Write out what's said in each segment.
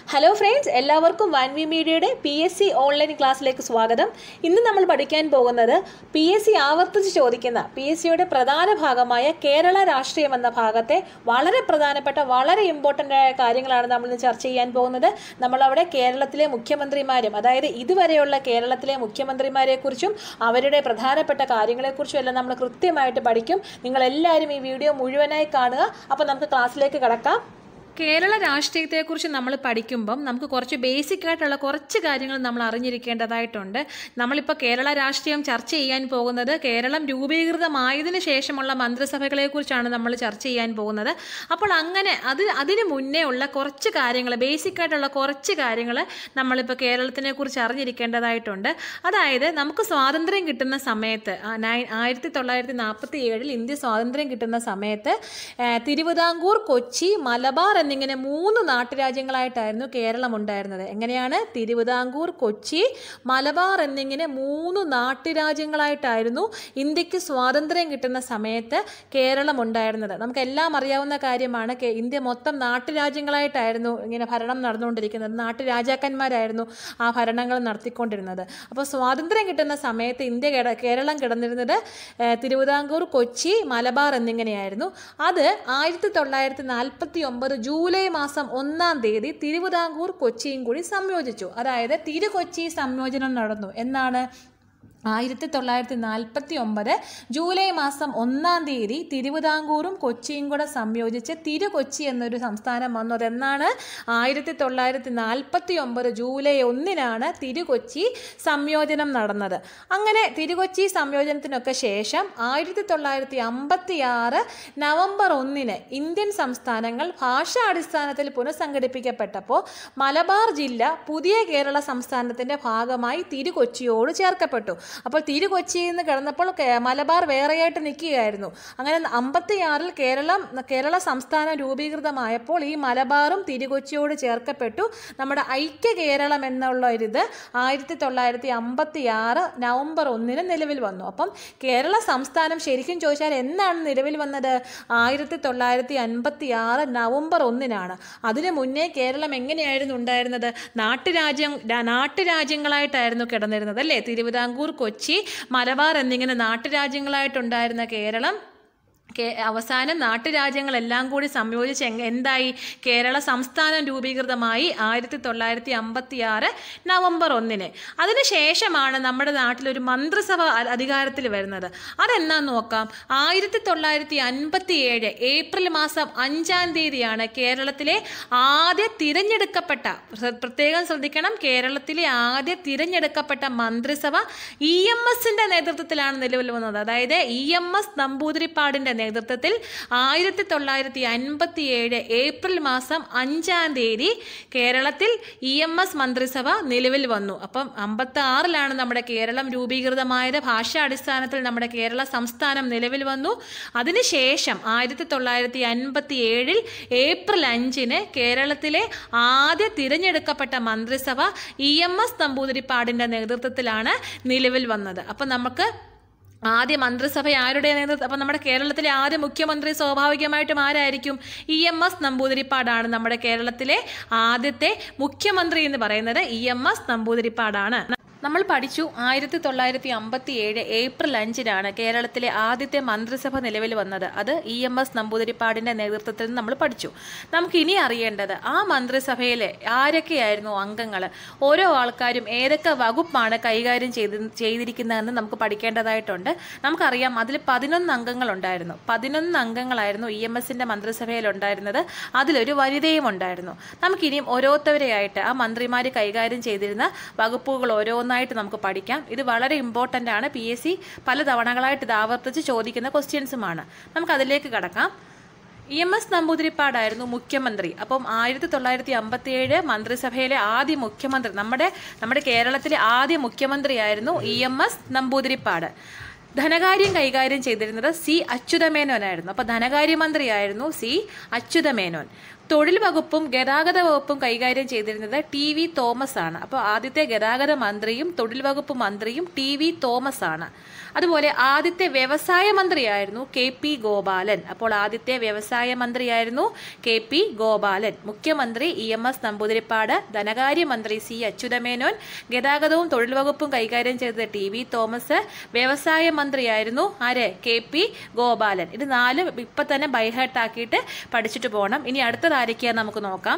hello friends എല്ലാവർക്കും വൻ V മീഡിയയുടെ പി എസ് സി ഓൺലൈൻ ക്ലാസ്സിലേക്ക് സ്വാഗതം ഇന്ന് നമ്മൾ പഠിക്കാൻ പോകുന്നത് പി എസ് സി ആവർത്തിച്ച് ചോദിക്കുന്ന പി എസ് സിയുടെ പ്രധാന ഭാഗമായ കേരള രാഷ്ട്രീയം എന്ന ഭാഗത്തെ വളരെ പ്രധാനപ്പെട്ട വളരെ ഇമ്പോർട്ടൻ്റ് ആയ കാര്യങ്ങളാണ് നമ്മൾ ഇന്ന് ചർച്ച ചെയ്യാൻ പോകുന്നത് നമ്മളവിടെ കേരളത്തിലെ മുഖ്യമന്ത്രിമാരും അതായത് ഇതുവരെയുള്ള കേരളത്തിലെ മുഖ്യമന്ത്രിമാരെക്കുറിച്ചും അവരുടെ പ്രധാനപ്പെട്ട കാര്യങ്ങളെക്കുറിച്ചും എല്ലാം നമ്മൾ കൃത്യമായിട്ട് പഠിക്കും നിങ്ങളെല്ലാവരും ഈ വീഡിയോ മുഴുവനായി കാണുക അപ്പോൾ നമുക്ക് ക്ലാസ്സിലേക്ക് കടക്കാം കേരള രാഷ്ട്രീയത്തെക്കുറിച്ച് നമ്മൾ പഠിക്കുമ്പം നമുക്ക് കുറച്ച് ബേസിക് ആയിട്ടുള്ള കുറച്ച് കാര്യങ്ങൾ നമ്മൾ അറിഞ്ഞിരിക്കേണ്ടതായിട്ടുണ്ട് നമ്മളിപ്പോൾ കേരള രാഷ്ട്രീയം ചർച്ച ചെയ്യാൻ പോകുന്നത് കേരളം രൂപീകൃതമായതിനു ശേഷമുള്ള മന്ത്രിസഭകളെക്കുറിച്ചാണ് നമ്മൾ ചർച്ച ചെയ്യാൻ പോകുന്നത് അപ്പോൾ അങ്ങനെ അത് അതിന് മുന്നേ ഉള്ള കുറച്ച് കാര്യങ്ങൾ ബേസിക് ആയിട്ടുള്ള കുറച്ച് കാര്യങ്ങൾ നമ്മളിപ്പോൾ കേരളത്തിനെ കുറിച്ച് അറിഞ്ഞിരിക്കേണ്ടതായിട്ടുണ്ട് അതായത് നമുക്ക് സ്വാതന്ത്ര്യം കിട്ടുന്ന സമയത്ത് ആ, നയ- ആയിരത്തി തൊള്ളായിരത്തി നാൽപ്പത്തി ഏഴിൽ ഇന്ത്യ സ്വാതന്ത്ര്യം കിട്ടുന്ന സമയത്ത് ആ, തിരുവിതാംകൂർ കൊച്ചി മലബാർ എന്നിങ്ങനെ മൂന്ന് നാട്ടുരാജ്യങ്ങളായിട്ടായിരുന്നു കേരളം ഉണ്ടായിരുന്നത് എങ്ങനെയാണ് തിരുവിതാംകൂർ കൊച്ചി മലബാർ എന്നിങ്ങനെ മൂന്ന് നാട്ടുരാജ്യങ്ങളായിട്ടായിരുന്നു ഇന്ത്യക്ക് സ്വാതന്ത്ര്യം കിട്ടുന്ന സമയത്ത് കേരളം ഉണ്ടായിരുന്നത് നമുക്കെല്ലാം അറിയാവുന്ന കാര്യമാണ് കേ- ഇന്ത്യ മൊത്തം നാട്ടുരാജ്യങ്ങളായിട്ടായിരുന്നു ഇങ്ങനെ ഭരണം നടന്നുകൊണ്ടിരിക്കുന്നത് നാട്ടുരാജാക്കന്മാരായിരുന്നു ആ ഭരണങ്ങൾ നടത്തിക്കൊണ്ടിരുന്നത് അപ്പോൾ സ്വാതന്ത്ര്യം കിട്ടുന്ന സമയത്ത് ഇന്ത്യ കിട കേരളം കിടന്നിരുന്നത് ഏഹ്, തിരുവിതാംകൂർ കൊച്ചി മലബാർ എന്നിങ്ങനെയായിരുന്നു അത് ആയിരത്തി തൊള്ളായിരത്തി നാൽപ്പത്തി ഒമ്പത് ജൂലൈ മാസം ഒന്നാം തീയതി തിരുവിതാംകൂർ കൊച്ചിയും കൂടി സംയോജിച്ചു അതായത് തിരു കൊച്ചി സംയോജനം നടന്നു എന്നാണ് ആയിരത്തി തൊള്ളായിരത്തി നാൽപ്പത്തി ഒമ്പത് ജൂലൈ മാസം ഒന്നാം തീയതി തിരുവിതാംകൂറും കൊച്ചിയും കൂടെ സംയോജിച്ച് തിരു കൊച്ചി എന്നൊരു സംസ്ഥാനം വന്നു അതെന്നാണ് ആയിരത്തി തൊള്ളായിരത്തി നാൽപ്പത്തി ഒമ്പത് ജൂലൈ ഒന്നിനാണ് തിരുകൊച്ചി സംയോജനം നടന്നത് അങ്ങനെ തിരുകൊച്ചി സംയോജനത്തിനൊക്കെ ശേഷം ആയിരത്തി തൊള്ളായിരത്തി അമ്പത്തി ആറ് നവംബർ ഒന്നിന് ഇന്ത്യൻ സംസ്ഥാനങ്ങൾ ഭാഷാടിസ്ഥാനത്തിൽ പുനഃസംഘടിപ്പിക്കപ്പെട്ടപ്പോൾ മലബാർ ജില്ല പുതിയ കേരള സംസ്ഥാനത്തിന്റെ ഭാഗമായി തിരുകൊച്ചിയോട് ചേർക്കപ്പെട്ടു അപ്പോൾ തിരുകൊച്ചിയിൽ നിന്ന് കിടന്നപ്പോൾ കേ- മലബാർ വേറെയായിട്ട് നിൽക്കുകയായിരുന്നു അങ്ങനെ അമ്പത്തിയാറിൽ കേരളം കേരള സംസ്ഥാനം രൂപീകൃതമായപ്പോൾ ഈ മലബാറും തിരുകൊച്ചിയോട് ചേർക്കപ്പെട്ടു നമ്മുടെ ഐക്യ കേരളം എന്നുള്ള ഒരിത് ആയിരത്തി തൊള്ളായിരത്തി അമ്പത്തി ആറ് നവംബർ ഒന്നിന് നിലവിൽ വന്നു അപ്പം കേരള സംസ്ഥാനം ശരിക്കും ചോദിച്ചാൽ എന്നാണ് നിലവിൽ വന്നത് ആയിരത്തി തൊള്ളായിരത്തി അൻപത്തി ആറ് നവംബർ ഒന്നിനാണ് അതിനു മുന്നേ കേരളം എങ്ങനെയായിരുന്നു ഉണ്ടായിരുന്നത് നാട്ടുരാജ്യം രാ- നാട്ടുരാജ്യങ്ങളായിട്ടായിരുന്നു കിടന്നിരുന്നത് അല്ലേ തിരുവിതാംകൂർ കൊച്ചി മലബാർ എന്നിങ്ങനെ നാട്ടുരാജ്യങ്ങളായിട്ടുണ്ടായിരുന്ന കേരളം കേ അവസാനം നാട്ടുരാജ്യങ്ങളെല്ലാം കൂടി സംയോജിച്ച് എങ് എന്തായി കേരള സംസ്ഥാനം രൂപീകൃതമായി ആയിരത്തി തൊള്ളായിരത്തി അമ്പത്തി ആറ് നവംബർ ഒന്നിന് അതിനുശേഷമാണ് നമ്മുടെ നാട്ടിലൊരു മന്ത്രിസഭ അ- അധികാരത്തിൽ വരുന്നത് അതെന്നാന്ന് നോക്കാം ആയിരത്തി തൊള്ളായിരത്തി അൻപത്തി ഏഴ് ഏപ്രിൽ മാസം അഞ്ചാം തീയതിയാണ് കേരളത്തിലെ ആദ്യ തിരഞ്ഞെടുക്കപ്പെട്ട പ്ര- പ്രത്യേകം ശ്രദ്ധിക്കണം കേരളത്തിലെ ആദ്യ തിരഞ്ഞെടുക്കപ്പെട്ട മന്ത്രിസഭ ഇ എം എസിന്റെ നേതൃത്വത്തിലാണ് നിലവിൽ വന്നത് അതായത് ഇ എം എസ് നമ്പൂതിരിപ്പാടിന്റെ നേതൃത്വത്തിൽ ആയിരത്തി തൊള്ളായിരത്തി അൻപത്തി ഏഴ് ഏപ്രിൽ മാസം അഞ്ചാം തീയതി കേരളത്തിൽ ഇ എം എസ് മന്ത്രിസഭ നിലവിൽ വന്നു അപ്പം അമ്പത്തി ആറിലാണ് നമ്മുടെ കേരളം രൂപീകൃതമായത് ഭാഷാടിസ്ഥാനത്തിൽ നമ്മുടെ കേരള സംസ്ഥാനം നിലവിൽ വന്നു അതിനുശേഷം ആയിരത്തി തൊള്ളായിരത്തി അൻപത്തി ഏഴിൽ ഏപ്രിൽ അഞ്ചിന് കേരളത്തിലെ ആദ്യ തിരഞ്ഞെടുക്കപ്പെട്ട മന്ത്രിസഭ ഇ എം എസ് നമ്പൂതിരിപ്പാടിന്റെ നേതൃത്വത്തിലാണ് നിലവിൽ വന്നത് അപ്പം നമുക്ക് ആദ്യ മന്ത്രിസഭ ആരുടെ നേതൃത്വം അപ്പം നമ്മുടെ കേരളത്തിലെ ആദ്യ മുഖ്യമന്ത്രി സ്വാഭാവികമായിട്ടും ആരായിരിക്കും ഇ എം എസ് നമ്പൂതിരിപ്പാടാണ് നമ്മുടെ കേരളത്തിലെ ആദ്യത്തെ മുഖ്യമന്ത്രി എന്ന് പറയുന്നത് ഇ എം എസ് നമ്പൂതിരിപ്പാടാണ് നമ്മൾ പഠിച്ചു ആയിരത്തി തൊള്ളായിരത്തി അമ്പത്തി ഏഴ് ഏപ്രിൽ അഞ്ചിനാണ് കേരളത്തിലെ ആദ്യത്തെ മന്ത്രിസഭ നിലവിൽ വന്നത് അത് ഇ എം എസ് നമ്പൂതിരിപ്പാടിന്റെ നേതൃത്വത്തിൽ നമ്മൾ പഠിച്ചു നമുക്ക് ഇനി അറിയേണ്ടത് ആ മന്ത്രിസഭയിലെ ആരൊക്കെയായിരുന്നു അംഗങ്ങൾ ഓരോ ആൾക്കാരും ഏതൊക്കെ വകുപ്പാണ് കൈകാര്യം ചെയ്ത് ചെയ്തിരിക്കുന്നതെന്ന് നമുക്ക് പഠിക്കേണ്ടതായിട്ടുണ്ട് നമുക്കറിയാം അതിൽ പതിനൊന്ന് അംഗങ്ങളുണ്ടായിരുന്നു പതിനൊന്ന് അംഗങ്ങളായിരുന്നു ഇ എം എസിന്റെ മന്ത്രിസഭയിൽ ഉണ്ടായിരുന്നത് അതിലൊരു വനിതയും ഉണ്ടായിരുന്നു നമുക്കിനിയും ഓരോരുത്തവരെയായിട്ട് ആ മന്ത്രിമാർ കൈകാര്യം ചെയ്തിരുന്ന വകുപ്പുകൾ ഓരോന്നായിട്ട് നമുക്ക് പഠിക്കാം ഇത് വളരെ ഇമ്പോർട്ടൻ്റ് ആണ് പി എസ് സി പല തവണകളായിട്ട് ഇത് ആവർത്തിച്ച് ചോദിക്കുന്ന ക്വസ്റ്റ്യൻസുമാണ് നമുക്ക് അതിലേക്ക് കടക്കാം ഇ എം എസ് നമ്പൂതിരിപ്പാടായിരുന്നു മുഖ്യമന്ത്രി അപ്പം ആയിരത്തി തൊള്ളായിരത്തി അമ്പത്തി ഏഴ് മന്ത്രിസഭയിലെ ആദ്യ മുഖ്യമന്ത്രി നമ്മുടെ നമ്മുടെ കേരളത്തിലെ ആദ്യ മുഖ്യമന്ത്രിയായിരുന്നു ഇ എം എസ് നമ്പൂതിരിപ്പാട് ധനകാര്യം കൈകാര്യം ചെയ്തിരുന്നത് സി അച്യുതമേനോനായിരുന്നു അപ്പോൾ ധനകാര്യമന്ത്രിയായിരുന്നു സി അച്യുതമേനോൻ തൊഴിൽ വകുപ്പും ഗതാഗത വകുപ്പും കൈകാര്യം ചെയ്തിരുന്നത് ടി വി തോമസ് ആണ് അപ്പോൾ ആദ്യത്തെ ഗതാഗത മന്ത്രിയും തൊഴിൽ വകുപ്പ് മന്ത്രിയും ടി വി തോമസ് ആണ് അതുപോലെ ആദ്യത്തെ വ്യവസായ മന്ത്രിയായിരുന്നു കെ പി ഗോപാലൻ അപ്പോൾ ആദ്യത്തെ വ്യവസായ മന്ത്രിയായിരുന്നു കെ പി ഗോപാലൻ മുഖ്യമന്ത്രി ഇ എം എസ് നമ്പൂതിരിപ്പാട് ധനകാര്യമന്ത്രി സി അച്യുതമേനോൻ ഗതാഗതവും തൊഴിൽ വകുപ്പും കൈകാര്യം ചെയ്തത് ടി വി തോമസ് വ്യവസായ മന്ത്രിയായിരുന്നു ആര് കെ പി ഗോപാലൻ ഇത് നാല് ഇപ്പൊ തന്നെ ബൈഹേർട്ടാക്കിയിട്ട് പഠിച്ചിട്ട് പോകണം ഇനി അടുത്തത് ആരൊക്കെയാന്ന് നമുക്ക് നോക്കാം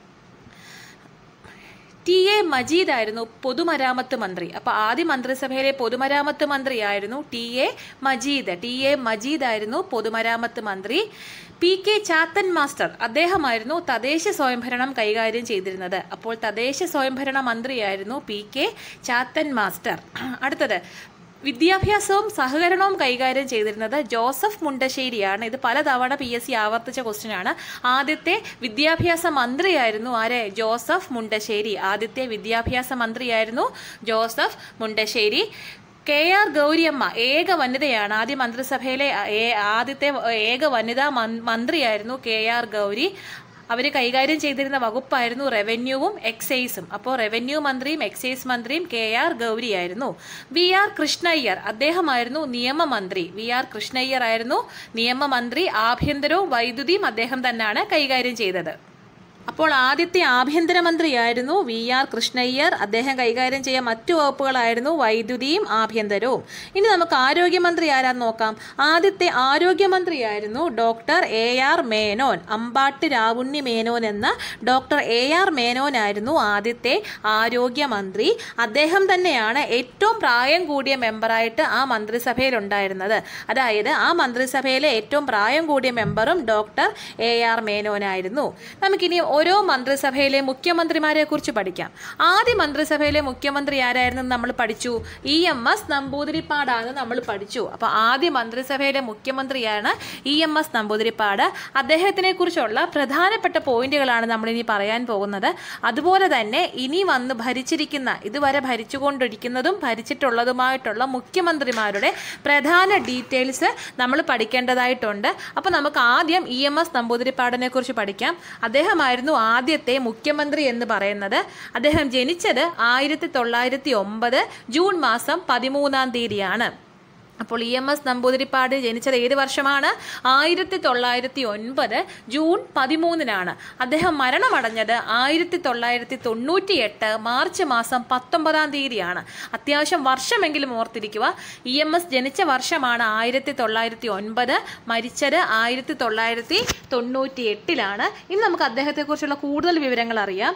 ടി എ മജീദ് ആയിരുന്നു പൊതുമരാമത്ത് മന്ത്രി അപ്പൊ ആദ്യ മന്ത്രിസഭയിലെ പൊതുമരാമത്ത് മന്ത്രിയായിരുന്നു ടി എ മജീദ് ടി എ മജീദ് ആയിരുന്നു പൊതുമരാമത്ത് മന്ത്രി പി കെ ചാത്തൻ മാസ്റ്റർ അദ്ദേഹമായിരുന്നു തദ്ദേശ സ്വയംഭരണം കൈകാര്യം ചെയ്തിരുന്നത് അപ്പോൾ തദ്ദേശ സ്വയംഭരണ മന്ത്രിയായിരുന്നു പി കെ ചാത്തൻ മാസ്റ്റർ അടുത്തത് വിദ്യാഭ്യാസവും സഹകരണവും കൈകാര്യം ചെയ്തിരുന്നത് ജോസഫ് മുണ്ടശ്ശേരിയാണ് ഇത് പലതവണ പി എസ് സി ആവർത്തിച്ച ക്വസ്റ്റ്യൻ ആണ് ആദ്യത്തെ വിദ്യാഭ്യാസ മന്ത്രിയായിരുന്നു ആരെ ജോസഫ് മുണ്ടശ്ശേരി ആദ്യത്തെ വിദ്യാഭ്യാസ മന്ത്രിയായിരുന്നു ജോസഫ് മുണ്ടശ്ശേരി കെ ആർ ഗൗരിയമ്മ ഏക വനിതയാണ് ആദ്യ മന്ത്രിസഭയിലെ ഏ- ആദ്യത്തെ ഏക വനിതാ മൻ- മന്ത്രിയായിരുന്നു കെ ആർ ഗൗരി അവർ കൈകാര്യം ചെയ്തിരുന്ന വകുപ്പായിരുന്നു റവന്യൂവും എക്സൈസും അപ്പോൾ റവന്യൂ മന്ത്രിയും എക്സൈസ് മന്ത്രിയും കെ ആർ ഗൗരിയായിരുന്നു വി ആർ കൃഷ്ണയ്യർ അദ്ദേഹമായിരുന്നു നിയമമന്ത്രി വി ആർ കൃഷ്ണയ്യർ ആയിരുന്നു നിയമമന്ത്രി ആഭ്യന്തരവും വൈദ്യുതിയും അദ്ദേഹം തന്നെയാണ് കൈകാര്യം ചെയ്തത് അപ്പോൾ ആദ്യത്തെ ആഭ്യന്തരമന്ത്രിയായിരുന്നു വി ആർ കൃഷ്ണയ്യർ അദ്ദേഹം കൈകാര്യം ചെയ്യാൻ മറ്റു വകുപ്പുകളായിരുന്നു വൈദ്യുതിയും ആഭ്യന്തരവും ഇനി നമുക്ക് ആരോഗ്യമന്ത്രി ആരാന്ന് നോക്കാം ആദ്യത്തെ ആരോഗ്യമന്ത്രിയായിരുന്നു ഡോക്ടർ എ ആർ മേനോൻ അമ്പാട്ട് രാവുണ്ണി മേനോൻ എന്ന ഡോക്ടർ എ ആർ മേനോൻ ആയിരുന്നു ആദ്യത്തെ ആരോഗ്യമന്ത്രി അദ്ദേഹം തന്നെയാണ് ഏറ്റവും പ്രായം കൂടിയ മെമ്പറായിട്ട് ആ മന്ത്രിസഭയിൽ ഉണ്ടായിരുന്നത് അതായത് ആ മന്ത്രിസഭയിലെ ഏറ്റവും പ്രായം കൂടിയ മെമ്പറും ഡോക്ടർ എ ആർ മേനോനായിരുന്നു നമുക്കിനി ഓരോ മന്ത്രിസഭയിലെ മുഖ്യമന്ത്രിമാരെ കുറിച്ച് പഠിക്കാം ആദ്യ മന്ത്രിസഭയിലെ മുഖ്യമന്ത്രി ആരായിരുന്നു നമ്മൾ പഠിച്ചു ഇ എം എസ് നമ്പൂതിരിപ്പാടാണ് നമ്മൾ പഠിച്ചു അപ്പൊ ആദ്യ മന്ത്രിസഭയിലെ മുഖ്യമന്ത്രിയാണ് ഇ എം എസ് നമ്പൂതിരിപ്പാട് അദ്ദേഹത്തിനെ കുറിച്ചുള്ള പ്രധാനപ്പെട്ട പോയിന്റുകളാണ് നമ്മൾ ഇനി പറയാൻ പോകുന്നത് അതുപോലെ തന്നെ ഇനി വന്ന് ഭരിച്ചിരിക്കുന്ന ഇതുവരെ ഭരിച്ചുകൊണ്ടിരിക്കുന്നതും ഭരിച്ചിട്ടുള്ളതുമായിട്ടുള്ള മുഖ്യമന്ത്രിമാരുടെ പ്രധാന ഡീറ്റെയിൽസ് നമ്മൾ പഠിക്കേണ്ടതായിട്ടുണ്ട് അപ്പോൾ നമുക്ക് ആദ്യം ഇ എം എസ് നമ്പൂതിരിപ്പാടിനെ കുറിച്ച് പഠിക്കാം അദ്ദേഹമായിരുന്നു ആദ്യത്തെ മുഖ്യമന്ത്രി എന്ന് പറയുന്നത് അദ്ദേഹം ജനിച്ചത് ആയിരത്തി തൊള്ളായിരത്തി ഒമ്പത് ജൂൺ മാസം പതിമൂന്നാം തീയതിയാണ് അപ്പോൾ ഇ എം എസ് നമ്പൂതിരിപ്പാട് ജനിച്ചത് ഏത് വർഷമാണ് ആയിരത്തി തൊള്ളായിരത്തി ഒൻപത് ജൂൺ പതിമൂന്നിനാണ് അദ്ദേഹം മരണമടഞ്ഞത് ആയിരത്തി തൊള്ളായിരത്തി തൊണ്ണൂറ്റി എട്ട് മാർച്ച് മാസം പത്തൊമ്പതാം തീയതിയാണ് അത്യാവശ്യം വർഷമെങ്കിലും ഓർത്തിരിക്കുക ഇ എം എസ് ജനിച്ച വർഷമാണ് ആയിരത്തി തൊള്ളായിരത്തി ഒൻപത് മരിച്ചത് ആയിരത്തി തൊള്ളായിരത്തി തൊണ്ണൂറ്റി എട്ടിലാണ് ഇനി നമുക്ക് അദ്ദേഹത്തെക്കുറിച്ചുള്ള കൂടുതൽ വിവരങ്ങൾ അറിയാം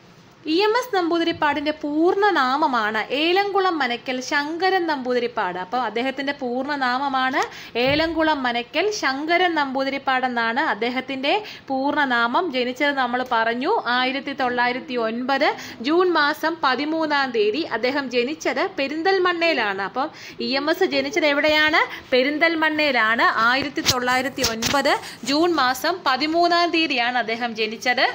ഇ എം എസ് നമ്പൂതിരിപ്പാടിന്റെ പൂർണ്ണ നാമമാണ് ഏലംകുളം മനക്കൽ ശങ്കരൻ നമ്പൂതിരിപ്പാട് അപ്പോൾ അദ്ദേഹത്തിന്റെ പൂർണ്ണ നാമമാണ് ഏലംകുളം മനക്കൽ ശങ്കരൻ നമ്പൂതിരിപ്പാട് എന്നാണ് അദ്ദേഹത്തിന്റെ പൂർണ്ണ നാമം ജനിച്ചത് നമ്മൾ പറഞ്ഞു ആയിരത്തി തൊള്ളായിരത്തി ഒൻപത് ജൂൺ മാസം പതിമൂന്നാം തീയതി അദ്ദേഹം ജനിച്ചത് പെരിന്തൽമണ്ണയിലാണ് അപ്പം ഇ എം എസ് ജനിച്ചത് എവിടെയാണ് പെരിന്തൽമണ്ണയിലാണ് ആയിരത്തി തൊള്ളായിരത്തി ഒൻപത് ജൂൺ മാസം പതിമൂന്നാം തീയതിയാണ് അദ്ദേഹം ജനിച്ചത്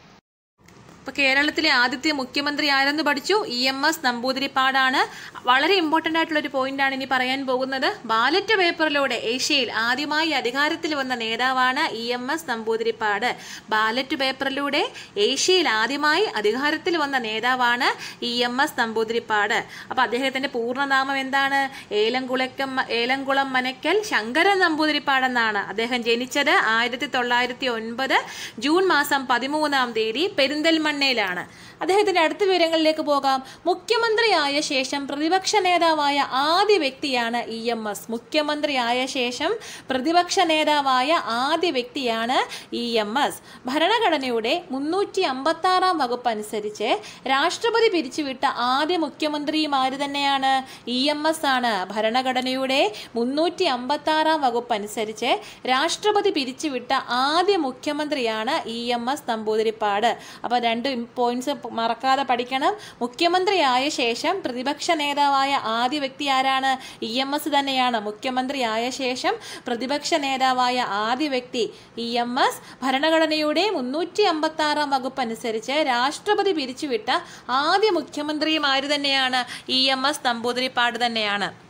ഇപ്പൊ കേരളത്തിലെ ആദ്യത്തെ മുഖ്യമന്ത്രി ആരെന്ന് പഠിച്ചു ഇ എം എസ് നമ്പൂതിരിപ്പാടാണ് വളരെ ഇമ്പോർട്ടൻ്റ് ആയിട്ടുള്ള ഒരു പോയിന്റാണ് ഇനി പറയാൻ പോകുന്നത് ബാലറ്റ് പേപ്പറിലൂടെ ഏഷ്യയിൽ ആദ്യമായി അധികാരത്തിൽ വന്ന നേതാവാണ് ഇ എം എസ് നമ്പൂതിരിപ്പാട് ബാലറ്റ് പേപ്പറിലൂടെ ഏഷ്യയിൽ ആദ്യമായി അധികാരത്തിൽ വന്ന നേതാവാണ് ഇ എം എസ് നമ്പൂതിരിപ്പാട് അപ്പൊ അദ്ദേഹത്തിന്റെ പൂർണ്ണനാമം എന്താണ് ഏലംകുളക്കം ഏലംകുളം മനക്കൽ ശങ്കരൻ നമ്പൂതിരിപ്പാടെന്നാണ് അദ്ദേഹം ജനിച്ചത് ആയിരത്തി തൊള്ളായിരത്തി ഒൻപത് ജൂൺ മാസം പതിമൂന്നാം തീയതി പെരിന്തൽമണ്ണയിലാണ് അദ്ദേഹത്തിന്റെ അടുത്ത വിവരങ്ങളിലേക്ക് പോകാം മുഖ്യമന്ത്രിയായ ശേഷം പ്രതിപക്ഷ നേതാവായ ആദ്യ വ്യക്തിയാണ് ഇ എം എസ് മുഖ്യമന്ത്രിയായ ശേഷം പ്രതിപക്ഷ നേതാവായ ആദ്യ വ്യക്തിയാണ് ഇ എം എസ് ഭരണഘടനയുടെ മുന്നൂറ്റി അമ്പത്തി ആറാം വകുപ്പ് അനുസരിച്ച് രാഷ്ട്രപതി പിരിച്ചുവിട്ട ആദ്യ മുഖ്യമന്ത്രിയും ആര് തന്നെയാണ് ഇ എം എസ് ആണ് ഭരണഘടനയുടെ മുന്നൂറ്റി അമ്പത്തി ആറാം വകുപ്പ് അനുസരിച്ച് രാഷ്ട്രപതി പിരിച്ചുവിട്ട ആദ്യ മുഖ്യമന്ത്രിയാണ് ഇ എം എസ് നമ്പൂതിരിപ്പാട് അപ്പോൾ രണ്ട് പോയിന്റ്സ് മറക്കാതെ പഠിക്കണം മുഖ്യമന്ത്രിയായ ശേഷം പ്രതിപക്ഷ നേതാവായ ആദ്യ വ്യക്തി ആരാണ് ഇ എം എസ് തന്നെയാണ് മുഖ്യമന്ത്രിയായ ശേഷം പ്രതിപക്ഷ നേതാവായ ആദ്യ വ്യക്തി ഇ എം എസ് ഭരണഘടനയുടെ മുന്നൂറ്റി അമ്പത്തി ആറാം വകുപ്പ് അനുസരിച്ച് രാഷ്ട്രപതി പിരിച്ചുവിട്ട ആദ്യ മുഖ്യമന്ത്രിയും ആര് തന്നെയാണ് ഇ എം എസ് നമ്പൂതിരിപ്പാട് തന്നെയാണ്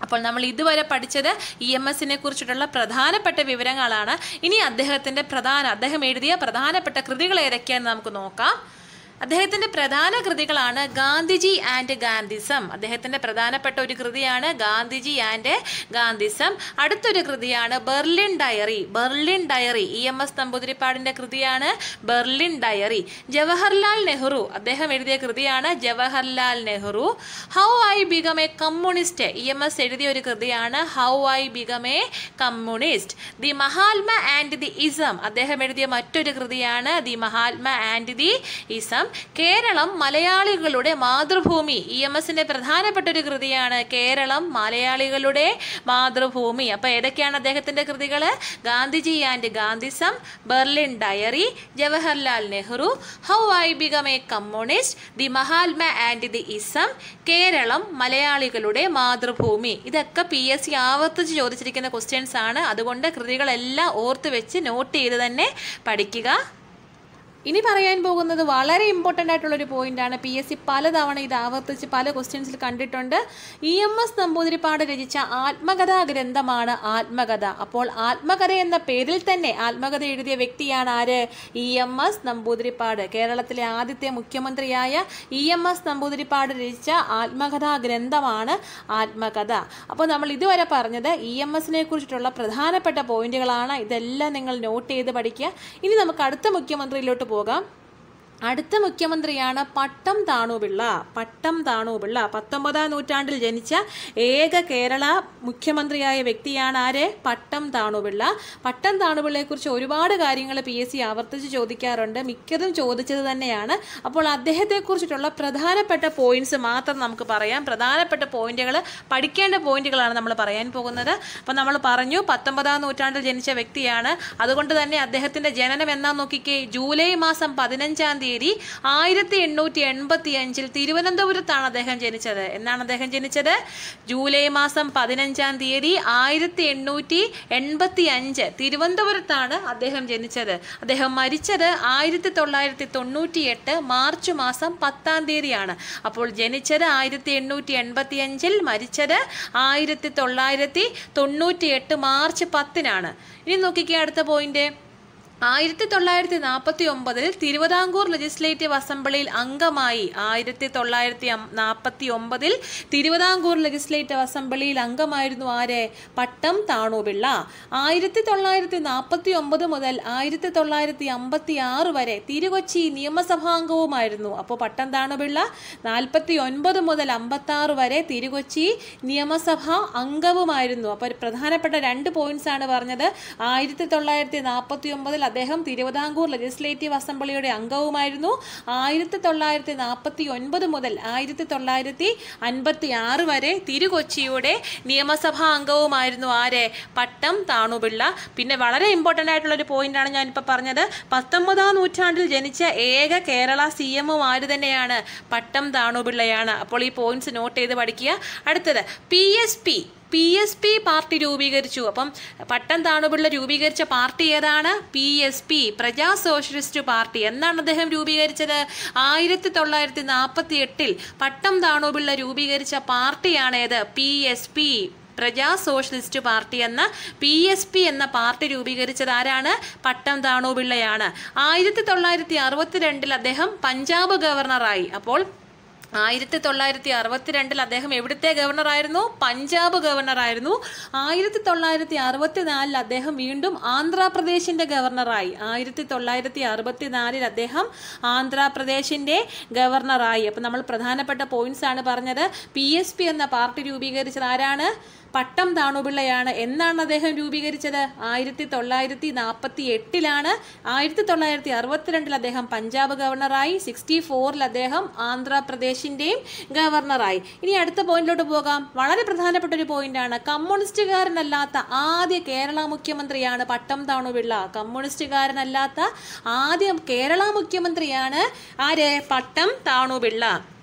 അപ്പോൾ നമ്മൾ ഇതുവരെ പഠിച്ചത് ഇ എം എസിനെ കുറിച്ചിട്ടുള്ള പ്രധാനപ്പെട്ട വിവരങ്ങളാണ് ഇനി അദ്ദേഹത്തിൻ്റെ പ്രധാന അദ്ദേഹം എഴുതിയ പ്രധാനപ്പെട്ട കൃതികൾ ഏതൊക്കെയാണെന്ന് നമുക്ക് നോക്കാം അദ്ദേഹത്തിന്റെ പ്രധാന കൃതികളാണ് ഗാന്ധിജി ആൻഡ് ഗാന്ധിസം അദ്ദേഹത്തിന്റെ പ്രധാനപ്പെട്ട ഒരു കൃതിയാണ് ഗാന്ധിജി ആൻഡ് ഗാന്ധിസം അടുത്തൊരു കൃതിയാണ് Berlin Diary Berlin Diary E M S നമ്പൂതിരിപ്പാടിന്റെ കൃതിയാണ് ബെർലിൻ ഡയറി ജവഹർലാൽ നെഹ്റു അദ്ദേഹം എഴുതിയ കൃതിയാണ് Jawaharlal Nehru how I become a communist E M S എഴുതിയ ഒരു കൃതിയാണ് how I become a communist the Mahatma and the ism അദ്ദേഹം എഴുതിയ മറ്റൊരു കൃതിയാണ് the Mahatma and the ism Keralam മലയാളികളുടെ മാതൃഭൂമി ഇ എം എസിന്റെ പ്രധാനപ്പെട്ട ഒരു കൃതിയാണ് കേരളം മലയാളികളുടെ മാതൃഭൂമി അപ്പൊ ഏതൊക്കെയാണ് അദ്ദേഹത്തിന്റെ കൃതികൾ Gandhiji and Gandhism Berlin Diary Jawaharlal Nehru how I become a communist the Mahatma and the ism Keralam മലയാളികളുടെ മാതൃഭൂമി ഇതൊക്കെ പി എസ് സി ആവർത്തിച്ച് ചോദിച്ചിരിക്കുന്ന ക്വസ്റ്റ്യൻസ് ആണ് അതുകൊണ്ട് കൃതികളെല്ലാം ഓർത്ത് വെച്ച് നോട്ട് ചെയ്ത് തന്നെ പഠിക്കുക ഇനി പറയാൻ പോകുന്നത് വളരെ ഇമ്പോർട്ടൻ്റ് ആയിട്ടുള്ളൊരു പോയിന്റാണ് പി എസ് സി പലതവണ ഇത് ആവർത്തിച്ച് പല ക്വസ്റ്റ്യൻസിൽ കണ്ടിട്ടുണ്ട് ഇ എം എസ് നമ്പൂതിരിപ്പാട് രചിച്ച ആത്മകഥാ ഗ്രന്ഥമാണ് ആത്മകഥ അപ്പോൾ ആത്മകഥ എന്ന പേരിൽ തന്നെ ആത്മകഥ എഴുതിയ വ്യക്തിയാണ് ആര് ഇ എം എസ് നമ്പൂതിരിപ്പാട് കേരളത്തിലെ ആദ്യത്തെ മുഖ്യമന്ത്രിയായ ഇ എം എസ് നമ്പൂതിരിപ്പാട് രചിച്ച ആത്മകഥാ ഗ്രന്ഥമാണ് ആത്മകഥ അപ്പോൾ നമ്മൾ ഇതുവരെ പറഞ്ഞത് ഇ എം എസിനെ കുറിച്ചിട്ടുള്ള പ്രധാനപ്പെട്ട പോയിന്റുകളാണ് ഇതെല്ലാം നിങ്ങൾ നോട്ട് ചെയ്ത് പഠിക്കുക ഇനി നമുക്ക് അടുത്ത മുഖ്യമന്ത്രിയിലോട്ട് പോകാം അടുത്ത മുഖ്യമന്ത്രിയാണ് പട്ടം താണുപിള്ള പട്ടം താണുപിള്ള പത്തൊമ്പതാം നൂറ്റാണ്ടിൽ ജനിച്ച ഏക കേരള മുഖ്യമന്ത്രിയായ വ്യക്തിയാണ് ആര് പട്ടം താണുപിള്ള പട്ടം താണുപിള്ളയെക്കുറിച്ച് ഒരുപാട് കാര്യങ്ങൾ പി എസ് സി ആവർത്തിച്ച് ചോദിക്കാറുണ്ട് മിക്കതും ചോദിച്ചത് തന്നെയാണ് അപ്പോൾ അദ്ദേഹത്തെക്കുറിച്ചിട്ടുള്ള പ്രധാനപ്പെട്ട പോയിന്റ്സ് മാത്രം നമുക്ക് പറയാം പ്രധാനപ്പെട്ട പോയിന്റുകൾ പഠിക്കേണ്ട പോയിന്റുകളാണ് നമ്മൾ പറയാൻ പോകുന്നത് അപ്പോൾ നമ്മൾ പറഞ്ഞു പത്തൊമ്പതാം നൂറ്റാണ്ടിൽ ജനിച്ച വ്യക്തിയാണ് അതുകൊണ്ട് തന്നെ അദ്ദേഹത്തിന്റെ ജനനം എന്നാ നോക്കിക്കേ ജൂലൈ മാസം പതിനഞ്ചാം തീയതി ആയിരത്തി എണ്ണൂറ്റി എൺപത്തി അഞ്ചിൽ തിരുവനന്തപുരത്താണ് അദ്ദേഹം ജനിച്ചത് എന്നാണ് അദ്ദേഹം ജനിച്ചത് ജൂലൈ മാസം പതിനഞ്ചാം തീയതി ആയിരത്തി എണ്ണൂറ്റി എൺപത്തി അഞ്ച് തിരുവനന്തപുരത്താണ് അദ്ദേഹം ജനിച്ചത് അദ്ദേഹം മരിച്ചത് ആയിരത്തി തൊള്ളായിരത്തി തൊണ്ണൂറ്റി എട്ട് മാർച്ച് മാസം പത്താം തീയതിയാണ് അപ്പോൾ ജനിച്ചത് ആയിരത്തി എണ്ണൂറ്റി എൺപത്തി അഞ്ചിൽ മരിച്ചത് ആയിരത്തി തൊള്ളായിരത്തി തൊണ്ണൂറ്റി എട്ട് മാർച്ച് പത്തിനാണ് ഇനി നോക്കിക്കേ അടുത്ത പോയിന്റ് ആയിരത്തി തൊള്ളായിരത്തി നാൽപ്പത്തി ഒമ്പതിൽ തിരുവിതാംകൂർ ലെജിസ്ലേറ്റീവ് അസംബ്ലിയിൽ അംഗമായി ആയിരത്തി തൊള്ളായിരത്തി നാൽപ്പത്തി ഒമ്പതിൽ തിരുവിതാംകൂർ ലെജിസ്ലേറ്റീവ് അസംബ്ലിയിൽ അംഗമായിരുന്നു ആര് പട്ടം താണുപിള്ള ആയിരത്തി തൊള്ളായിരത്തി നാൽപ്പത്തി ഒമ്പത് മുതൽ ആയിരത്തി തൊള്ളായിരത്തി അമ്പത്തി ആറ് വരെ തിരുകൊച്ചി നിയമസഭാംഗവുമായിരുന്നു അപ്പോൾ പട്ടം താണുപിള്ള നാൽപ്പത്തി ഒൻപത് മുതൽ അമ്പത്തി ആറ് വരെ തിരുകൊച്ചി നിയമസഭാ അംഗവുമായിരുന്നു അപ്പോൾ ഒരു പ്രധാനപ്പെട്ട രണ്ട് പോയിന്റ്സ് ആണ് പറഞ്ഞത് ആയിരത്തി തൊള്ളായിരത്തി നാൽപ്പത്തി ഒമ്പതിൽ അദ്ദേഹം തിരുവിതാംകൂർ ലെജിസ്ലേറ്റീവ് അസംബ്ലിയുടെ അംഗവുമായിരുന്നു ആയിരത്തി തൊള്ളായിരത്തി നാൽപ്പത്തി ഒൻപത് മുതൽ ആയിരത്തി തൊള്ളായിരത്തി അൻപത്തി ആറ് വരെ തിരുകൊച്ചിയുടെ നിയമസഭാ അംഗവുമായിരുന്നു ആരെ പട്ടം താണുപിള്ള പിന്നെ വളരെ ഇമ്പോർട്ടൻ്റ് ആയിട്ടുള്ള ഒരു പോയിന്റാണ് ഞാനിപ്പോൾ പറഞ്ഞത് പത്തൊമ്പതാം നൂറ്റാണ്ടിൽ ജനിച്ച ഏക കേരള സി എമ്മും ആര് തന്നെയാണ് പട്ടം താണുപിള്ളയാണ് അപ്പോൾ ഈ പോയിന്റ്സ് നോട്ട് ചെയ്ത് പഠിക്കുക അടുത്തത് P S P P S P party രൂപീകരിച്ചു അപ്പം പട്ടം താണുപിള്ള രൂപീകരിച്ച പാർട്ടി ഏതാണ് P S P Praja socialist party എന്നാണ് അദ്ദേഹം രൂപീകരിച്ചത് ആയിരത്തി തൊള്ളായിരത്തി നാൽപ്പത്തി എട്ടിൽ പട്ടം താണുപിള്ള രൂപീകരിച്ച പാർട്ടിയാണ് ഏത് P S P Praja socialist party എന്ന പി എസ് പി എന്ന പാർട്ടി രൂപീകരിച്ചത് ആരാണ് പട്ടം താണുപിള്ളയാണ് ആയിരത്തി തൊള്ളായിരത്തി അറുപത്തിരണ്ടിൽ അദ്ദേഹം പഞ്ചാബ് ഗവർണറായി അപ്പോൾ ആയിരത്തി തൊള്ളായിരത്തി അറുപത്തിരണ്ടിൽ അദ്ദേഹം എവിടുത്തെ ഗവർണറായിരുന്നു പഞ്ചാബ് ഗവർണറായിരുന്നു ആയിരത്തി തൊള്ളായിരത്തി അറുപത്തിനാലിൽ അദ്ദേഹം വീണ്ടും ആന്ധ്രാപ്രദേശിന്റെ ഗവർണറായി ആയിരത്തി തൊള്ളായിരത്തി അറുപത്തിനാലിൽ അദ്ദേഹം ആന്ധ്രാപ്രദേശിന്റെ ഗവർണറായി അപ്പം നമ്മൾ പ്രധാനപ്പെട്ട പോയിന്റ്സ് ആണ് പറഞ്ഞത് പി എസ് പി എന്ന പാർട്ടി രൂപീകരിച്ചത് ആരാണ് പട്ടം താണുപിള്ളയാണ് എന്നാണ് അദ്ദേഹം രൂപീകരിച്ചത് ആയിരത്തി തൊള്ളായിരത്തി നാൽപ്പത്തി എട്ടിലാണ് ആയിരത്തി തൊള്ളായിരത്തി അറുപത്തിരണ്ടിൽ അദ്ദേഹം പഞ്ചാബ് ഗവർണറായി സിക്സ്റ്റി ഫോറിൽ അദ്ദേഹം ആന്ധ്രാപ്രദേശിൻ്റെയും ഗവർണറായി ഇനി അടുത്ത പോയിന്റിലോട്ട് പോകാം വളരെ പ്രധാനപ്പെട്ട ഒരു പോയിന്റാണ് കമ്മ്യൂണിസ്റ്റുകാരനല്ലാത്ത ആദ്യ കേരള മുഖ്യമന്ത്രിയാണ് പട്ടം താണുപിള്ള കമ്മ്യൂണിസ്റ്റുകാരനല്ലാത്ത ആദ്യ കേരള മുഖ്യമന്ത്രിയാണ് ആര് പട്ടം താണുപിള്ള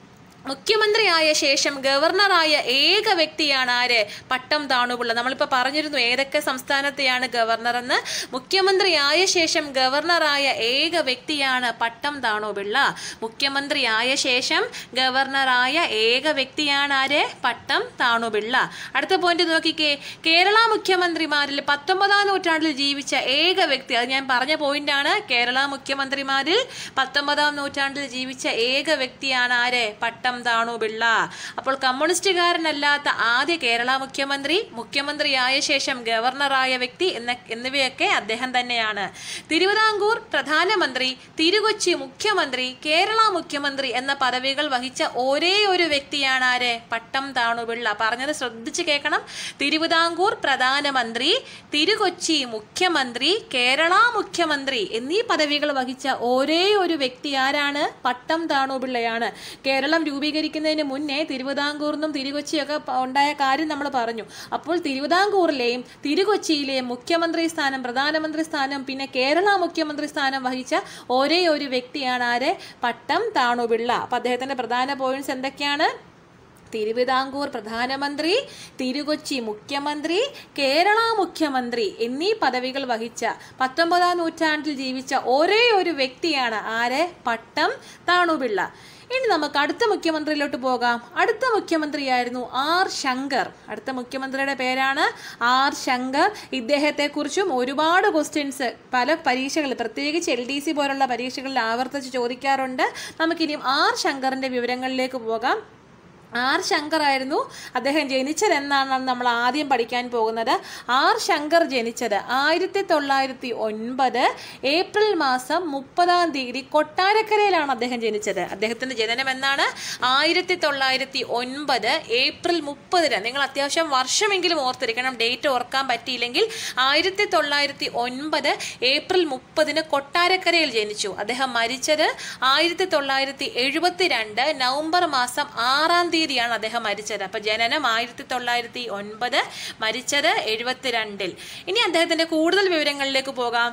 മുഖ്യമന്ത്രിയായ ശേഷം ഗവർണറായ ഏക വ്യക്തിയാണ് ആര് പട്ടം താണുപിള്ള നമ്മളിപ്പോൾ പറഞ്ഞിരുന്നു ഏതൊക്കെ സംസ്ഥാനത്തെയാണ് ഗവർണർ എന്ന് മുഖ്യമന്ത്രിയായ ശേഷം ഗവർണറായ ഏക വ്യക്തിയാണ് പട്ടം താണുപിള്ള മുഖ്യമന്ത്രിയായ ശേഷം ഗവർണറായ ഏക വ്യക്തിയാണ് ആര് പട്ടം താണുപിള്ള അടുത്ത പോയിന്റ് നോക്കിക്കേ കേരള മുഖ്യമന്ത്രിമാരിൽ പത്തൊമ്പതാം നൂറ്റാണ്ടിൽ ജീവിച്ച ഏക വ്യക്തി അത് ഞാൻ പറഞ്ഞ പോയിന്റാണ് കേരള മുഖ്യമന്ത്രിമാരിൽ പത്തൊമ്പതാം നൂറ്റാണ്ടിൽ ജീവിച്ച ഏക വ്യക്തിയാണ് ആര് പട്ടം താണു പിള്ള അപ്പോൾ കമ്മ്യൂണിസ്റ്റുകാരനല്ലാത്ത ആദ്യ കേരള മുഖ്യമന്ത്രി മുഖ്യമന്ത്രിയായ ശേഷം ഗവർണറായ വ്യക്തി എന്ന എന്നിവയൊക്കെ അദ്ദേഹം തന്നെയാണ് തിരുവിതാംകൂർ പ്രധാനമന്ത്രി തിരുകൊച്ചി മുഖ്യമന്ത്രി കേരള മുഖ്യമന്ത്രി എന്ന പദവികൾ വഹിച്ച ഒരേ ഒരു വ്യക്തിയാണ് ആര് പട്ടം താണുപിള്ള പറഞ്ഞത് ശ്രദ്ധിച്ച് കേൾക്കണം തിരുവിതാംകൂർ പ്രധാനമന്ത്രി തിരുകൊച്ചി മുഖ്യമന്ത്രി കേരള മുഖ്യമന്ത്രി എന്നീ പദവികൾ വഹിച്ച ഒരേ ഒരു വ്യക്തി ആരാണ് പട്ടം താണുപിള്ളയാണ് കേരളം രൂപീകരിക്കുന്നതിന് മുന്നേ തിരുവിതാംകൂറിനും തിരുകൊച്ചിയൊക്കെ പ- ഉണ്ടായ കാര്യം നമ്മൾ പറഞ്ഞു അപ്പോൾ തിരുവിതാംകൂറിലെയും തിരുകൊച്ചിയിലെയും മുഖ്യമന്ത്രി സ്ഥാനം പ്രധാനമന്ത്രി സ്ഥാനം പിന്നെ കേരള മുഖ്യമന്ത്രി സ്ഥാനം വഹിച്ച ഒരേ ഒരു വ്യക്തിയാണ് ആര് പട്ടം താണുപിള്ള അപ്പൊ അദ്ദേഹത്തിന്റെ പ്രധാന പോയിന്റ്സ് എന്തൊക്കെയാണ് തിരുവിതാംകൂർ പ്രധാനമന്ത്രി തിരുകൊച്ചി മുഖ്യമന്ത്രി കേരള മുഖ്യമന്ത്രി എന്നീ പദവികൾ വഹിച്ച പത്തൊമ്പതാം നൂറ്റാണ്ടിൽ ജീവിച്ച ഒരേ ഒരു വ്യക്തിയാണ് ആര് പട്ടം താണുപിള്ള ഇനി നമുക്ക് അടുത്ത മുഖ്യമന്ത്രിയിലോട്ട് പോകാം അടുത്ത മുഖ്യമന്ത്രിയായിരുന്നു ആർ ശങ്കർ അടുത്ത മുഖ്യമന്ത്രിയുടെ പേരാണ് ആർ ശങ്കർ ഇദ്ദേഹത്തെക്കുറിച്ചും ഒരുപാട് ക്വസ്റ്റ്യൻസ് പല പരീക്ഷകൾ പ്രത്യേകിച്ച് എൽ ഡി സി പോലുള്ള പരീക്ഷകളിൽ ആവർത്തിച്ച് ചോദിക്കാറുണ്ട് നമുക്കിനിയും ആർ ശങ്കറിന്റെ വിവരങ്ങളിലേക്ക് പോകാം ആർ ശങ്കർ ആയിരുന്നു അദ്ദേഹം ജനിച്ചത് എന്നാണ് നമ്മൾ ആദ്യം പഠിക്കാൻ പോകുന്നത് ആർ ശങ്കർ ജനിച്ചത് ആയിരത്തി തൊള്ളായിരത്തി ഒൻപത് ഏപ്രിൽ മാസം മുപ്പതാം തീയതി കൊട്ടാരക്കരയിലാണ് അദ്ദേഹം ജനിച്ചത് അദ്ദേഹത്തിന്റെ ജനനം എന്നാണ് ആയിരത്തി തൊള്ളായിരത്തി ഒൻപത് ഏപ്രിൽ മുപ്പതിന് നിങ്ങൾ അത്യാവശ്യം വർഷമെങ്കിലും ഓർത്തിരിക്കണം ഡേറ്റ് ഓർക്കാൻ പറ്റിയില്ലെങ്കിൽ ആയിരത്തി തൊള്ളായിരത്തി ഒൻപത് ഏപ്രിൽ മുപ്പതിന് കൊട്ടാരക്കരയിൽ ജനിച്ചു അദ്ദേഹം മരിച്ചത് ആയിരത്തി തൊള്ളായിരത്തി എഴുപത്തിരണ്ട് നവംബർ മാസം ആറാം തീയതിയാണ് അദ്ദേഹം മരിച്ചത് അപ്പൊ ജനനം ആയിരത്തി തൊള്ളായിരത്തി ഒൻപത് മരിച്ചത് എഴുപത്തിരണ്ടിൽ ഇനി അദ്ദേഹത്തിന്റെ കൂടുതൽ വിവരങ്ങളിലേക്ക് പോകാം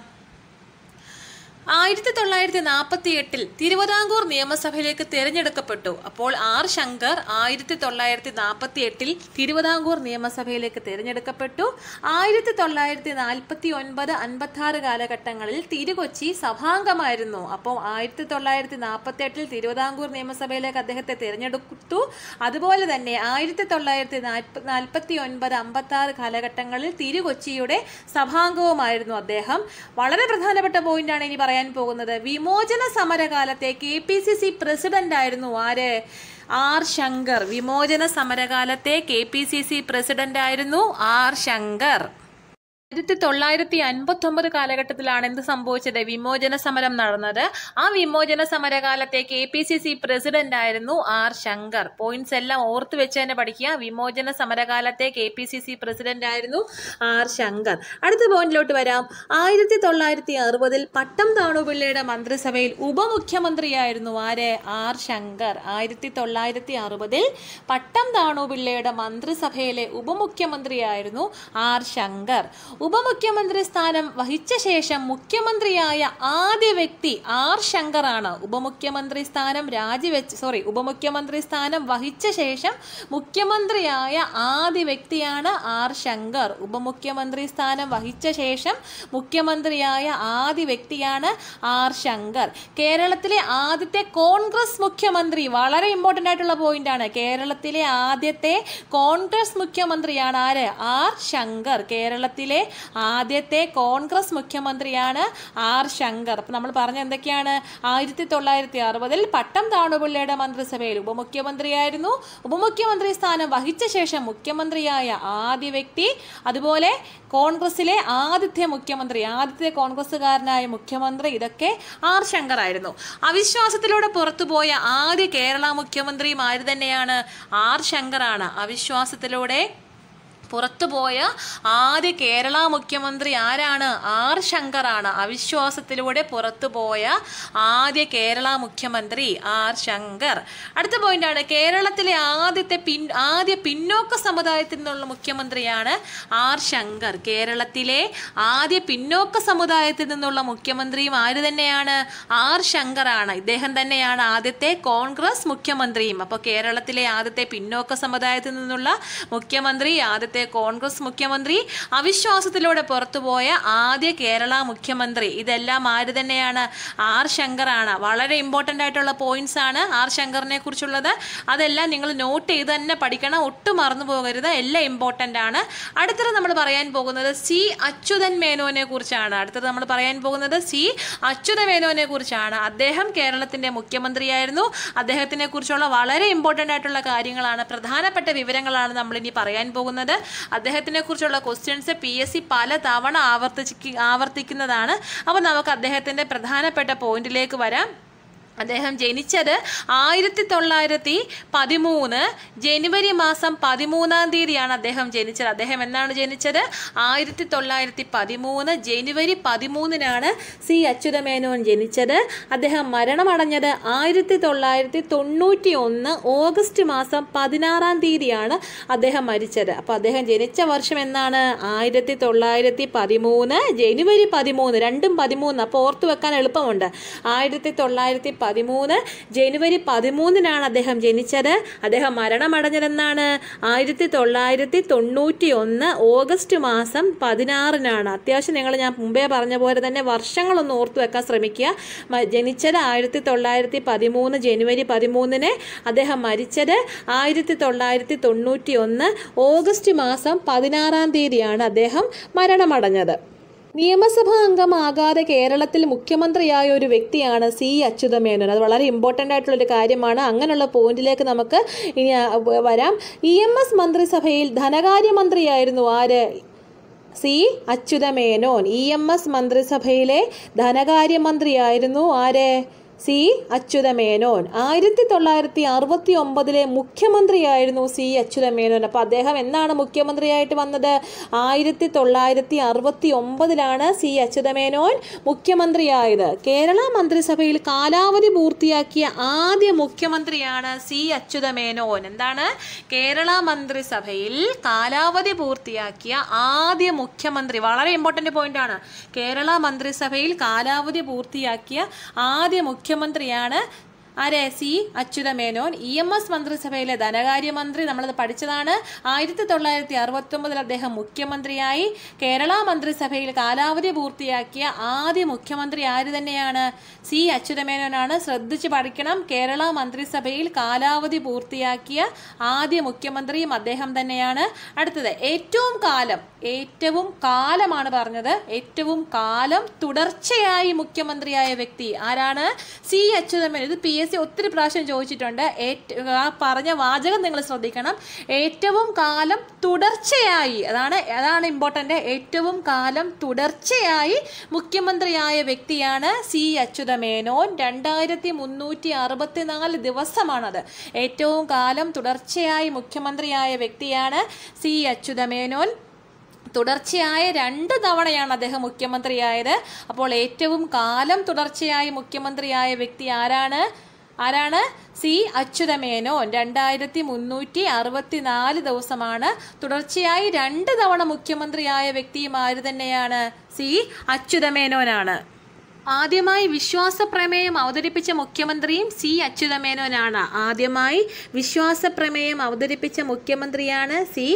ആയിരത്തി തൊള്ളായിരത്തി നാൽപ്പത്തി എട്ടിൽ തിരുവിതാംകൂർ നിയമസഭയിലേക്ക് തിരഞ്ഞെടുക്കപ്പെട്ടു അപ്പോൾ ആർ ശങ്കർ ആയിരത്തി തൊള്ളായിരത്തി നാൽപ്പത്തി എട്ടിൽ തിരുവിതാംകൂർ നിയമസഭയിലേക്ക് തിരഞ്ഞെടുക്കപ്പെട്ടു ആയിരത്തി തൊള്ളായിരത്തി നാൽപ്പത്തി ഒൻപത് അൻപത്തി ആറ് കാലഘട്ടങ്ങളിൽ തിരുകൊച്ചി സഭാംഗമായിരുന്നു അപ്പോൾ ആയിരത്തി തൊള്ളായിരത്തി നാൽപ്പത്തി എട്ടിൽ തിരുവിതാംകൂർ നിയമസഭയിലേക്ക് അദ്ദേഹത്തെ തിരഞ്ഞെടുത്തു അതുപോലെ തന്നെ ആയിരത്തി തൊള്ളായിരത്തി നാൽപ്പത്തി ഒൻപത് അമ്പത്തി ആറ് കാലഘട്ടങ്ങളിൽ തിരുകൊച്ചിയുടെ സഭാംഗവുമായിരുന്നു അദ്ദേഹം വളരെ പ്രധാനപ്പെട്ട പോയിന്റാണ് ഇനി പറയാൻ പോകുന്നത് വിമോചന സമരകാലത്തെ K P C C president ആയിരുന്നു ആര് ആർ ശങ്കർ വിമോചന സമരകാലത്തെ K P C C president ആയിരുന്നു ആർ ശങ്കർ ആയിരത്തി തൊള്ളായിരത്തി അൻപത്തി ഒമ്പത് കാലഘട്ടത്തിലാണ് എന്ത് സംഭവിച്ചത് വിമോചന സമരം നടന്നത് ആ വിമോചന സമരകാലത്തെ K P C C president ആയിരുന്നു ആർ ശങ്കർ പോയിന്റ്സ് എല്ലാം ഓർത്ത് വെച്ച് തന്നെ പഠിക്കുക വിമോചന സമരകാലത്തെ K P C C president ആയിരുന്നു ആർ ശങ്കർ അടുത്ത പോയിന്റിലോട്ട് വരാം ആയിരത്തി തൊള്ളായിരത്തി അറുപതിൽ പട്ടം താണുപിള്ളയുടെ മന്ത്രിസഭയിൽ ഉപമുഖ്യമന്ത്രിയായിരുന്നു ആര് ആർ ശങ്കർ ആയിരത്തി തൊള്ളായിരത്തി അറുപതിൽ പട്ടം താണുപിള്ളയുടെ മന്ത്രിസഭയിലെ ഉപമുഖ്യമന്ത്രിയായിരുന്നു ആർ ശങ്കർ ഉപമുഖ്യമന്ത്രി സ്ഥാനം വഹിച്ച ശേഷം മുഖ്യമന്ത്രിയായ ആദ്യ വ്യക്തി ആർ ശങ്കറാണ് ഉപമുഖ്യമന്ത്രി സ്ഥാനം രാജിവെച്ച് സോറി ഉപമുഖ്യമന്ത്രി സ്ഥാനം വഹിച്ച ശേഷം മുഖ്യമന്ത്രിയായ ആദ്യ വ്യക്തിയാണ് ആർ ശങ്കർ ഉപമുഖ്യമന്ത്രി സ്ഥാനം വഹിച്ച ശേഷം മുഖ്യമന്ത്രിയായ ആദ്യ വ്യക്തിയാണ് ആർ ശങ്കർ കേരളത്തിലെ ആദ്യത്തെ കോൺഗ്രസ് മുഖ്യമന്ത്രി വളരെ ഇമ്പോർട്ടൻ്റ് ആയിട്ടുള്ള പോയിന്റ് ആണ് കേരളത്തിലെ ആദ്യത്തെ കോൺഗ്രസ് മുഖ്യമന്ത്രിയാണ് ആര് ആർ ശങ്കർ കേരളത്തിലെ ആദ്യത്തെ കോൺഗ്രസ് മുഖ്യമന്ത്രിയാണ് ആർ ശങ്കർ അപ്പം നമ്മൾ പറഞ്ഞ എന്തൊക്കെയാണ് ആയിരത്തി തൊള്ളായിരത്തി അറുപതിൽ പട്ടം താണുപിള്ളയുടെ മന്ത്രിസഭയിൽ ഉപമുഖ്യമന്ത്രിയായിരുന്നു ഉപമുഖ്യമന്ത്രി സ്ഥാനം വഹിച്ച ശേഷം മുഖ്യമന്ത്രിയായ ആദ്യ വ്യക്തി അതുപോലെ കോൺഗ്രസിലെ ആദ്യത്തെ മുഖ്യമന്ത്രി ആദ്യത്തെ കോൺഗ്രസ്സുകാരനായ മുഖ്യമന്ത്രി ഇതൊക്കെ ആർ ശങ്കർ ആയിരുന്നു അവിശ്വാസത്തിലൂടെ പുറത്തുപോയ ആദ്യ കേരള മുഖ്യമന്ത്രിയും ആര് തന്നെയാണ് ആർ ശങ്കറാണ് അവിശ്വാസത്തിലൂടെ പുറത്തുപോയ ആദ്യ കേരള മുഖ്യമന്ത്രി ആരാണ് ആർ ശങ്കറാണ് അവിശ്വാസത്തിലൂടെ പുറത്തുപോയ ആദ്യ കേരള മുഖ്യമന്ത്രി ആർ ശങ്കർ അടുത്ത പോയിന്റാണ് കേരളത്തിലെ ആദ്യത്തെ പിൻ ആദ്യ പിന്നോക്ക സമുദായത്തിൽ നിന്നുള്ള മുഖ്യമന്ത്രിയാണ് ആർ ശങ്കർ കേരളത്തിലെ ആദ്യ പിന്നോക്ക സമുദായത്തിൽ നിന്നുള്ള മുഖ്യമന്ത്രിയും ആര് തന്നെയാണ് ആർ ശങ്കറാണ് ഇദ്ദേഹം തന്നെയാണ് ആദ്യത്തെ കോൺഗ്രസ് മുഖ്യമന്ത്രിയും അപ്പോൾ കേരളത്തിലെ ആദ്യത്തെ പിന്നോക്ക സമുദായത്തിൽ നിന്നുള്ള മുഖ്യമന്ത്രി ആദ്യത്തെ കോൺഗ്രസ് മുഖ്യമന്ത്രി അവിശ്വാസത്തിലൂടെ പുറത്തുപോയ ആദ്യ കേരള മുഖ്യമന്ത്രി ഇതെല്ലാം ആര് തന്നെയാണ് ആർ ശങ്കറാണ് വളരെ ഇമ്പോർട്ടൻ്റ് ആയിട്ടുള്ള പോയിന്റ്സ് ആണ് ആർ ശങ്കറിനെ കുറിച്ചുള്ളത് അതെല്ലാം നിങ്ങൾ നോട്ട് ചെയ്ത് തന്നെ പഠിക്കണം ഒട്ടും മറന്നു പോകരുത് എല്ലാം ഇമ്പോർട്ടൻ്റ് ആണ് അടുത്തത് നമ്മൾ പറയാൻ പോകുന്നത് സി അച്യുതൻ മേനോനെ കുറിച്ചാണ് അടുത്തത് നമ്മൾ പറയാൻ പോകുന്നത് സി അച്യുത മേനോനെ കുറിച്ചാണ് അദ്ദേഹം കേരളത്തിന്റെ മുഖ്യമന്ത്രിയായിരുന്നു അദ്ദേഹത്തിനെ കുറിച്ചുള്ള വളരെ ഇമ്പോർട്ടൻ്റ് ആയിട്ടുള്ള കാര്യങ്ങളാണ് പ്രധാനപ്പെട്ട വിവരങ്ങളാണ് നമ്മൾ ഇനി പറയാൻ പോകുന്നത് അദ്ദേഹത്തിനെ കുറിച്ചുള്ള ക്വസ്റ്റ്യൻസ് പി എസ് സി പല തവണ ആവർത്തിച്ച് ആവർത്തിക്കുന്നതാണ് അപ്പോൾ നമുക്ക് അദ്ദേഹത്തിന്റെ പ്രധാനപ്പെട്ട പോയിന്റിലേക്ക് വരാം അദ്ദേഹം ജനിച്ചത് ആയിരത്തി തൊള്ളായിരത്തി പതിമൂന്ന് ജനുവരി മാസം പതിമൂന്നാം തീയതിയാണ് അദ്ദേഹം ജനിച്ചത് അദ്ദേഹം എന്നാണ് ജനിച്ചത് ആയിരത്തി തൊള്ളായിരത്തി പതിമൂന്ന് ജനുവരി പതിമൂന്നിനാണ് സി അച്യുതമേനോൻ ജനിച്ചത് അദ്ദേഹം മരണമടഞ്ഞത് ആയിരത്തി തൊള്ളായിരത്തി തൊണ്ണൂറ്റി ഒന്ന് ഓഗസ്റ്റ് മാസം പതിനാറാം തീയതിയാണ് അദ്ദേഹം മരിച്ചത് അപ്പോൾ അദ്ദേഹം ജനിച്ച വർഷം എന്നാണ് ആയിരത്തി തൊള്ളായിരത്തി പതിമൂന്ന് ജനുവരി പതിമൂന്ന് രണ്ടും പതിമൂന്ന് അപ്പോൾ ഓർത്തു വെക്കാൻ എളുപ്പമുണ്ട് ആയിരത്തി തൊള്ളായിരത്തി പതിമൂന്ന് ജനുവരി പതിമൂന്നിനാണ് അദ്ദേഹം ജനിച്ചത് അദ്ദേഹം മരണമടഞ്ഞതെന്നാണ് ആയിരത്തി തൊള്ളായിരത്തി തൊണ്ണൂറ്റി ഒന്ന് ഓഗസ്റ്റ് മാസം പതിനാറിനാണ് അത്യാവശ്യം നിങ്ങൾ ഞാൻ മുമ്പേ പറഞ്ഞ പോലെ തന്നെ വർഷങ്ങളൊന്ന് ഓർത്തു വെക്കാൻ ശ്രമിക്കുക മ- ജനിച്ചത് ആയിരത്തി തൊള്ളായിരത്തി പതിമൂന്ന് ജനുവരി പതിമൂന്നിന് അദ്ദേഹം മരിച്ചത് ആയിരത്തി തൊള്ളായിരത്തി തൊണ്ണൂറ്റി ഒന്ന് ഓഗസ്റ്റ് മാസം പതിനാറാം തീയതിയാണ് അദ്ദേഹം മരണമടഞ്ഞത് നിയമസഭാ അംഗമാകാതെ കേരളത്തിൽ മുഖ്യമന്ത്രിയായ ഒരു വ്യക്തിയാണ് സി അച്യുതമേനോൻ അത് വളരെ ഇമ്പോർട്ടൻ്റ് ആയിട്ടുള്ള ഒരു കാര്യമാണ് അങ്ങനെയുള്ള പോയിന്റിലേക്ക് നമുക്ക് ഇനി ആ, വ- വരാം ഇ എം എസ് മന്ത്രിസഭയിൽ ധനകാര്യമന്ത്രിയായിരുന്നു ആര് സി അച്യുതമേനോൻ ഇ എം എസ് മന്ത്രിസഭയിലെ ധനകാര്യമന്ത്രിയായിരുന്നു ആര് സി അച്യുതമേനോൻ ആയിരത്തി തൊള്ളായിരത്തി അറുപത്തി ഒമ്പതിലെ മുഖ്യമന്ത്രിയായിരുന്നു സി അച്യുതമേനോൻ അപ്പോൾ അദ്ദേഹം എന്നാണ് മുഖ്യമന്ത്രിയായിട്ട് വന്നത് ആയിരത്തി തൊള്ളായിരത്തി അറുപത്തി ഒമ്പതിലാണ് സി അച്യുതമേനോൻ മുഖ്യമന്ത്രിയായത് കേരള മന്ത്രിസഭയിൽ കാലാവധി പൂർത്തിയാക്കിയ ആദ്യ മുഖ്യമന്ത്രിയാണ് സി അച്യുതമേനോൻ എന്താണ് കേരള മന്ത്രിസഭയിൽ കാലാവധി പൂർത്തിയാക്കിയ ആദ്യ മുഖ്യമന്ത്രി വളരെ ഇമ്പോർട്ടൻ്റ് പോയിന്റ് ആണ് കേരള മന്ത്രിസഭയിൽ കാലാവധി പൂർത്തിയാക്കിയ ആദ്യ മുഖ്യമന്ത്രിയാണ് ആരെ സി അച്യുതമേനോൻ ഇ എം എസ് മന്ത്രിസഭയിലെ ധനകാര്യമന്ത്രി നമ്മളത് പഠിച്ചതാണ് ആയിരത്തി തൊള്ളായിരത്തി അറുപത്തൊമ്പതിൽ അദ്ദേഹം മുഖ്യമന്ത്രിയായി കേരള മന്ത്രിസഭയിൽ കാലാവധി പൂർത്തിയാക്കിയ ആദ്യ മുഖ്യമന്ത്രി ആര് തന്നെയാണ് സി അച്യുതമേനോനാണ് ശ്രദ്ധിച്ച് പഠിക്കണം കേരള മന്ത്രിസഭയിൽ കാലാവധി പൂർത്തിയാക്കിയ ആദ്യ മുഖ്യമന്ത്രിയും അദ്ദേഹം തന്നെയാണ് അടുത്തത് ഏറ്റവും കാലം ഏറ്റവും കാലമാണ് പറഞ്ഞത് ഏറ്റവും കാലം തുടർച്ചയായി മുഖ്യമന്ത്രിയായ വ്യക്തി ആരാണ് സി അച്യുതമേനോൻ ഇത് പി എസ് സി ഒത്തിരി പ്രാവശ്യം ചോദിച്ചിട്ടുണ്ട് ഏറ്റ- ആ പറഞ്ഞ വാചകം നിങ്ങൾ ശ്രദ്ധിക്കണം ഏറ്റവും കാലം തുടർച്ചയായി അതാണ് അതാണ് ഇമ്പോർട്ടൻ്റ് ഏറ്റവും കാലം തുടർച്ചയായി മുഖ്യമന്ത്രിയായ വ്യക്തിയാണ് സി അച്യുതമേനോൻ രണ്ടായിരത്തി മുന്നൂറ്റി അറുപത്തിനാല് ദിവസമാണത് ഏറ്റവും കാലം തുടർച്ചയായി മുഖ്യമന്ത്രിയായ വ്യക്തിയാണ് സി അച്യുതമേനോൻ തുടർച്ചയായ രണ്ട് തവണയാണ് അദ്ദേഹം മുഖ്യമന്ത്രിയായത് അപ്പോൾ ഏറ്റവും കാലം തുടർച്ചയായി മുഖ്യമന്ത്രിയായ വ്യക്തി ആരാണ് ആരാണ് സി അച്യുതമേനോൻ രണ്ടായിരത്തി മുന്നൂറ്റി അറുപത്തിനാല് ദിവസമാണ് തുടർച്ചയായി രണ്ട് തവണ മുഖ്യമന്ത്രിയായ വ്യക്തിയും ആര് തന്നെയാണ് സി അച്യുതമേനോനാണ് ആദ്യമായി വിശ്വാസ പ്രമേയം അവതരിപ്പിച്ച മുഖ്യമന്ത്രിയും സി അച്യുതമേനോനാണ് ആദ്യമായി വിശ്വാസ പ്രമേയം അവതരിപ്പിച്ച മുഖ്യമന്ത്രിയാണ് സി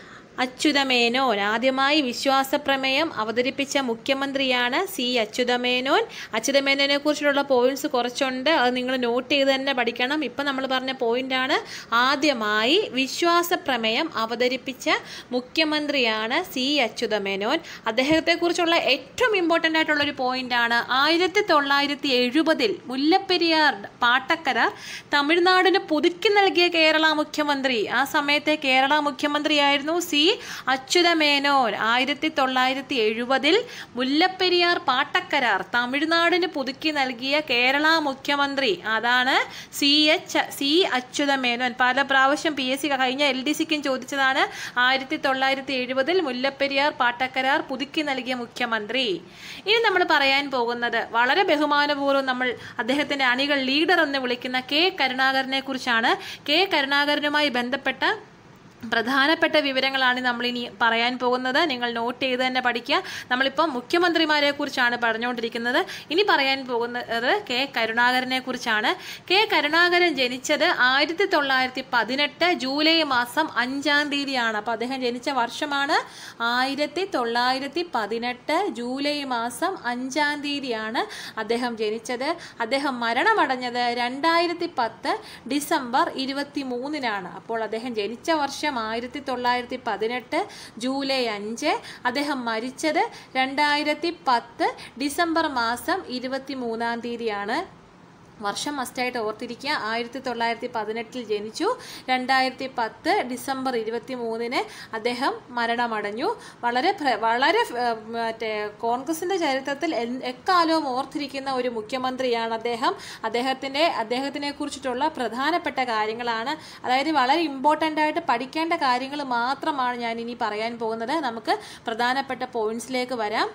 അച്യുതമേനോൻ ആദ്യമായി വിശ്വാസ പ്രമേയം അവതരിപ്പിച്ച മുഖ്യമന്ത്രിയാണ് സി അച്യുതമേനോൻ അച്യുതമേനോനെ കുറിച്ചുള്ള പോയിന്റ്സ് കുറച്ചുണ്ട് അത് നിങ്ങൾ നോട്ട് ചെയ്ത് തന്നെ പഠിക്കണം ഇപ്പം നമ്മൾ പറഞ്ഞ പോയിന്റാണ് ആദ്യമായി വിശ്വാസ പ്രമേയം അവതരിപ്പിച്ച മുഖ്യമന്ത്രിയാണ് സി അച്യുതമേനോൻ അദ്ദേഹത്തെക്കുറിച്ചുള്ള ഏറ്റവും ഇമ്പോർട്ടൻ്റ് ആയിട്ടുള്ള ഒരു പോയിന്റാണ് ആയിരത്തി തൊള്ളായിരത്തി എഴുപതിൽ മുല്ലപ്പെരിയാർ പാട്ടക്കരാർ തമിഴ്നാടിന് പുതുക്കി നൽകിയ കേരള മുഖ്യമന്ത്രി ആ സമയത്തെ കേരള മുഖ്യമന്ത്രിയായിരുന്നു സി അച്യുതമേനോൻ ആയിരത്തി തൊള്ളായിരത്തി എഴുപതിൽ മുല്ലപ്പെരിയാർ പാട്ടക്കരാർ തമിഴ്നാടിന് പുതുക്കി നൽകിയ കേരള മുഖ്യമന്ത്രി അതാണ് സി എച്ച് സി അച്യുതമേനോൻ പല പ്രാവശ്യം പി എസ് സി കഴിഞ്ഞ എൽ ഡി സിക്കും ചോദിച്ചതാണ് ആയിരത്തി തൊള്ളായിരത്തി എഴുപതിൽ മുല്ലപ്പെരിയാർ പാട്ടക്കരാർ പുതുക്കി നൽകിയ മുഖ്യമന്ത്രി ഇനി നമ്മൾ പറയാൻ പോകുന്നത് വളരെ ബഹുമാനപൂർവ്വം നമ്മൾ അദ്ദേഹത്തിന്റെ അണികൾ ലീഡർ എന്ന് വിളിക്കുന്ന കെ കരുണാകരനെ കുറിച്ചാണ് കെ കരുണാകരനുമായി ബന്ധപ്പെട്ട പ്രധാനപ്പെട്ട വിവരങ്ങളാണ് നമ്മൾ ഇനി പറയാൻ പോകുന്നത് നിങ്ങൾ നോട്ട് ചെയ്ത് തന്നെ പഠിക്കുക നമ്മളിപ്പം മുഖ്യമന്ത്രിമാരെ കുറിച്ചാണ് പറഞ്ഞുകൊണ്ടിരിക്കുന്നത് ഇനി പറയാൻ പോകുന്നത് കെ കരുണാകരനെ കുറിച്ചാണ് കെ കരുണാകരൻ ജനിച്ചത് ആയിരത്തി തൊള്ളായിരത്തി പതിനെട്ട് ജൂലൈ മാസം അഞ്ചാം തീയതിയാണ് അപ്പോൾ അദ്ദേഹം ജനിച്ച വർഷമാണ് ആയിരത്തി തൊള്ളായിരത്തി പതിനെട്ട് ജൂലൈ മാസം അഞ്ചാം തീയതിയാണ് അദ്ദേഹം ജനിച്ചത് അദ്ദേഹം മരണമടഞ്ഞത് രണ്ടായിരത്തി പത്ത് ഡിസംബർ ഇരുപത്തി മൂന്നിനാണ് അപ്പോൾ അദ്ദേഹം ജനിച്ച വർഷം ആയിരത്തി തൊള്ളായിരത്തി പതിനെട്ട് ജൂലൈ അഞ്ച് അദ്ദേഹം മരിച്ചത് രണ്ടായിരത്തി പത്ത് ഡിസംബർ മാസം ഇരുപത്തി മൂന്നാം തീയതിയാണ് വർഷം മസ്റ്റായിട്ട് ഓർത്തിരിക്കുക ആയിരത്തി തൊള്ളായിരത്തി പതിനെട്ടിൽ ജനിച്ചു രണ്ടായിരത്തി പത്ത് ഡിസംബർ ഇരുപത്തി മൂന്നിന് അദ്ദേഹം മരണമടഞ്ഞു വളരെ പ്ര- വളരെ ഏർ, മറ്റേ കോൺഗ്രസിന്റെ ചരിത്രത്തിൽ എൻ- എക്കാലവും ഓർത്തിരിക്കുന്ന ഒരു മുഖ്യമന്ത്രിയാണ് അദ്ദേഹം അദ്ദേഹത്തിന്റെ അദ്ദേഹത്തിനെ കുറിച്ചിട്ടുള്ള പ്രധാനപ്പെട്ട കാര്യങ്ങളാണ് അതായത് വളരെ ഇമ്പോർട്ടൻ്റ് ആയിട്ട് പഠിക്കേണ്ട കാര്യങ്ങൾ മാത്രമാണ് ഞാൻ ഇനി പറയാൻ പോകുന്നത് നമുക്ക് പ്രധാനപ്പെട്ട പോയിന്റ്സിലേക്ക് വരാം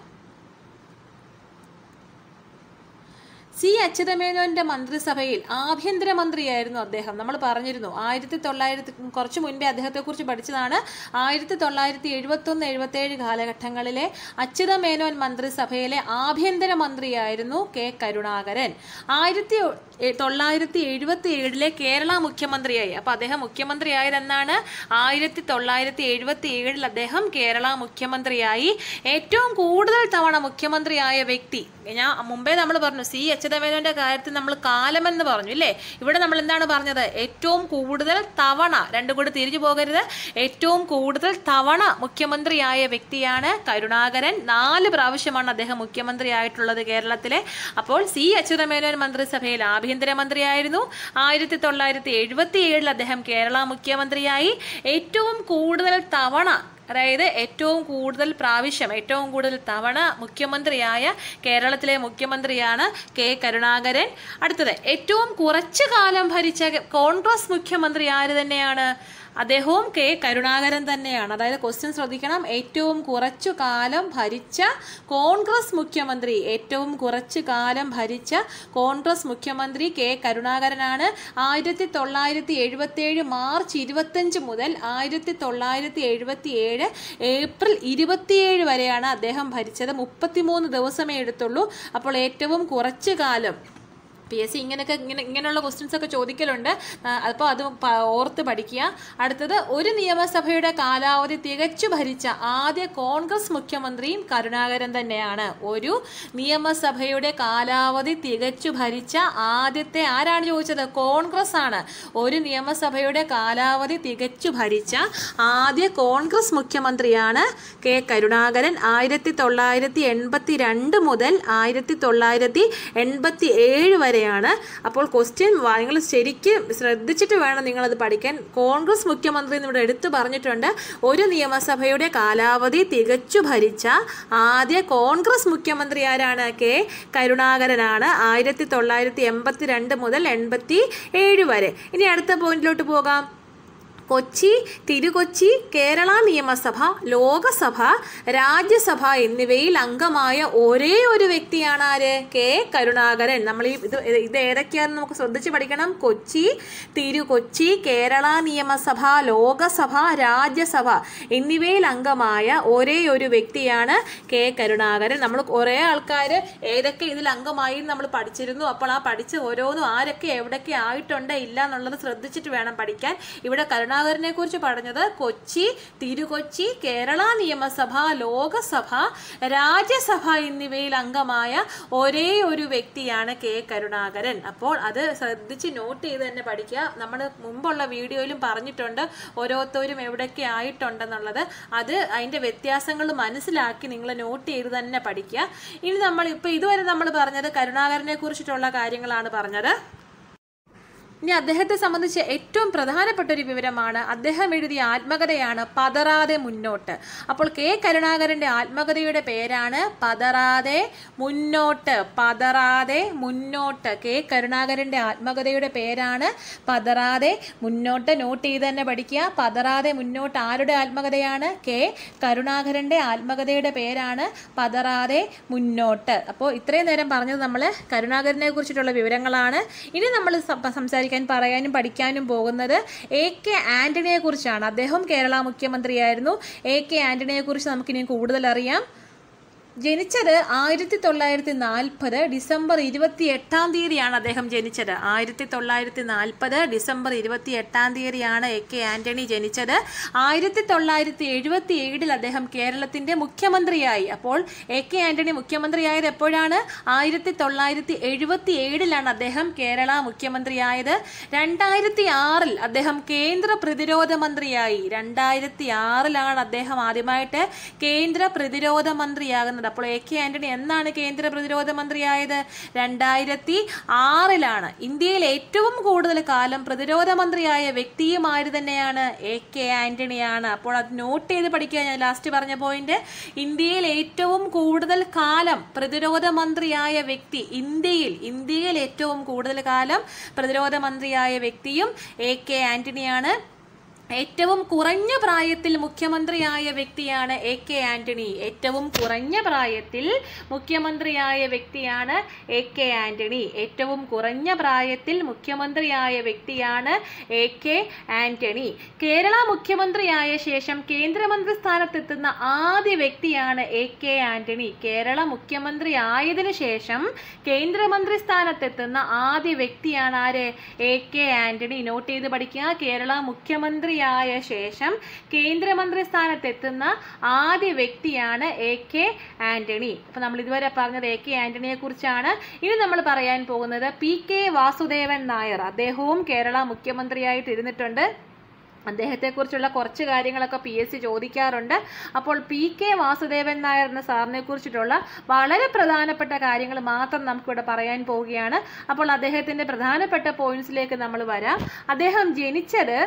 സി അച്യുതമേനോന്റെ മന്ത്രിസഭയിൽ ആഭ്യന്തരമന്ത്രിയായിരുന്നു അദ്ദേഹം നമ്മൾ പറഞ്ഞിരുന്നു ആയിരത്തി തൊള്ളായിരത്തി കുറച്ച് മുൻപേ അദ്ദേഹത്തെക്കുറിച്ച് പഠിച്ചതാണ് ആയിരത്തി തൊള്ളായിരത്തി എഴുപത്തൊന്ന് എഴുപത്തേഴ് കാലഘട്ടങ്ങളിലെ അച്യുതമേനോൻ മന്ത്രിസഭയിലെ ആഭ്യന്തരമന്ത്രിയായിരുന്നു കെ കരുണാകരൻ ആയിരത്തി തൊള്ളായിരത്തി എഴുപത്തി ഏഴിലെ കേരള മുഖ്യമന്ത്രിയായി അപ്പോൾ അദ്ദേഹം മുഖ്യമന്ത്രിയായത് എന്നാണ് ആയിരത്തി തൊള്ളായിരത്തി എഴുപത്തി ഏഴിൽ അദ്ദേഹം കേരള മുഖ്യമന്ത്രിയായി ഏറ്റവും കൂടുതൽ തവണ മുഖ്യമന്ത്രിയായ വ്യക്തി ഞാൻ മുമ്പേ നമ്മൾ പറഞ്ഞു സി അച്യുതമേനോന്റെ കാര്യത്തിൽ നമ്മൾ കാലമെന്ന് പറഞ്ഞു ഇല്ലേ ഇവിടെ നമ്മൾ എന്താണ് പറഞ്ഞത് ഏറ്റവും കൂടുതൽ തവണ രണ്ടും കൂടി തിരിഞ്ഞു പോകരുത് ഏറ്റവും കൂടുതൽ തവണ മുഖ്യമന്ത്രിയായ വ്യക്തിയാണ് കരുണാകരൻ നാല് പ്രാവശ്യമാണ് അദ്ദേഹം മുഖ്യമന്ത്രിയായിട്ടുള്ളത് കേരളത്തിലെ അപ്പോൾ സി അച്യുതമേനോൻ മന്ത്രിസഭയിൽ ആഭ്യന്തരമന്ത്രിയായിരുന്നു ആയിരത്തി തൊള്ളായിരത്തി എഴുപത്തി ഏഴിൽ അദ്ദേഹം കേരള മുഖ്യമന്ത്രിയായി ഏറ്റവും കൂടുതൽ തവണ അതായത് ഏറ്റവും കൂടുതൽ പ്രാവശ്യം ഏറ്റവും കൂടുതൽ തവണ മുഖ്യമന്ത്രിയായ കേരളത്തിലെ മുഖ്യമന്ത്രിയാണ് കെ കരുണാകരൻ അടുത്തത് ഏറ്റവും കുറച്ചു കാലം ഭരിച്ച കോൺഗ്രസ് മുഖ്യമന്ത്രി ആര് തന്നെയാണ് അദ്ദേഹവും കെ കരുണാകരൻ തന്നെയാണ് അതായത് ക്വസ്റ്റ്യൻ ശ്രദ്ധിക്കണം ഏറ്റവും കുറച്ചു കാലം ഭരിച്ച കോൺഗ്രസ് മുഖ്യമന്ത്രി ഏറ്റവും കുറച്ചു കാലം ഭരിച്ച കോൺഗ്രസ് മുഖ്യമന്ത്രി കെ കരുണാകരനാണ് ആയിരത്തി തൊള്ളായിരത്തി എഴുപത്തി ഏഴ് മാർച്ച് ഇരുപത്തഞ്ച് മുതൽ ആയിരത്തി തൊള്ളായിരത്തി എഴുപത്തി ഏഴ് ഏപ്രിൽ ഇരുപത്തിയേഴ് വരെയാണ് അദ്ദേഹം ഭരിച്ചത് മുപ്പത്തിമൂന്ന് ദിവസമേ എടുത്തുള്ളൂ അപ്പോൾ ഏറ്റവും കുറച്ചു കാലം പി എസ് സി ഇങ്ങനെയൊക്കെ ഇങ്ങനെ ഇങ്ങനെയുള്ള ക്വസ്റ്റ്യൻസ് ഒക്കെ ചോദിക്കലുണ്ട് അപ്പോൾ അത് പ- ഓർത്ത് പഠിക്കുക അടുത്തത് ഒരു നിയമസഭയുടെ കാലാവധി തികച്ചു ഭരിച്ച ആദ്യ കോൺഗ്രസ് മുഖ്യമന്ത്രിയും കരുണാകരൻ തന്നെയാണ് ഒരു നിയമസഭയുടെ കാലാവധി തികച്ചു ഭരിച്ച ആദ്യത്തെ ആരാണ് ചോദിച്ചത് കോൺഗ്രസ് ആണ് ഒരു നിയമസഭയുടെ കാലാവധി തികച്ചു ഭരിച്ച ആദ്യ കോൺഗ്രസ് മുഖ്യമന്ത്രിയാണ് കെ കരുണാകരൻ ആയിരത്തി തൊള്ളായിരത്തി എൺപത്തി രണ്ട് മുതൽ ആയിരത്തി തൊള്ളായിരത്തി എൺപത്തി ഏഴ് വരെയാണ് അപ്പോൾ ക്വസ്റ്റ്യൻ നിങ്ങൾ ശരിക്കും ശ്രദ്ധിച്ചിട്ട് വേണം നിങ്ങളത് പഠിക്കാൻ കോൺഗ്രസ് മുഖ്യമന്ത്രി എന്ന് ഇവിടെ എടുത്തു പറഞ്ഞിട്ടുണ്ട് ഒരു നിയമസഭയുടെ കാലാവധി തികച്ചു ഭരിച്ച ആദ്യ കോൺഗ്രസ് മുഖ്യമന്ത്രി ആരാണ് കെ കരുണാകരനാണ് ആയിരത്തി തൊള്ളായിരത്തി എൺപത്തി രണ്ട് മുതൽ എൺപത്തി ഏഴ് വരെ ഇനി അടുത്ത പോയിന്റിലോട്ട് പോകാം കൊച്ചി തിരുകൊച്ചി കേരള നിയമസഭ ലോകസഭ രാജ്യസഭ എന്നിവയിൽ അംഗമായ ഒരേ ഒരു വ്യക്തിയാണ് ആര് കെ കരുണാകരൻ നമ്മൾ ഈ ഇത് ഇത് ഏതൊക്കെയാണെന്ന് നമുക്ക് ശ്രദ്ധിച്ച് പഠിക്കണം കൊച്ചി തിരുകൊച്ചി കേരള നിയമസഭ ലോകസഭ രാജ്യസഭ എന്നിവയിൽ അംഗമായ ഒരേ ഒരു വ്യക്തിയാണ് കെ കരുണാകരൻ നമ്മൾ കുറേ ആൾക്കാർ ഏതൊക്കെ ഇതിൽ അംഗമായി നമ്മൾ പഠിച്ചിരുന്നു അപ്പോൾ ആ പഠിച്ച് ഓരോന്നും ആരൊക്കെ എവിടൊക്കെ ആയിട്ടുണ്ട് ഇല്ല എന്നുള്ളത് ശ്രദ്ധിച്ചിട്ട് വേണം പഠിക്കാൻ ഇവിടെ കരുണാകരനെ കുറിച്ച് പറഞ്ഞത് കൊച്ചി തിരുകൊച്ചി കേരള നിയമസഭ ലോകസഭ രാജ്യസഭ എന്നിവയിൽ അംഗമായ ഒരേ ഒരു വ്യക്തിയാണ് കെ കരുണാകരൻ അപ്പോൾ അത് ശ്രദ്ധിച്ച് നോട്ട് ചെയ്ത് തന്നെ പഠിക്കുക നമ്മൾ മുമ്പുള്ള വീഡിയോയിലും പറഞ്ഞിട്ടുണ്ട് ഓരോരുത്തരും എവിടെയൊക്കെ ആയിട്ടുണ്ടെന്നുള്ളത് അത് അതിൻ്റെ വ്യത്യാസങ്ങൾ മനസ്സിലാക്കി നിങ്ങൾ നോട്ട് ചെയ്ത് തന്നെ പഠിക്കുക ഇനി നമ്മൾ ഇപ്പോൾ ഇതുവരെ നമ്മൾ പറഞ്ഞത് കരുണാകരനെ കുറിച്ചിട്ടുള്ള കാര്യങ്ങളാണ് പറഞ്ഞത് ഇനി അദ്ദേഹത്തെ സംബന്ധിച്ച് ഏറ്റവും പ്രധാനപ്പെട്ട ഒരു വിവരമാണ് അദ്ദേഹം എഴുതിയ ആത്മകഥയാണ് പതറാതെ മുന്നോട്ട് അപ്പോൾ കെ കരുണാകരന്റെ ആത്മകഥയുടെ പേരാണ് പതറാതെ മുന്നോട്ട് പതറാതെ മുന്നോട്ട് കെ കരുണാകരന്റെ ആത്മകഥയുടെ പേരാണ് പതറാതെ മുന്നോട്ട് നോട്ട് ചെയ്ത് തന്നെ പഠിക്കുക പതറാതെ മുന്നോട്ട് ആരുടെ ആത്മകഥയാണ് കെ കരുണാകരന്റെ ആത്മകഥയുടെ പേരാണ് പതറാതെ മുന്നോട്ട് അപ്പോൾ ഇത്രയും നേരം പറഞ്ഞത് നമ്മൾ കരുണാകരനെ കുറിച്ചിട്ടുള്ള വിവരങ്ങളാണ് ഇനി നമ്മൾ സംസാരിക്കാൻ പറയാനും പഠിക്കാനും പോകുന്നത് എ കെ ആന്റണിയെ കുറിച്ചാണ് അദ്ദേഹം കേരള മുഖ്യമന്ത്രിയായിരുന്നു എ കെ ആന്റണിയെ കുറിച്ച് നമുക്കിനി കൂടുതൽ അറിയാം ജനിച്ചത് ആയിരത്തി തൊള്ളായിരത്തി നാൽപ്പത് ഡിസംബർ ഇരുപത്തി എട്ടാം തീയതിയാണ് അദ്ദേഹം ജനിച്ചത് ആയിരത്തി തൊള്ളായിരത്തി നാൽപ്പത് ഡിസംബർ ഇരുപത്തി എട്ടാം തീയതിയാണ് എ കെ ആന്റണി ജനിച്ചത് ആയിരത്തി തൊള്ളായിരത്തി എഴുപത്തി ഏഴിൽ അദ്ദേഹം കേരളത്തിന്റെ മുഖ്യമന്ത്രിയായി അപ്പോൾ എ കെ ആന്റണി മുഖ്യമന്ത്രിയായത് എപ്പോഴാണ് ആയിരത്തി തൊള്ളായിരത്തി എഴുപത്തി ഏഴിലാണ് അദ്ദേഹം കേരള മുഖ്യമന്ത്രിയായത് രണ്ടായിരത്തി ആറിൽ അദ്ദേഹം കേന്ദ്ര പ്രതിരോധ മന്ത്രിയായി രണ്ടായിരത്തി ആറിലാണ് അദ്ദേഹം ആദ്യമായിട്ട് കേന്ദ്ര പ്രതിരോധ മന്ത്രിയാകുന്നത് അപ്പോൾ എ കെ ആന്റണി എന്നാണ് കേന്ദ്ര പ്രതിരോധ മന്ത്രിയായത് രണ്ടായിരത്തി ആറിലാണ് ഇന്ത്യയിൽ ഏറ്റവും കൂടുതൽ കാലം പ്രതിരോധ മന്ത്രിയായ വ്യക്തിയും ആര് തന്നെയാണ് എ കെ ആന്റണിയാണ് അപ്പോൾ അത് നോട്ട് ചെയ്ത് പഠിക്കുക ഞാൻ ലാസ്റ്റ് പറഞ്ഞ പോയിന്റ് ഇന്ത്യയിൽ ഏറ്റവും കൂടുതൽ കാലം പ്രതിരോധ മന്ത്രിയായ വ്യക്തി ഇന്ത്യയിൽ ഇന്ത്യയിൽ ഏറ്റവും കൂടുതൽ കാലം പ്രതിരോധ മന്ത്രിയായ വ്യക്തിയും എ കെ ആന്റണിയാണ് ഏറ്റവും കുറഞ്ഞ പ്രായത്തിൽ മുഖ്യമന്ത്രിയായ വ്യക്തിയാണ് എ കെ ആന്റണി ഏറ്റവും കുറഞ്ഞ പ്രായത്തിൽ മുഖ്യമന്ത്രിയായ വ്യക്തിയാണ് എ കെ ആന്റണി ഏറ്റവും കുറഞ്ഞ പ്രായത്തിൽ മുഖ്യമന്ത്രിയായ വ്യക്തിയാണ് എ കെ ആന്റണി കേരള മുഖ്യമന്ത്രിയായ ശേഷം കേന്ദ്രമന്ത്രി സ്ഥാനത്തെത്തുന്ന ആദ്യ വ്യക്തിയാണ് എ കെ ആന്റണി കേരള മുഖ്യമന്ത്രി ആയതിനു ശേഷം കേന്ദ്രമന്ത്രി സ്ഥാനത്തെത്തുന്ന ആദ്യ വ്യക്തിയാണ് ആര് എ കെ ആന്റണി നോട്ട് ചെയ്ത് പഠിക്കുക കേരള മുഖ്യമന്ത്രിയായ ശേഷം കേന്ദ്രമന്ത്രി സ്ഥാനത്തെത്തുന്ന ആദ്യ വ്യക്തിയാണ് എ കെ ആന്റണി അപ്പൊ നമ്മൾ ഇതുവരെ പറഞ്ഞത് എ കെ ആന്റണിയെ കുറിച്ചാണ് ഇനി നമ്മൾ പറയാൻ പോകുന്നത് പി കെ വാസുദേവൻ നായർ അദ്ദേഹവും കേരള മുഖ്യമന്ത്രിയായിട്ട് ഇരുന്നിട്ടുണ്ട് അദ്ദേഹത്തെക്കുറിച്ചുള്ള കുറച്ച് കാര്യങ്ങളൊക്കെ പി എസ് സി ചോദിക്കാറുണ്ട് അപ്പോൾ പി കെ വാസുദേവൻ നായർ എന്ന സാറിനെ കുറിച്ചിട്ടുള്ള വളരെ പ്രധാനപ്പെട്ട കാര്യങ്ങൾ മാത്രം നമുക്കിവിടെ പറയാൻ പോവുകയാണ് അപ്പോൾ അദ്ദേഹത്തിന്റെ പ്രധാനപ്പെട്ട പോയിന്റ്സിലേക്ക് നമ്മൾ വരാം അദ്ദേഹം ജനിച്ചത്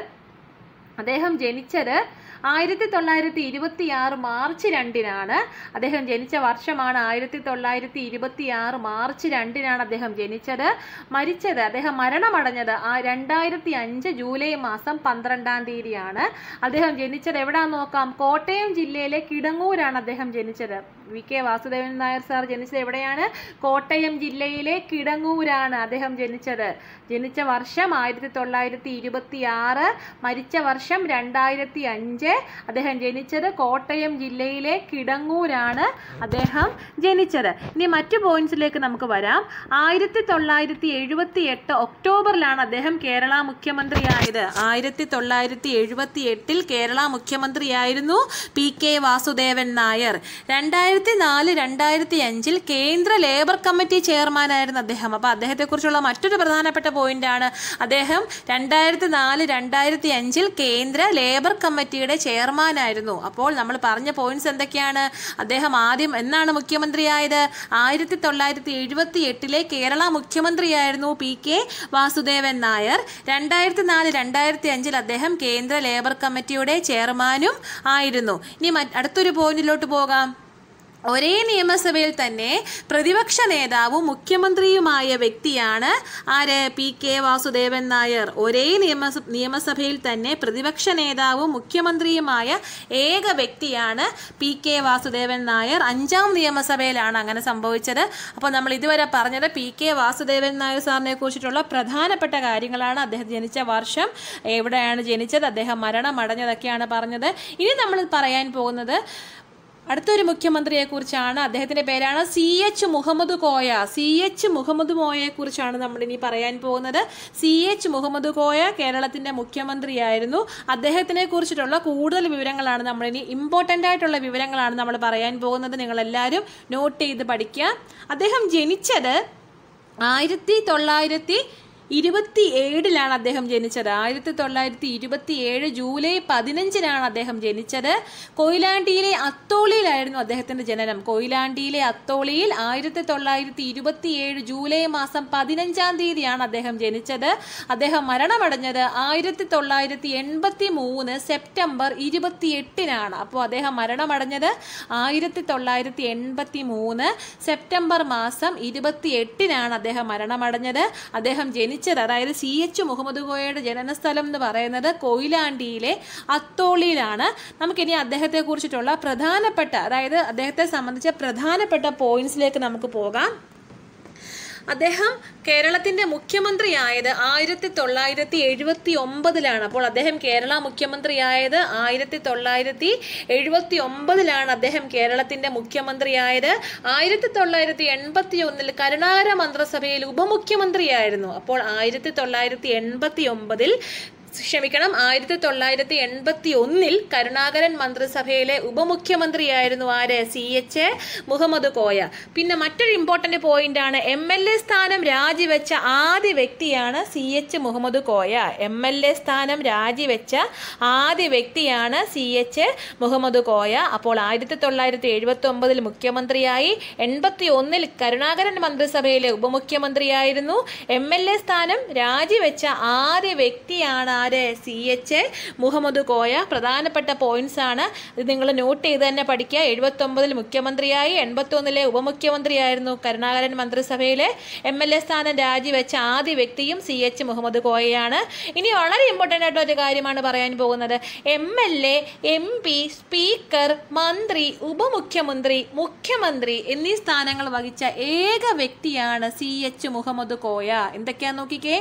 അദ്ദേഹം ജനിച്ചത് ആയിരത്തി തൊള്ളായിരത്തി ഇരുപത്തി ആറ് മാർച്ച് രണ്ടിനാണ് അദ്ദേഹം ജനിച്ച വർഷമാണ് ആയിരത്തി തൊള്ളായിരത്തി ഇരുപത്തി ആറ് മാർച്ച് രണ്ടിനാണ് അദ്ദേഹം ജനിച്ചത് മരിച്ചത് അദ്ദേഹം മരണമടഞ്ഞത് ആ രണ്ടായിരത്തി അഞ്ച് ജൂലൈ മാസം പന്ത്രണ്ടാം തീയതിയാണ് അദ്ദേഹം ജനിച്ചത് എവിടാന്ന് നോക്കാം കോട്ടയം ജില്ലയിലെ കിടങ്ങൂരാണ് അദ്ദേഹം ജനിച്ചത് V K Vasudevan Nair sir ജനിച്ചത് എവിടെയാണ് കോട്ടയം ജില്ലയിലെ കിടങ്ങൂരാണ് അദ്ദേഹം ജനിച്ചത് ജനിച്ച വർഷം ആയിരത്തി തൊള്ളായിരത്തി ഇരുപത്തി ആറ് മരിച്ച വർഷം രണ്ടായിരത്തി അഞ്ച് അദ്ദേഹം ജനിച്ചത് കോട്ടയം ജില്ലയിലെ കിടങ്ങൂരാണ് അദ്ദേഹം ജനിച്ചത് ഇനി മറ്റു പോയിന്റ്സിലേക്ക് നമുക്ക് വരാം ആയിരത്തി തൊള്ളായിരത്തി എഴുപത്തി എട്ട് ഒക്ടോബറിലാണ് അദ്ദേഹം കേരള മുഖ്യമന്ത്രിയായത് ആയിരത്തി തൊള്ളായിരത്തി എഴുപത്തി എട്ടിൽ കേരള മുഖ്യമന്ത്രിയായിരുന്നു പി കെ വാസുദേവൻ നായർ രണ്ടായിരത്തി നാല് രണ്ടായിരത്തി അഞ്ചിൽ കേന്ദ്ര ലേബർ കമ്മിറ്റി ചെയർമാനായിരുന്നു അദ്ദേഹം അപ്പോൾ അദ്ദേഹത്തെക്കുറിച്ചുള്ള മറ്റൊരു പ്രധാനപ്പെട്ട പോയിന്റാണ് അദ്ദേഹം രണ്ടായിരത്തി നാല് രണ്ടായിരത്തി അഞ്ചിൽ കേന്ദ്ര ലേബർ കമ്മിറ്റിയുടെ ചെയർമാനായിരുന്നു അപ്പോൾ നമ്മൾ പറഞ്ഞ പോയിന്റ്സ് എന്തൊക്കെയാണ് അദ്ദേഹം ആദ്യം എന്നാണ് മുഖ്യമന്ത്രിയായത് ആയിരത്തി തൊള്ളായിരത്തി എഴുപത്തി എട്ടിലെ കേരള മുഖ്യമന്ത്രിയായിരുന്നു പി കെ വാസുദേവൻ നായർ രണ്ടായിരത്തി നാല് രണ്ടായിരത്തി അഞ്ചിൽ അദ്ദേഹം കേന്ദ്ര ലേബർ കമ്മിറ്റിയുടെ ചെയർമാനും ആയിരുന്നു ഇനി മറ്റ് അടുത്തൊരു പോയിന്റിലോട്ട് പോകാം ഒരേ നിയമസഭയിൽ തന്നെ പ്രതിപക്ഷ നേതാവും മുഖ്യമന്ത്രിയുമായ വ്യക്തിയാണ് ആര് പി കെ വാസുദേവൻ നായർ ഒരേ നിയമസ നിയമസഭയിൽ തന്നെ പ്രതിപക്ഷ നേതാവും മുഖ്യമന്ത്രിയുമായ ഏക വ്യക്തിയാണ് പി കെ വാസുദേവൻ നായർ അഞ്ചാം നിയമസഭയിലാണ് അങ്ങനെ സംഭവിച്ചത് അപ്പോൾ നമ്മൾ ഇതുവരെ പറഞ്ഞത് പി കെ വാസുദേവൻ നായർ സാറിനെ കുറിച്ചിട്ടുള്ള പ്രധാനപ്പെട്ട കാര്യങ്ങളാണ് അദ്ദേഹം ജനിച്ച വർഷം എവിടെയാണ് ജനിച്ചത് അദ്ദേഹം മരണമടഞ്ഞതൊക്കെയാണ് പറഞ്ഞത് ഇനി നമ്മൾ പറയാൻ പോകുന്നത് അടുത്തൊരു മുഖ്യമന്ത്രിയെ കുറിച്ചാണ് അദ്ദേഹത്തിന്റെ പേരാണ് C H Muhammad Koya C H Muhammad കോയയെ കുറിച്ചാണ് നമ്മൾ ഇനി പറയാൻ പോകുന്നത് സി എച്ച് മുഹമ്മദ് കോയ കേരളത്തിന്റെ മുഖ്യമന്ത്രിയായിരുന്നു അദ്ദേഹത്തിനെ കുറിച്ചിട്ടുള്ള കൂടുതൽ വിവരങ്ങളാണ് നമ്മൾ ഇനി ഇമ്പോർട്ടൻ്റ് ആയിട്ടുള്ള വിവരങ്ങളാണ് നമ്മൾ പറയാൻ പോകുന്നത് നിങ്ങൾ എല്ലാവരും നോട്ട് ചെയ്ത് പഠിക്കുക അദ്ദേഹം ജനിച്ചത് ആയിരത്തി തൊള്ളായിരത്തി ഇരുപത്തി ഏഴിലാണ് അദ്ദേഹം ജനിച്ചത് ആയിരത്തി തൊള്ളായിരത്തി ഇരുപത്തി ഏഴ് ജൂലൈ പതിനഞ്ചിനാണ് അദ്ദേഹം ജനിച്ചത് കൊയിലാണ്ടിയിലെ അത്തോളിയിലായിരുന്നു അദ്ദേഹത്തിന്റെ ജനനം കൊയിലാണ്ടിയിലെ അത്തോളിയിൽ ആയിരത്തി തൊള്ളായിരത്തി ഇരുപത്തി ഏഴ് ജൂലൈ മാസം പതിനഞ്ചാം തീയതിയാണ് അദ്ദേഹം ജനിച്ചത് അദ്ദേഹം മരണമടഞ്ഞത് ആയിരത്തി തൊള്ളായിരത്തി എൺപത്തി മൂന്ന് സെപ്റ്റംബർ ഇരുപത്തി എട്ടിനാണ് അപ്പോൾ അദ്ദേഹം മരണമടഞ്ഞത് ആയിരത്തി തൊള്ളായിരത്തി എൺപത്തി മൂന്ന് സെപ്റ്റംബർ മാസം ഇരുപത്തി എട്ടിനാണ് അദ്ദേഹം മരണമടഞ്ഞത് അദ്ദേഹം ജനിച്ചത് അതായത് സി എച്ച് മുഹമ്മദ് കോയയുടെ ജനനസ്ഥലം എന്ന് പറയുന്നത് കൊയിലാണ്ടിയിലെ അത്തോളിയിലാണ് നമുക്കിനി അദ്ദേഹത്തെ കുറിച്ചിട്ടുള്ള പ്രധാനപ്പെട്ട അതായത് അദ്ദേഹത്തെ സംബന്ധിച്ച പ്രധാനപ്പെട്ട പോയിന്റ്സിലേക്ക് നമുക്ക് പോകാം അദ്ദേഹം കേരളത്തിന്റെ മുഖ്യമന്ത്രിയായത് ആയിരത്തി തൊള്ളായിരത്തി എഴുപത്തി ഒമ്പതിലാണ് അപ്പോൾ അദ്ദേഹം കേരള മുഖ്യമന്ത്രിയായത് ആയിരത്തി തൊള്ളായിരത്തി എഴുപത്തി ഒമ്പതിലാണ് അദ്ദേഹം കേരളത്തിന്റെ മുഖ്യമന്ത്രിയായത് ആയിരത്തി തൊള്ളായിരത്തി എൺപത്തി ഒന്നിൽ കരുണാകര മന്ത്രിസഭയിൽ ഉപമുഖ്യമന്ത്രിയായിരുന്നു അപ്പോൾ ആയിരത്തി തൊള്ളായിരത്തി എൺപത്തി ഒമ്പതിൽ ക്ഷമിക്കണം ആയിരത്തി തൊള്ളായിരത്തി എൺപത്തി ഒന്നിൽ കരുണാകരൻ മന്ത്രിസഭയിലെ ഉപമുഖ്യമന്ത്രിയായിരുന്നു ആര് സി എച്ച് മുഹമ്മദ് കോയ പിന്നെ മറ്റൊരു ഇമ്പോർട്ടന്റ് പോയിന്റ് ആണ് എം എൽ എ സ്ഥാനം രാജിവെച്ച ആദ്യ വ്യക്തിയാണ് C H Muhammad Koya M L A സ്ഥാനം രാജിവെച്ച ആദ്യ വ്യക്തിയാണ് സി എച്ച് മുഹമ്മദ് കോയ അപ്പോൾ ആയിരത്തി തൊള്ളായിരത്തി എഴുപത്തി ഒമ്പതിൽ മുഖ്യമന്ത്രിയായി എൺപത്തി ഒന്നിൽ കരുണാകരൻ മന്ത്രിസഭയിലെ ഉപമുഖ്യമന്ത്രിയായിരുന്നു എം എൽ എ സ്ഥാനം രാജിവെച്ച ആദ്യ വ്യക്തിയാണ് ആര് സി എച്ച് മുഹമ്മദ് കോയ പ്രധാനപ്പെട്ട പോയിന്റ്സ് ആണ് ഇത് നിങ്ങൾ നോട്ട് ചെയ്ത് തന്നെ പഠിക്കുക എഴുപത്തി ഒമ്പതിൽ മുഖ്യമന്ത്രിയായി എൺപത്തി ഒന്നിലെ ഉപമുഖ്യമന്ത്രിയായിരുന്നു കരുണാകരൻ മന്ത്രിസഭയിലെ എം എൽ എ സ്ഥാനം രാജിവെച്ച ആദ്യ വ്യക്തിയും സി എച്ച് മുഹമ്മദ് കോയയാണ് ഇനി വളരെ ഇമ്പോർട്ടൻ്റ് ആയിട്ടുള്ള ഒരു കാര്യമാണ് പറയാൻ പോകുന്നത് M L A M P speaker മന്ത്രി ഉപമുഖ്യമന്ത്രി മുഖ്യമന്ത്രി എന്നീ സ്ഥാനങ്ങൾ വഹിച്ച ഏക വ്യക്തിയാണ് സി എച്ച് മുഹമ്മദ് കോയ എന്തൊക്കെയാ നോക്കിക്കേ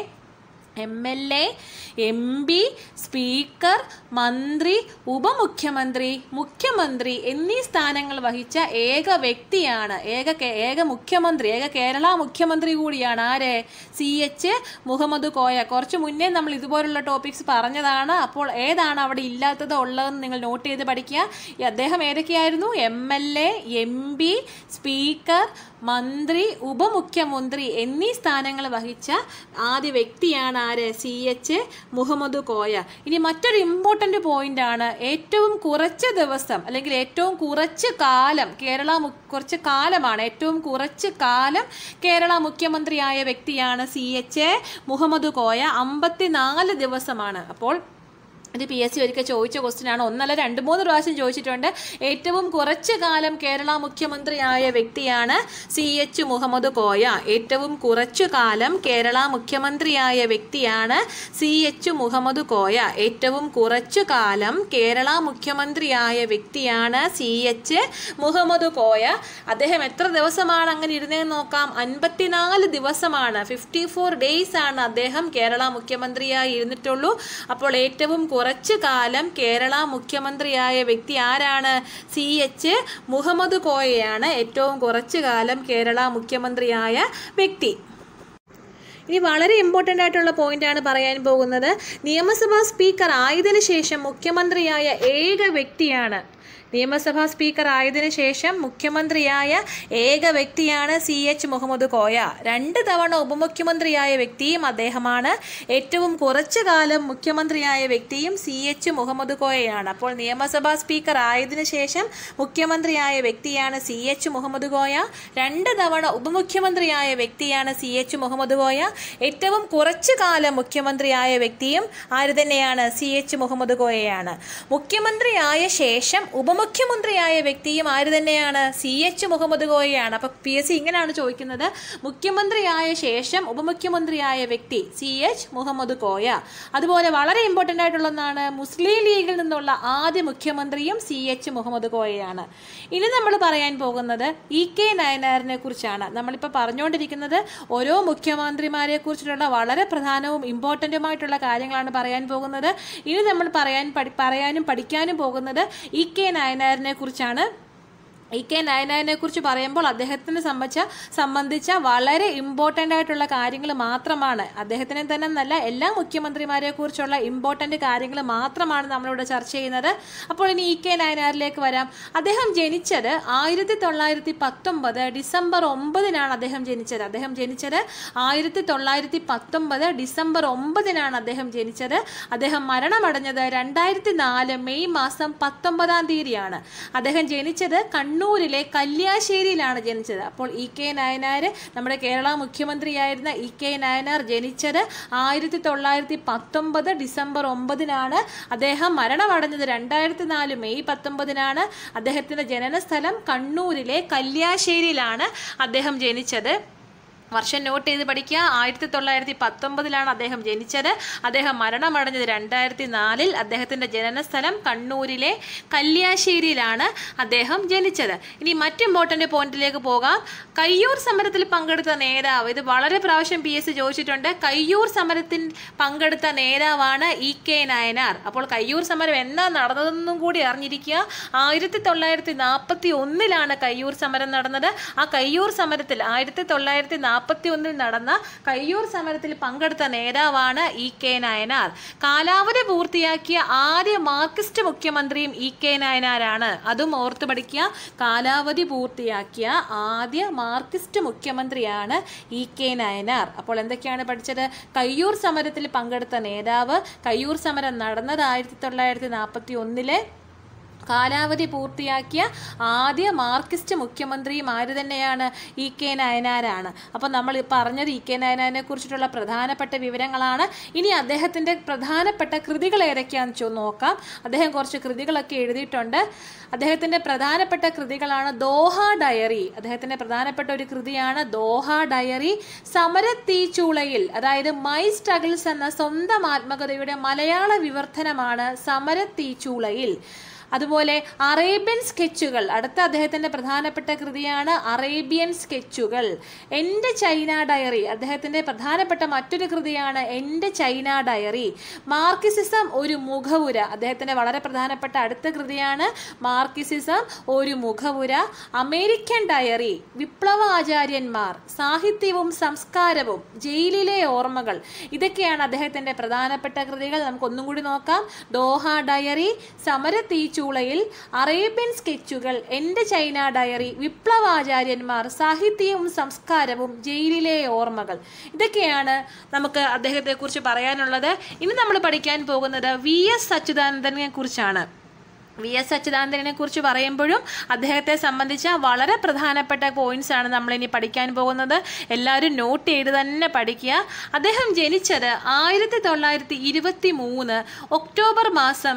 M L A M P speaker മന്ത്രി ഉപമുഖ്യമന്ത്രി മുഖ്യമന്ത്രി എന്നീ സ്ഥാനങ്ങൾ വഹിച്ച ഏക വ്യക്തിയാണ് ഏക കേ- ഏക മുഖ്യമന്ത്രി ഏക കേരള മുഖ്യമന്ത്രി കൂടിയാണ് ആര് സി എച്ച് മുഹമ്മദ് കോയ കുറച്ച് മുന്നേ നമ്മൾ ഇതുപോലുള്ള ടോപ്പിക്സ് പറഞ്ഞതാണ് അപ്പോൾ ഏതാണ് അവിടെ ഇല്ലാത്തത് ഉള്ളതെന്ന് നിങ്ങൾ നോട്ട് ചെയ്ത് പഠിക്കുക ഈ അദ്ദേഹം ഏതൊക്കെയായിരുന്നു M L A M P speaker മന്ത്രി ഉപമുഖ്യമന്ത്രി എന്നീ സ്ഥാനങ്ങൾ വഹിച്ച ആദ്യ വ്യക്തിയാണ് ആര് സി എച്ച് മുഹമ്മദ് കോയ ഇനി മറ്റൊരു ഇമ്പോർട്ടൻ്റ് പോയിന്റ് ആണ് ഏറ്റവും കുറച്ച് ദിവസം അല്ലെങ്കിൽ ഏറ്റവും കുറച്ച് കാലം കേരള മു- കുറച്ച് കാലമാണ് ഏറ്റവും കുറച്ച് കാലം കേരള മുഖ്യമന്ത്രിയായ വ്യക്തിയാണ് സി എച്ച് മുഹമ്മദ് കോയ അമ്പത്തിനാല് ദിവസമാണ് അപ്പോൾ ഇത് പി എസ് സി ഒരിക്കൽ ചോദിച്ച ക്വസ്റ്റ്യൻ ആണ് ഒന്നല്ല രണ്ട് മൂന്ന് പ്രാവശ്യം ചോദിച്ചിട്ടുണ്ട് ഏറ്റവും കുറച്ച് കാലം കേരള മുഖ്യമന്ത്രിയായ വ്യക്തിയാണ് സി എച്ച് മുഹമ്മദ് കോയ ഏറ്റവും കുറച്ചു കാലം കേരള മുഖ്യമന്ത്രിയായ വ്യക്തിയാണ് സി എച്ച് മുഹമ്മദ് കോയ ഏറ്റവും കുറച്ചു കാലം കേരള മുഖ്യമന്ത്രിയായ വ്യക്തിയാണ് സി എച്ച് മുഹമ്മദ് കോയ അദ്ദേഹം എത്ര ദിവസമാണ് അങ്ങനെ ഇരുന്നതെന്ന് നോക്കാം അൻപത്തിനാല് ദിവസമാണ് ഫിഫ്റ്റി ഫോർ ഡേയ്സ് ആണ് അദ്ദേഹം കേരള മുഖ്യമന്ത്രിയായി ഇരുന്നിട്ടുള്ളൂ അപ്പോൾ ഏറ്റവും കുറച്ചു കാലം കേരള മുഖ്യമന്ത്രിയായ വ്യക്തി ആരാണ് സി എച്ച് മുഹമ്മദ് കോയയാണ് ഏറ്റവും കുറച്ചു കാലം കേരള മുഖ്യമന്ത്രിയായ വ്യക്തി ഇനി വളരെ ഇമ്പോർട്ടൻ്റ് ആയിട്ടുള്ള പോയിന്റ് ആണ് പറയാൻ പോകുന്നത് നിയമസഭാ സ്പീക്കർ ആയതിനു ശേഷം മുഖ്യമന്ത്രിയായ ഏക വ്യക്തിയാണ് നിയമസഭാ സ്പീക്കർ ആയതിനു ശേഷം മുഖ്യമന്ത്രിയായ ഏക വ്യക്തിയാണ് സി എച്ച് മുഹമ്മദ് കോയ രണ്ട് തവണ ഉപമുഖ്യമന്ത്രിയായ വ്യക്തിയും അദ്ദേഹമാണ് ഏറ്റവും കുറച്ചു കാലം മുഖ്യമന്ത്രിയായ വ്യക്തിയും സി എച്ച് മുഹമ്മദ് കോയയാണ് അപ്പോൾ നിയമസഭാ സ്പീക്കർ ആയതിനു ശേഷം മുഖ്യമന്ത്രിയായ വ്യക്തിയാണ് സി എച്ച് മുഹമ്മദ് കോയ രണ്ട് തവണ ഉപമുഖ്യമന്ത്രിയായ വ്യക്തിയാണ് സി എച്ച് മുഹമ്മദ് കോയ ഏറ്റവും കുറച്ചു കാലം മുഖ്യമന്ത്രിയായ വ്യക്തിയും ആര് തന്നെയാണ് സി എച്ച് മുഹമ്മദ് കോയയാണ് മുഖ്യമന്ത്രിയായ ശേഷം ഉപമുഖ്യമന്ത്രിയായ വ്യക്തിയും ആര് തന്നെയാണ് സി എച്ച് മുഹമ്മദ് കോയയാണ് അപ്പൊ പി എസ് സി ഇങ്ങനെയാണ് ചോദിക്കുന്നത് മുഖ്യമന്ത്രിയായ ശേഷം ഉപമുഖ്യമന്ത്രിയായ വ്യക്തി സി എച്ച് മുഹമ്മദ് കോയ അതുപോലെ വളരെ ഇമ്പോർട്ടൻ്റ് ആയിട്ടുള്ള ഒന്നാണ് മുസ്ലിം ലീഗിൽ നിന്നുള്ള ആദ്യ മുഖ്യമന്ത്രിയും സി എച്ച് മുഹമ്മദ് കോയയാണ് ഇനി നമ്മൾ പറയാൻ പോകുന്നത് ഇ കെ നയനാറിനെ കുറിച്ചാണ് നമ്മളിപ്പോൾ പറഞ്ഞുകൊണ്ടിരിക്കുന്നത് ഓരോ മുഖ്യമന്ത്രിമാരെ കുറിച്ചിട്ടുള്ള വളരെ പ്രധാനവും ഇമ്പോർട്ടൻറ്റുമായിട്ടുള്ള കാര്യങ്ങളാണ് പറയാൻ പോകുന്നത് ഇനി നമ്മൾ പറയാൻ പഠി പറയാനും പഠിക്കാനും പോകുന്നത് ഇ കെ നയനാറിനെ കുറിച്ചാണ് ഇ കെ നായനായനെ കുറിച്ച് പറയുമ്പോൾ അദ്ദേഹത്തിനെ സംബന്ധിച്ച സംബന്ധിച്ച വളരെ ഇമ്പോർട്ടൻ്റ് ആയിട്ടുള്ള കാര്യങ്ങൾ മാത്രമാണ് അദ്ദേഹത്തിനെ തന്നെ എന്നല്ല എല്ലാ മുഖ്യമന്ത്രിമാരെ കുറിച്ചുള്ള ഇമ്പോർട്ടൻ്റ് കാര്യങ്ങൾ മാത്രമാണ് നമ്മളിവിടെ ചർച്ച ചെയ്യുന്നത് അപ്പോൾ ഇനി ഇ കെ നായനാരിലേക്ക് വരാം അദ്ദേഹം ജനിച്ചത് ആയിരത്തി തൊള്ളായിരത്തി പത്തൊമ്പത് ഡിസംബർ ഒമ്പതിനാണ് അദ്ദേഹം ജനിച്ചത് അദ്ദേഹം ജനിച്ചത് ആയിരത്തി തൊള്ളായിരത്തി പത്തൊമ്പത് ഡിസംബർ ഒമ്പതിനാണ് അദ്ദേഹം ജനിച്ചത് അദ്ദേഹം മരണമടഞ്ഞത് രണ്ടായിരത്തി നാല് മെയ് മാസം പത്തൊമ്പതാം തീയതിയാണ് അദ്ദേഹം ജനിച്ചത് കണ്ണൂരിലെ കല്യാശ്ശേരിയിലാണ് ജനിച്ചത് അപ്പോൾ ഇ കെ നായനാർ നമ്മുടെ കേരള മുഖ്യമന്ത്രിയായിരുന്ന ഇ കെ നായനാർ ജനിച്ചത് ആയിരത്തി തൊള്ളായിരത്തി പത്തൊമ്പത് ഡിസംബർ ഒമ്പതിനാണ് അദ്ദേഹം മരണമടഞ്ഞത് രണ്ടായിരത്തി നാല് മെയ് പത്തൊമ്പതിനാണ് അദ്ദേഹത്തിൻ്റെ ജനനസ്ഥലം കണ്ണൂരിലെ കല്യാശ്ശേരിയിലാണ് അദ്ദേഹം ജനിച്ചത് വർഷം നോട്ട് ചെയ്ത് പഠിക്കുക ആയിരത്തി തൊള്ളായിരത്തി പത്തൊമ്പതിലാണ് അദ്ദേഹം ജനിച്ചത് അദ്ദേഹം മരണമടഞ്ഞത് രണ്ടായിരത്തി നാലിൽ അദ്ദേഹത്തിൻ്റെ ജനനസ്ഥലം കണ്ണൂരിലെ കല്യാശ്ശേരിയിലാണ് അദ്ദേഹം ജനിച്ചത് ഇനി മറ്റ് ഇമ്പോർട്ടൻ്റ് പോയിന്റിലേക്ക് പോകാം കയ്യൂർ സമരത്തിൽ പങ്കെടുത്ത നേതാവ് ഇത് വളരെ പ്രാവശ്യം പി എസ് സി ചോദിച്ചിട്ടുണ്ട് കയ്യൂർ സമരത്തിൽ പങ്കെടുത്ത നേതാവാണ് ഇ കെ നായനാർ അപ്പോൾ കയ്യൂർ സമരം എന്നാ നടന്നതെന്നും കൂടി അറിഞ്ഞിരിക്കുക ആയിരത്തി തൊള്ളായിരത്തി നാൽപ്പത്തി ഒന്നിലാണ് കയ്യൂർ സമരം നടന്നത് ആ കയ്യൂർ സമരത്തിൽ ആയിരത്തി തൊള്ളായിരത്തി നാൽപ്പത്തി ഒന്നിൽ നടന്ന കയ്യൂർ സമരത്തിൽ പങ്കെടുത്ത നേതാവാണ് ഇ കെ നായനാർ കാലാവധി പൂർത്തിയാക്കിയ ആദ്യ മാർക്സിസ്റ്റ് മുഖ്യമന്ത്രിയും ഇ കെ നായനാരാണ് അതും ഓർത്തു പഠിക്കുക കാലാവധി പൂർത്തിയാക്കിയ ആദ്യ മാർക്സിസ്റ്റ് മുഖ്യമന്ത്രിയാണ് ഇ കെ നായനാർ അപ്പോൾ എന്തൊക്കെയാണ് പഠിച്ചത് കയ്യൂർ സമരത്തിൽ പങ്കെടുത്ത നേതാവ് കയ്യൂർ സമരം നടന്നത് ആയിരത്തി തൊള്ളായിരത്തി നാൽപ്പത്തി ഒന്നിലെ കാലാവധി പൂർത്തിയാക്കിയ ആദ്യ മാർക്സിസ്റ്റ് മുഖ്യമന്ത്രിയും ആര് തന്നെയാണ് ഇ കെ നയനാരാണ് അപ്പോൾ നമ്മൾ ഈ പറഞ്ഞത് ഇ കെ നയനാരിനെ കുറിച്ചിട്ടുള്ള പ്രധാനപ്പെട്ട വിവരങ്ങളാണ് ഇനി അദ്ദേഹത്തിൻ്റെ പ്രധാനപ്പെട്ട കൃതികൾ ഏതൊക്കെയാണെന്ന് ചോ നോക്കാം അദ്ദേഹം കുറച്ച് കൃതികളൊക്കെ എഴുതിയിട്ടുണ്ട് അദ്ദേഹത്തിൻ്റെ പ്രധാനപ്പെട്ട കൃതികളാണ് ദോഹ ഡയറി അദ്ദേഹത്തിൻ്റെ പ്രധാനപ്പെട്ട ഒരു കൃതിയാണ് ദോഹ ഡയറി സമരത്തീച്ചൂളയിൽ അതായത് മൈ സ്ട്രഗിൾസ് എന്ന സ്വന്തം ആത്മകഥയുടെ മലയാള വിവർത്തനമാണ് സമരത്തീച്ചൂളയിൽ അതുപോലെ അറേബ്യൻ സ്കെച്ചുകൾ അടുത്ത അദ്ദേഹത്തിൻ്റെ പ്രധാനപ്പെട്ട കൃതിയാണ് അറേബ്യൻ സ്കെച്ചുകൾ എൻ്റെ ചൈന ഡയറി അദ്ദേഹത്തിൻ്റെ പ്രധാനപ്പെട്ട മറ്റൊരു കൃതിയാണ് എൻ്റെ ചൈന ഡയറി മാർക്കിസിസം ഒരു മുഖവുര അദ്ദേഹത്തിൻ്റെ വളരെ പ്രധാനപ്പെട്ട അടുത്ത കൃതിയാണ് മാർക്കിസിസം ഒരു മുഖവുര അമേരിക്കൻ ഡയറി വിപ്ലവ ആചാര്യന്മാർ സാഹിത്യവും സംസ്കാരവും ജയിലിലെ ഓർമ്മകൾ ഇതൊക്കെയാണ് അദ്ദേഹത്തിൻ്റെ പ്രധാനപ്പെട്ട കൃതികൾ നമുക്കൊന്നും കൂടി നോക്കാം ദോഹ ഡയറി സമര തീച്ചൂളയിൽ അറേബ്യൻ സ്കെച്ചുകൾ എൻ്റെ ചൈന ഡയറി വിപ്ലവാചാര്യന്മാർ സാഹിത്യവും സംസ്കാരവും ജയിലിലെ ഓർമ്മകൾ ഇതൊക്കെയാണ് നമുക്ക് അദ്ദേഹത്തെക്കുറിച്ച് പറയാനുള്ളത് ഇനി നമ്മൾ പഠിക്കാൻ പോകുന്നത് വി എസ് അച്യുതാനന്ദനെ കുറിച്ചാണ് വി എസ് അച്യുതാനന്ദനെ കുറിച്ച് പറയുമ്പോഴും അദ്ദേഹത്തെ സംബന്ധിച്ച വളരെ പ്രധാനപ്പെട്ട പോയിന്റ്സ് ആണ് നമ്മൾ ഇനി പഠിക്കാൻ പോകുന്നത് എല്ലാവരും നോട്ട് ചെയ്ത് തന്നെ പഠിക്കുക അദ്ദേഹം ജനിച്ചത് ആയിരത്തി തൊള്ളായിരത്തി ഇരുപത്തി മൂന്ന് ഒക്ടോബർ മാസം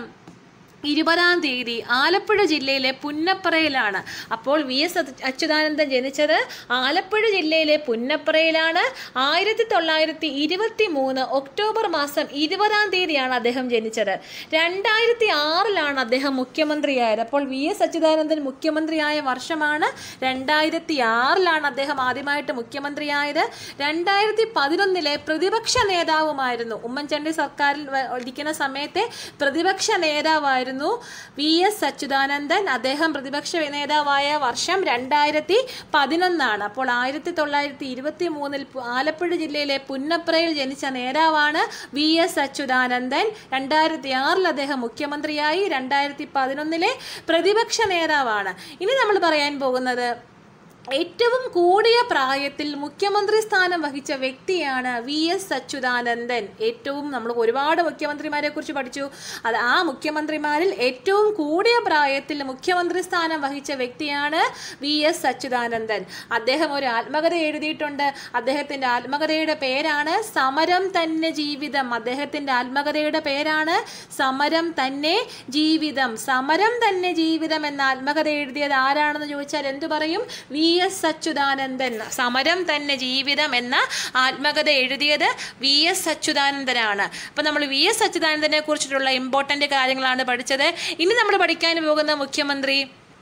ഇരുപതാം തീയതി ആലപ്പുഴ ജില്ലയിലെ പുന്നപ്പറയിലാണ് അപ്പോൾ വി എസ് അച്യുതാനന്ദൻ ജനിച്ചത് ആലപ്പുഴ ജില്ലയിലെ പുന്നപ്പറയിലാണ് ആയിരത്തി തൊള്ളായിരത്തി ഇരുപത്തി മൂന്ന് ഒക്ടോബർ മാസം ഇരുപതാം തീയതിയാണ് അദ്ദേഹം ജനിച്ചത് രണ്ടായിരത്തി ആറിലാണ് അദ്ദേഹം മുഖ്യമന്ത്രിയായത് അപ്പോൾ വി എസ് അച്യുതാനന്ദൻ മുഖ്യമന്ത്രിയായ വർഷമാണ് രണ്ടായിരത്തി ആറിലാണ് അദ്ദേഹം ആദ്യമായിട്ട് മുഖ്യമന്ത്രിയായത് രണ്ടായിരത്തി പതിനൊന്നിലെ പ്രതിപക്ഷ നേതാവുമായിരുന്നു ഉമ്മൻചാണ്ടി സർക്കാരിൽ വ- ഇരിക്കുന്ന സമയത്തെ പ്രതിപക്ഷ നേതാവായിരുന്നു വി എസ് അച്യുതാനന്ദൻ അദ്ദേഹം പ്രതിപക്ഷ നേതാവായ വർഷം രണ്ടായിരത്തി പതിനൊന്നാണ് അപ്പോൾ ആയിരത്തി തൊള്ളായിരത്തി ഇരുപത്തി മൂന്നിൽ ആലപ്പുഴ ജില്ലയിലെ പുന്നപ്രയിൽ ജനിച്ച നേതാവാണ് വി എസ് അച്യുതാനന്ദൻ രണ്ടായിരത്തി ആറിൽ അദ്ദേഹം മുഖ്യമന്ത്രിയായി രണ്ടായിരത്തി പതിനൊന്നിലെ പ്രതിപക്ഷ നേതാവാണ് ഇനി നമ്മൾ പറയാൻ പോകുന്നത് ഏറ്റവും കൂടിയ പ്രായത്തിൽ മുഖ്യമന്ത്രി സ്ഥാനം വഹിച്ച വ്യക്തിയാണ് വി എസ് അച്യുതാനന്ദൻ ഏറ്റവും നമ്മൾ ഒരുപാട് മുഖ്യമന്ത്രിമാരെ കുറിച്ച് പഠിച്ചു അത് ആ മുഖ്യമന്ത്രിമാരിൽ ഏറ്റവും കൂടിയ പ്രായത്തിൽ മുഖ്യമന്ത്രി സ്ഥാനം വഹിച്ച വ്യക്തിയാണ് വി എസ് അച്യുതാനന്ദൻ അദ്ദേഹം ഒരു ആത്മകഥ എഴുതിയിട്ടുണ്ട് അദ്ദേഹത്തിൻ്റെ ആത്മകഥയുടെ പേരാണ് സമരം തന്നെ ജീവിതം അദ്ദേഹത്തിൻ്റെ ആത്മകഥയുടെ പേരാണ് സമരം തന്നെ ജീവിതം സമരം തന്നെ ജീവിതം എന്ന ആത്മകഥ എഴുതിയത് ആരാണെന്ന് ചോദിച്ചാൽ എന്തു പറയും വി എസ് അച്യുതാനന്ദൻ സമരം തന്നെ ജീവിതം എന്ന ആത്മകഥ എഴുതിയത് വി എസ് അച്യുതാനന്ദനാണ് അപ്പം നമ്മൾ വി എസ് അച്യുതാനന്ദനെ കുറിച്ചിട്ടുള്ള ഇമ്പോർട്ടൻ്റ് കാര്യങ്ങളാണ് പഠിച്ചത് ഇനി നമ്മൾ പഠിക്കാൻ പോകുന്ന മുഖ്യമന്ത്രി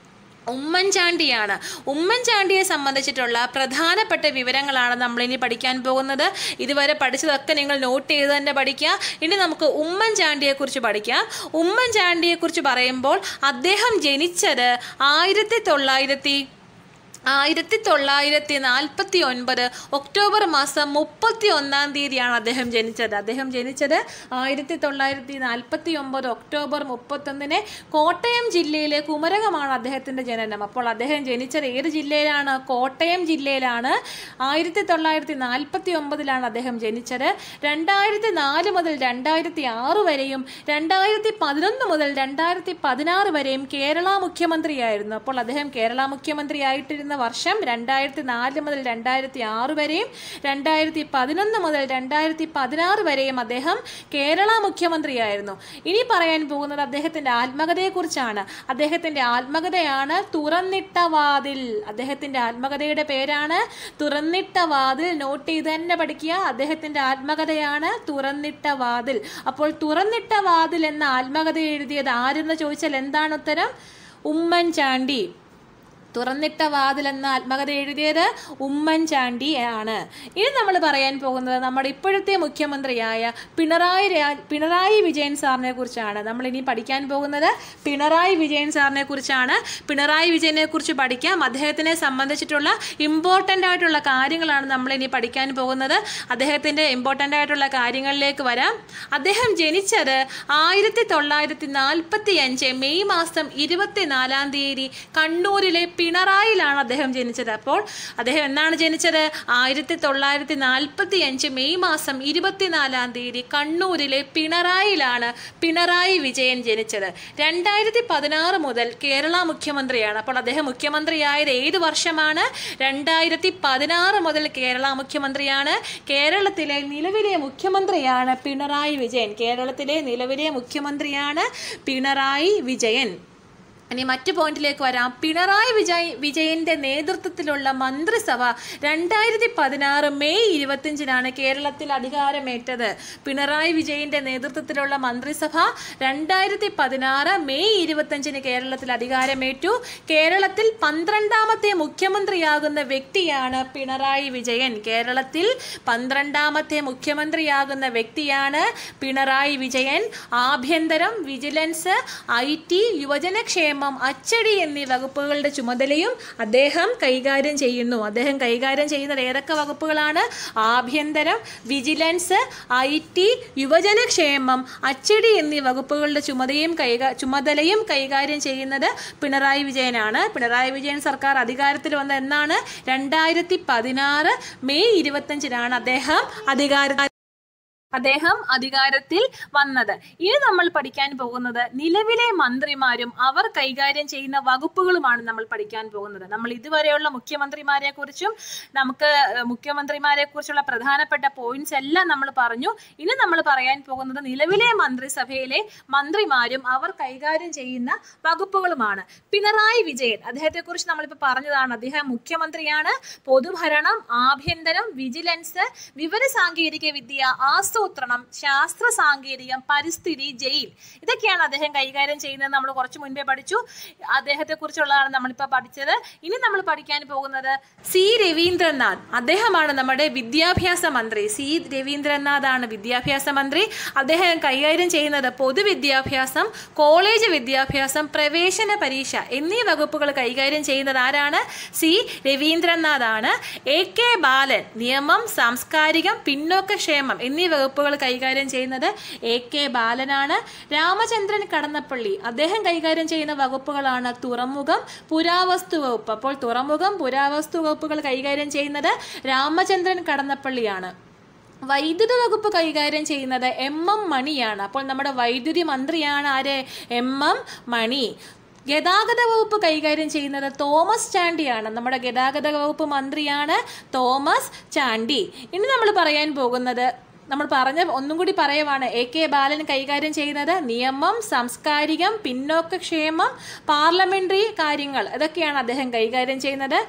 ഉമ്മൻചാണ്ടിയാണ് ഉമ്മൻചാണ്ടിയെ സംബന്ധിച്ചിട്ടുള്ള പ്രധാനപ്പെട്ട വിവരങ്ങളാണ് നമ്മൾ ഇനി പഠിക്കാൻ പോകുന്നത് ഇതുവരെ പഠിച്ചതൊക്കെ നിങ്ങൾ നോട്ട് ചെയ്ത് തന്നെ പഠിക്കുക ഇനി നമുക്ക് ഉമ്മൻചാണ്ടിയെക്കുറിച്ച് പഠിക്കാം ഉമ്മൻചാണ്ടിയെക്കുറിച്ച് പറയുമ്പോൾ അദ്ദേഹം ജനിച്ചത് ആയിരത്തി തൊള്ളായിരത്തി ആയിരത്തി തൊള്ളായിരത്തി നാൽപ്പത്തി ഒൻപത് ഒക്ടോബർ മാസം മുപ്പത്തി ഒന്നാം തീയതിയാണ് അദ്ദേഹം ജനിച്ചത് അദ്ദേഹം ജനിച്ചത് ആയിരത്തി തൊള്ളായിരത്തി നാൽപ്പത്തി ഒമ്പത് ഒക്ടോബർ മുപ്പത്തൊന്നിന് കോട്ടയം ജില്ലയിലെ കുമരകമാണ് അദ്ദേഹത്തിൻ്റെ ജനനം അപ്പോൾ അദ്ദേഹം ജനിച്ചത് ഏത് ജില്ലയിലാണ് കോട്ടയം ജില്ലയിലാണ് ആയിരത്തി തൊള്ളായിരത്തി നാൽപ്പത്തി ഒമ്പതിലാണ് അദ്ദേഹം ജനിച്ചത് രണ്ടായിരത്തി നാല് മുതൽ രണ്ടായിരത്തി ആറ് വരെയും രണ്ടായിരത്തി പതിനൊന്ന് മുതൽ രണ്ടായിരത്തി പതിനാറ് വരെയും കേരള മുഖ്യമന്ത്രിയായിരുന്നു അപ്പോൾ അദ്ദേഹം കേരള മുഖ്യമന്ത്രിയായിട്ടിരുന്ന വർഷം രണ്ടായിരത്തി നാല് മുതൽ രണ്ടായിരത്തി ആറ് വരെയും രണ്ടായിരത്തി പതിനൊന്ന് മുതൽ രണ്ടായിരത്തി പതിനാറ് വരെയും അദ്ദേഹം കേരള മുഖ്യമന്ത്രിയായിരുന്നു ഇനി പറയാൻ പോകുന്നത് അദ്ദേഹത്തിന്റെ ആത്മകഥയെക്കുറിച്ചാണ് അദ്ദേഹത്തിന്റെ ആത്മകഥയാണ് തുറന്നിട്ട വാതിൽ അദ്ദേഹത്തിന്റെ ആത്മകഥയുടെ പേരാണ് തുറന്നിട്ട വാതിൽ നോട്ട് ചെയ്ത് തന്നെ പഠിക്കുക അദ്ദേഹത്തിന്റെ ആത്മകഥയാണ് തുറന്നിട്ട വാതിൽ അപ്പോൾ തുറന്നിട്ട വാതിൽ എന്ന ആത്മകഥ എഴുതിയത് ആരെന്ന് ചോദിച്ചാൽ എന്താണ് ഉത്തരം ഉമ്മൻചാണ്ടി തുറന്നിട്ട വാതിൽ എന്ന ആത്മകഥ എഴുതിയത് ഉമ്മൻചാണ്ടി ആണ് ഇനി നമ്മൾ പറയാൻ പോകുന്നത് നമ്മുടെ ഇപ്പോഴത്തെ മുഖ്യമന്ത്രിയായ പിണറായി രാ- പിണറായി വിജയൻ സാറിനെ കുറിച്ചാണ് നമ്മൾ ഇനി പഠിക്കാൻ പോകുന്നത് പിണറായി വിജയൻ സാറിനെ കുറിച്ചാണ് പിണറായി വിജയനെ കുറിച്ച് പഠിക്കാം അദ്ദേഹത്തിനെ സംബന്ധിച്ചിട്ടുള്ള ഇമ്പോർട്ടൻ്റ് ആയിട്ടുള്ള കാര്യങ്ങളാണ് നമ്മൾ ഇനി പഠിക്കാൻ പോകുന്നത് അദ്ദേഹത്തിൻ്റെ ഇമ്പോർട്ടൻ്റ് ആയിട്ടുള്ള കാര്യങ്ങളിലേക്ക് വരാം അദ്ദേഹം ജനിച്ചത് ആയിരത്തി തൊള്ളായിരത്തി നാൽപ്പത്തി അഞ്ച് മെയ് മാസം ഇരുപത്തിനാലാം തീയതി കണ്ണൂരിലെ പിണറായിലാണ് അദ്ദേഹം ജനിച്ചത് അപ്പോൾ അദ്ദേഹം എന്നാണ് ജനിച്ചത് ആയിരത്തി തൊള്ളായിരത്തി നാൽപ്പത്തി അഞ്ച് മെയ് മാസം ഇരുപത്തിനാലാം തീയതി കണ്ണൂരിലെ പിണറായിലാണ് പിണറായി വിജയൻ ജനിച്ചത് രണ്ടായിരത്തി പതിനാറ് മുതൽ കേരള മുഖ്യമന്ത്രിയാണ് അപ്പോൾ അദ്ദേഹം മുഖ്യമന്ത്രിയായത് ഏത് വർഷമാണ് രണ്ടായിരത്തി പതിനാറ് മുതൽ കേരള മുഖ്യമന്ത്രിയാണ് കേരളത്തിലെ നിലവിലെ മുഖ്യമന്ത്രിയാണ് പിണറായി വിജയൻ കേരളത്തിലെ നിലവിലെ മുഖ്യമന്ത്രിയാണ് പിണറായി വിജയൻ ഇനി മറ്റു പോയിന്റിലേക്ക് വരാം പിണറായി വിജയ് വിജയന്റെ നേതൃത്വത്തിലുള്ള മന്ത്രിസഭ രണ്ടായിരത്തി പതിനാറ് മെയ് ഇരുപത്തിയഞ്ചിനാണ് കേരളത്തിൽ അധികാരമേറ്റത് പിണറായി വിജയന്റെ നേതൃത്വത്തിലുള്ള മന്ത്രിസഭ രണ്ടായിരത്തി പതിനാറ് മെയ് ഇരുപത്തിയഞ്ചിന് കേരളത്തിൽ അധികാരമേറ്റു കേരളത്തിൽ പന്ത്രണ്ടാമത്തെ മുഖ്യമന്ത്രിയാകുന്ന വ്യക്തിയാണ് പിണറായി വിജയൻ കേരളത്തിൽ പന്ത്രണ്ടാമത്തെ മുഖ്യമന്ത്രിയാകുന്ന വ്യക്തിയാണ് പിണറായി വിജയൻ ആഭ്യന്തരം വിജിലൻസ് ഐ ടി യുവജനക്ഷേമം അച്ചടി എന്നീ വകുപ്പുകളുടെ ചുമതലയും അദ്ദേഹം കൈകാര്യം ചെയ്യുന്നു അദ്ദേഹം കൈകാര്യം ചെയ്യുന്നത് ഏതൊക്കെ വകുപ്പുകളാണ് ആഭ്യന്തരം വിജിലൻസ് ഐ ടി യുവജനക്ഷേമം അച്ചടി എന്നീ വകുപ്പുകളുടെ ചുമതലയും കൈകാ ചുമതലയും കൈകാര്യം ചെയ്യുന്നത് പിണറായി വിജയനാണ് പിണറായി വിജയൻ സർക്കാർ അധികാരത്തിൽ വന്ന എന്നാണ് രണ്ടായിരത്തി പതിനാറ് മെയ് ഇരുപത്തഞ്ചിനാണ് അദ്ദേഹം അധികാര അദ്ദേഹം അധികാരത്തിൽ വന്നത് ഇനി നമ്മൾ പഠിക്കാൻ പോകുന്നത് നിലവിലെ മന്ത്രിമാരും അവർ കൈകാര്യം ചെയ്യുന്ന വകുപ്പുകളുമാണ് നമ്മൾ പഠിക്കാൻ പോകുന്നത് നമ്മൾ ഇതുവരെയുള്ള മുഖ്യമന്ത്രിമാരെ കുറിച്ചും നമുക്ക് മുഖ്യമന്ത്രിമാരെ കുറിച്ചുള്ള പ്രധാനപ്പെട്ട പോയിന്റ്സ് എല്ലാം നമ്മൾ പറഞ്ഞു ഇനി നമ്മൾ പറയാൻ പോകുന്നത് നിലവിലെ മന്ത്രിസഭയിലെ മന്ത്രിമാരും അവർ കൈകാര്യം ചെയ്യുന്ന വകുപ്പുകളുമാണ് പിണറായി വിജയൻ അദ്ദേഹത്തെ കുറിച്ച് നമ്മളിപ്പോൾ പറഞ്ഞതാണ് അദ്ദേഹം മുഖ്യമന്ത്രിയാണ് പൊതുഭരണം ആഭ്യന്തരം വിജിലൻസ് വിവരസാങ്കേതിക വിദ്യ ആസൂത്രണം ശാസ്ത്ര സാങ്കേതികം പരിസ്ഥിതി ജയിൽ ഇതൊക്കെയാണ് അദ്ദേഹം കൈകാര്യം ചെയ്യുന്നത് നമ്മൾ കുറച്ച് മുൻപേ പഠിച്ചു അദ്ദേഹത്തെ കുറിച്ചുള്ളതാണ് നമ്മളിപ്പോൾ പഠിച്ചത് ഇനി നമ്മൾ പഠിക്കാൻ പോകുന്നത് സി രവീന്ദ്രനാഥ് അദ്ദേഹമാണ് നമ്മുടെ വിദ്യാഭ്യാസ മന്ത്രി സി രവീന്ദ്രനാഥ് ആണ് വിദ്യാഭ്യാസ മന്ത്രി അദ്ദേഹം കൈകാര്യം ചെയ്യുന്നത് പൊതുവിദ്യാഭ്യാസം കോളേജ് വിദ്യാഭ്യാസം പ്രവേശന പരീക്ഷ എന്നീ വകുപ്പുകൾ കൈകാര്യം ചെയ്യുന്നത് ആരാണ് സി രവീന്ദ്രനാഥ് ആണ് എ കെ ബാലൻ നിയമം സാംസ്കാരികം പിന്നോക്കക്ഷേമം എന്നീ വകുപ്പുകൾ കൈകാര്യം ചെയ്യുന്നത് എ കെ ബാലനാണ് രാമചന്ദ്രൻ കടന്നപ്പള്ളി അദ്ദേഹം കൈകാര്യം ചെയ്യുന്ന വകുപ്പുകളാണ് തുറമുഖം പുരാവസ്തു വകുപ്പ് അപ്പോൾ തുറമുഖം പുരാവസ്തു വകുപ്പുകൾ കൈകാര്യം ചെയ്യുന്നത് രാമചന്ദ്രൻ കടന്നപ്പള്ളിയാണ് വൈദ്യുതി വകുപ്പ് കൈകാര്യം ചെയ്യുന്നത് എം എം മണിയാണ് അപ്പോൾ നമ്മുടെ വൈദ്യുതി മന്ത്രിയാണ് ആര് എം എം മണി ഗതാഗത വകുപ്പ് കൈകാര്യം ചെയ്യുന്നത് തോമസ് ചാണ്ടിയാണ് നമ്മുടെ ഗതാഗത വകുപ്പ് മന്ത്രിയാണ് തോമസ് ചാണ്ടി ഇനി നമ്മൾ പറയാൻ പോകുന്നത് നമ്മൾ പറഞ്ഞ ഒന്നും കൂടി പറയുവാണ് എ കെ ബാലൻ കൈകാര്യം ചെയ്യുന്നത് നിയമം സാംസ്കാരികം പിന്നോക്കക്ഷേമം പാർലമെന്ററി കാര്യങ്ങൾ ഇതൊക്കെയാണ് അദ്ദേഹം കൈകാര്യം ചെയ്യുന്നത്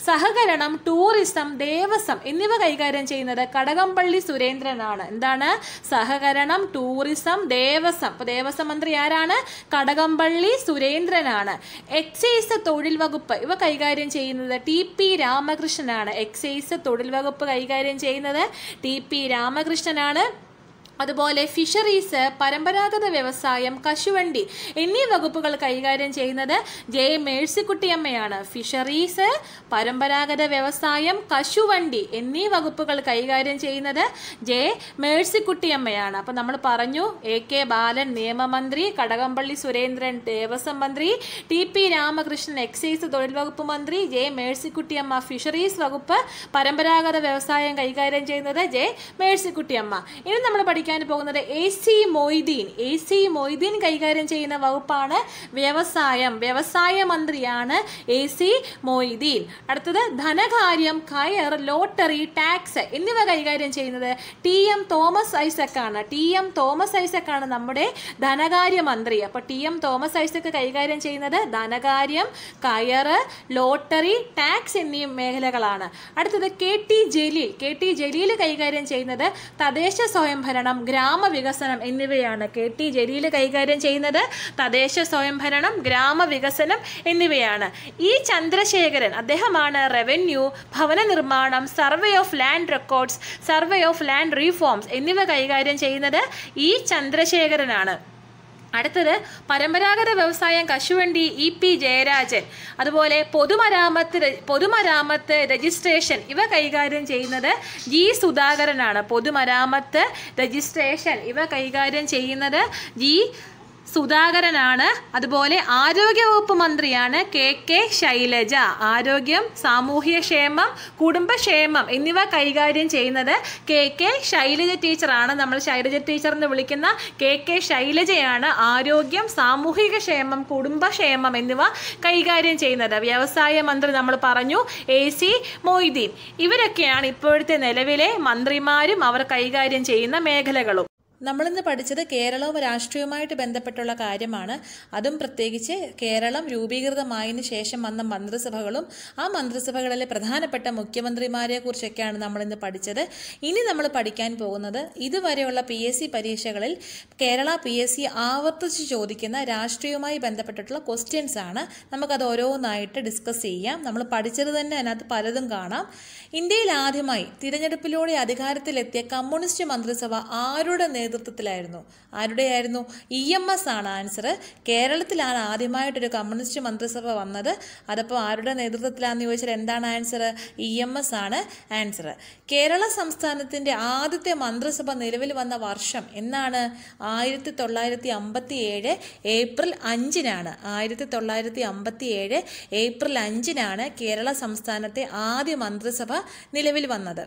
സഹകരണം ടൂറിസം ദേവസ്വം എന്നിവ കൈകാര്യം ചെയ്യുന്നത് കടകംപള്ളി സുരേന്ദ്രനാണ് എന്താണ് സഹകരണം ടൂറിസം ദേവസ്വം അപ്പോൾ ദേവസ്വം മന്ത്രി ആരാണ് കടകംപള്ളി സുരേന്ദ്രനാണ് എക്സൈസ് തൊഴിൽ വകുപ്പ് ഇവ കൈകാര്യം ചെയ്യുന്നത് ടി പി രാമകൃഷ്ണനാണ് എക്സൈസ് തൊഴിൽ വകുപ്പ് കൈകാര്യം ചെയ്യുന്നത് ടി പി രാമകൃഷ്ണനാണ് അതുപോലെ ഫിഷറീസ് പരമ്പരാഗത വ്യവസായം കശുവണ്ടി എന്നീ വകുപ്പുകൾ കൈകാര്യം ചെയ്യുന്നത് ജെ മേഴ്സിക്കുട്ടിയമ്മയാണ് ഫിഷറീസ് പരമ്പരാഗത വ്യവസായം കശുവണ്ടി എന്നീ വകുപ്പുകൾ കൈകാര്യം ചെയ്യുന്നത് ജെ മേഴ്സിക്കുട്ടിയമ്മയാണ് അപ്പം നമ്മൾ പറഞ്ഞു എ കെ ബാലൻ നിയമമന്ത്രി കടകംപള്ളി സുരേന്ദ്രൻ ദേവസ്വം മന്ത്രി ടി പി രാമകൃഷ്ണൻ എക്സൈസ് തൊഴിൽ വകുപ്പ് മന്ത്രി ജെ മേഴ്സിക്കുട്ടിയമ്മ ഫിഷറീസ് വകുപ്പ് പരമ്പരാഗത വ്യവസായം കൈകാര്യം ചെയ്യുന്നത് ജെ മേഴ്സിക്കുട്ടിയമ്മ ഇനി നമ്മൾ പഠിക്കാൻ പോകുന്നത് A C Moideen A C Moideen കൈകാര്യം ചെയ്യുന്ന വകുപ്പാണ് വ്യവസായം വ്യവസായ മന്ത്രിയാണ് എ സി മൊയ്തീൻ അടുത്തത് ധനകാര്യം കയർ ലോട്ടറി ടാക്സ് എന്നിവ കൈകാര്യം ചെയ്യുന്നത് ടി എം തോമസ് ഐസക് ആണ് ടി എം തോമസ് ഐസക് ആണ് നമ്മുടെ ധനകാര്യ മന്ത്രി അപ്പൊ ടി എം തോമസ് ഐസക് കൈകാര്യം ചെയ്യുന്നത് ധനകാര്യം കയർ ലോട്ടറി ടാക്സ് എന്നീ മേഖലകളാണ് അടുത്തത് K T Jaleel K T Jaleel കൈകാര്യം ചെയ്യുന്നത് തദ്ദേശ സ്വയംഭരണം ഗ്രാമവികസനം എന്നിവയാണ് കെ ടി ജലീൽ കൈകാര്യം ചെയ്യുന്നത് തദ്ദേശ സ്വയംഭരണം ഗ്രാമവികസനം എന്നിവയാണ് ഈ ചന്ദ്രശേഖരൻ അദ്ദേഹമാണ് റവന്യൂ ഭവന നിർമ്മാണം survey of land records survey of land reforms എന്നിവ കൈകാര്യം ചെയ്യുന്നത് ഈ ചന്ദ്രശേഖരനാണ് അടുത്തത് പരമ്പരാഗത വ്യവസായം കശുവണ്ടി ഇ പി ജയരാജൻ അതുപോലെ പൊതുമരാമത്ത് ര- പൊതുമരാമത്ത് രജിസ്ട്രേഷൻ ഇവ കൈകാര്യം ചെയ്യുന്നത് ജി സുധാകരനാണ് പൊതുമരാമത്ത് രജിസ്ട്രേഷൻ ഇവ കൈകാര്യം ചെയ്യുന്നത് ജി സുധാകരനാണ് അതുപോലെ ആരോഗ്യവകുപ്പ് മന്ത്രിയാണ് കെ കെ ശൈലജ ആരോഗ്യം സാമൂഹ്യക്ഷേമം കുടുംബക്ഷേമം എന്നിവ കൈകാര്യം ചെയ്യുന്നത് കെ കെ ശൈലജ ടീച്ചറാണ് നമ്മൾ ശൈലജ ടീച്ചർ എന്ന് വിളിക്കുന്ന കെ കെ ശൈലജയാണ് ആരോഗ്യം സാമൂഹിക ക്ഷേമം കുടുംബക്ഷേമം എന്നിവ കൈകാര്യം ചെയ്യുന്നത് വ്യവസായ മന്ത്രി നമ്മൾ പറഞ്ഞു എ സി മൊയ്തീൻ ഇവരൊക്കെയാണ് ഇപ്പോഴത്തെ നിലവിലെ മന്ത്രിമാരും അവർ കൈകാര്യം ചെയ്യുന്ന മേഖലകളും നമ്മളിന്ന് പഠിച്ചത് കേരളവും രാഷ്ട്രീയവുമായിട്ട് ബന്ധപ്പെട്ടുള്ള കാര്യമാണ് അതും പ്രത്യേകിച്ച് കേരളം രൂപീകൃതമായതിനു ശേഷം വന്ന മന്ത്രിസഭകളും ആ മന്ത്രിസഭകളിലെ പ്രധാനപ്പെട്ട മുഖ്യമന്ത്രിമാരെ കുറിച്ചൊക്കെയാണ് നമ്മളിന്ന് പഠിച്ചത് ഇനി നമ്മൾ പഠിക്കാൻ പോകുന്നത് ഇതുവരെയുള്ള പി എസ് സി പരീക്ഷകളിൽ കേരള പി എസ് സി ആവർത്തിച്ച് ചോദിക്കുന്ന രാഷ്ട്രീയവുമായി ബന്ധപ്പെട്ടിട്ടുള്ള ക്വസ്റ്റ്യൻസ് ആണ് നമുക്കത് ഓരോന്നായിട്ട് ഡിസ്കസ് ചെയ്യാം നമ്മൾ പഠിച്ചത് തന്നെ അതിനകത്ത് പലതും കാണാം ഇന്ത്യയിൽ ആദ്യമായി തിരഞ്ഞെടുപ്പിലൂടെ അധികാരത്തിലെത്തിയ കമ്മ്യൂണിസ്റ്റ് മന്ത്രിസഭ ആരുടെ നേതൃത്വത്തിലായിരുന്നു ആരുടെയായിരുന്നു ഇ എം എസ് ആണ് ആൻസർ കേരളത്തിലാണ് ആദ്യമായിട്ടൊരു കമ്മ്യൂണിസ്റ്റ് മന്ത്രിസഭ വന്നത് അതപ്പോൾ ആരുടെ നേതൃത്വത്തിലാണെന്ന് ചോദിച്ചാൽ എന്താണ് ആൻസർ ഇ എം എസ് ആണ് ആൻസർ കേരള സംസ്ഥാനത്തിൻ്റെ ആദ്യത്തെ മന്ത്രിസഭ നിലവിൽ വന്ന വർഷം എന്നാണ് ആയിരത്തി തൊള്ളായിരത്തി അമ്പത്തി ഏഴ് ഏപ്രിൽ അഞ്ചിനാണ് ആയിരത്തി തൊള്ളായിരത്തി അമ്പത്തി ഏഴ് ഏപ്രിൽ അഞ്ചിനാണ് കേരള സംസ്ഥാനത്തെ ആദ്യ മന്ത്രിസഭ നിലവിൽ വന്നത്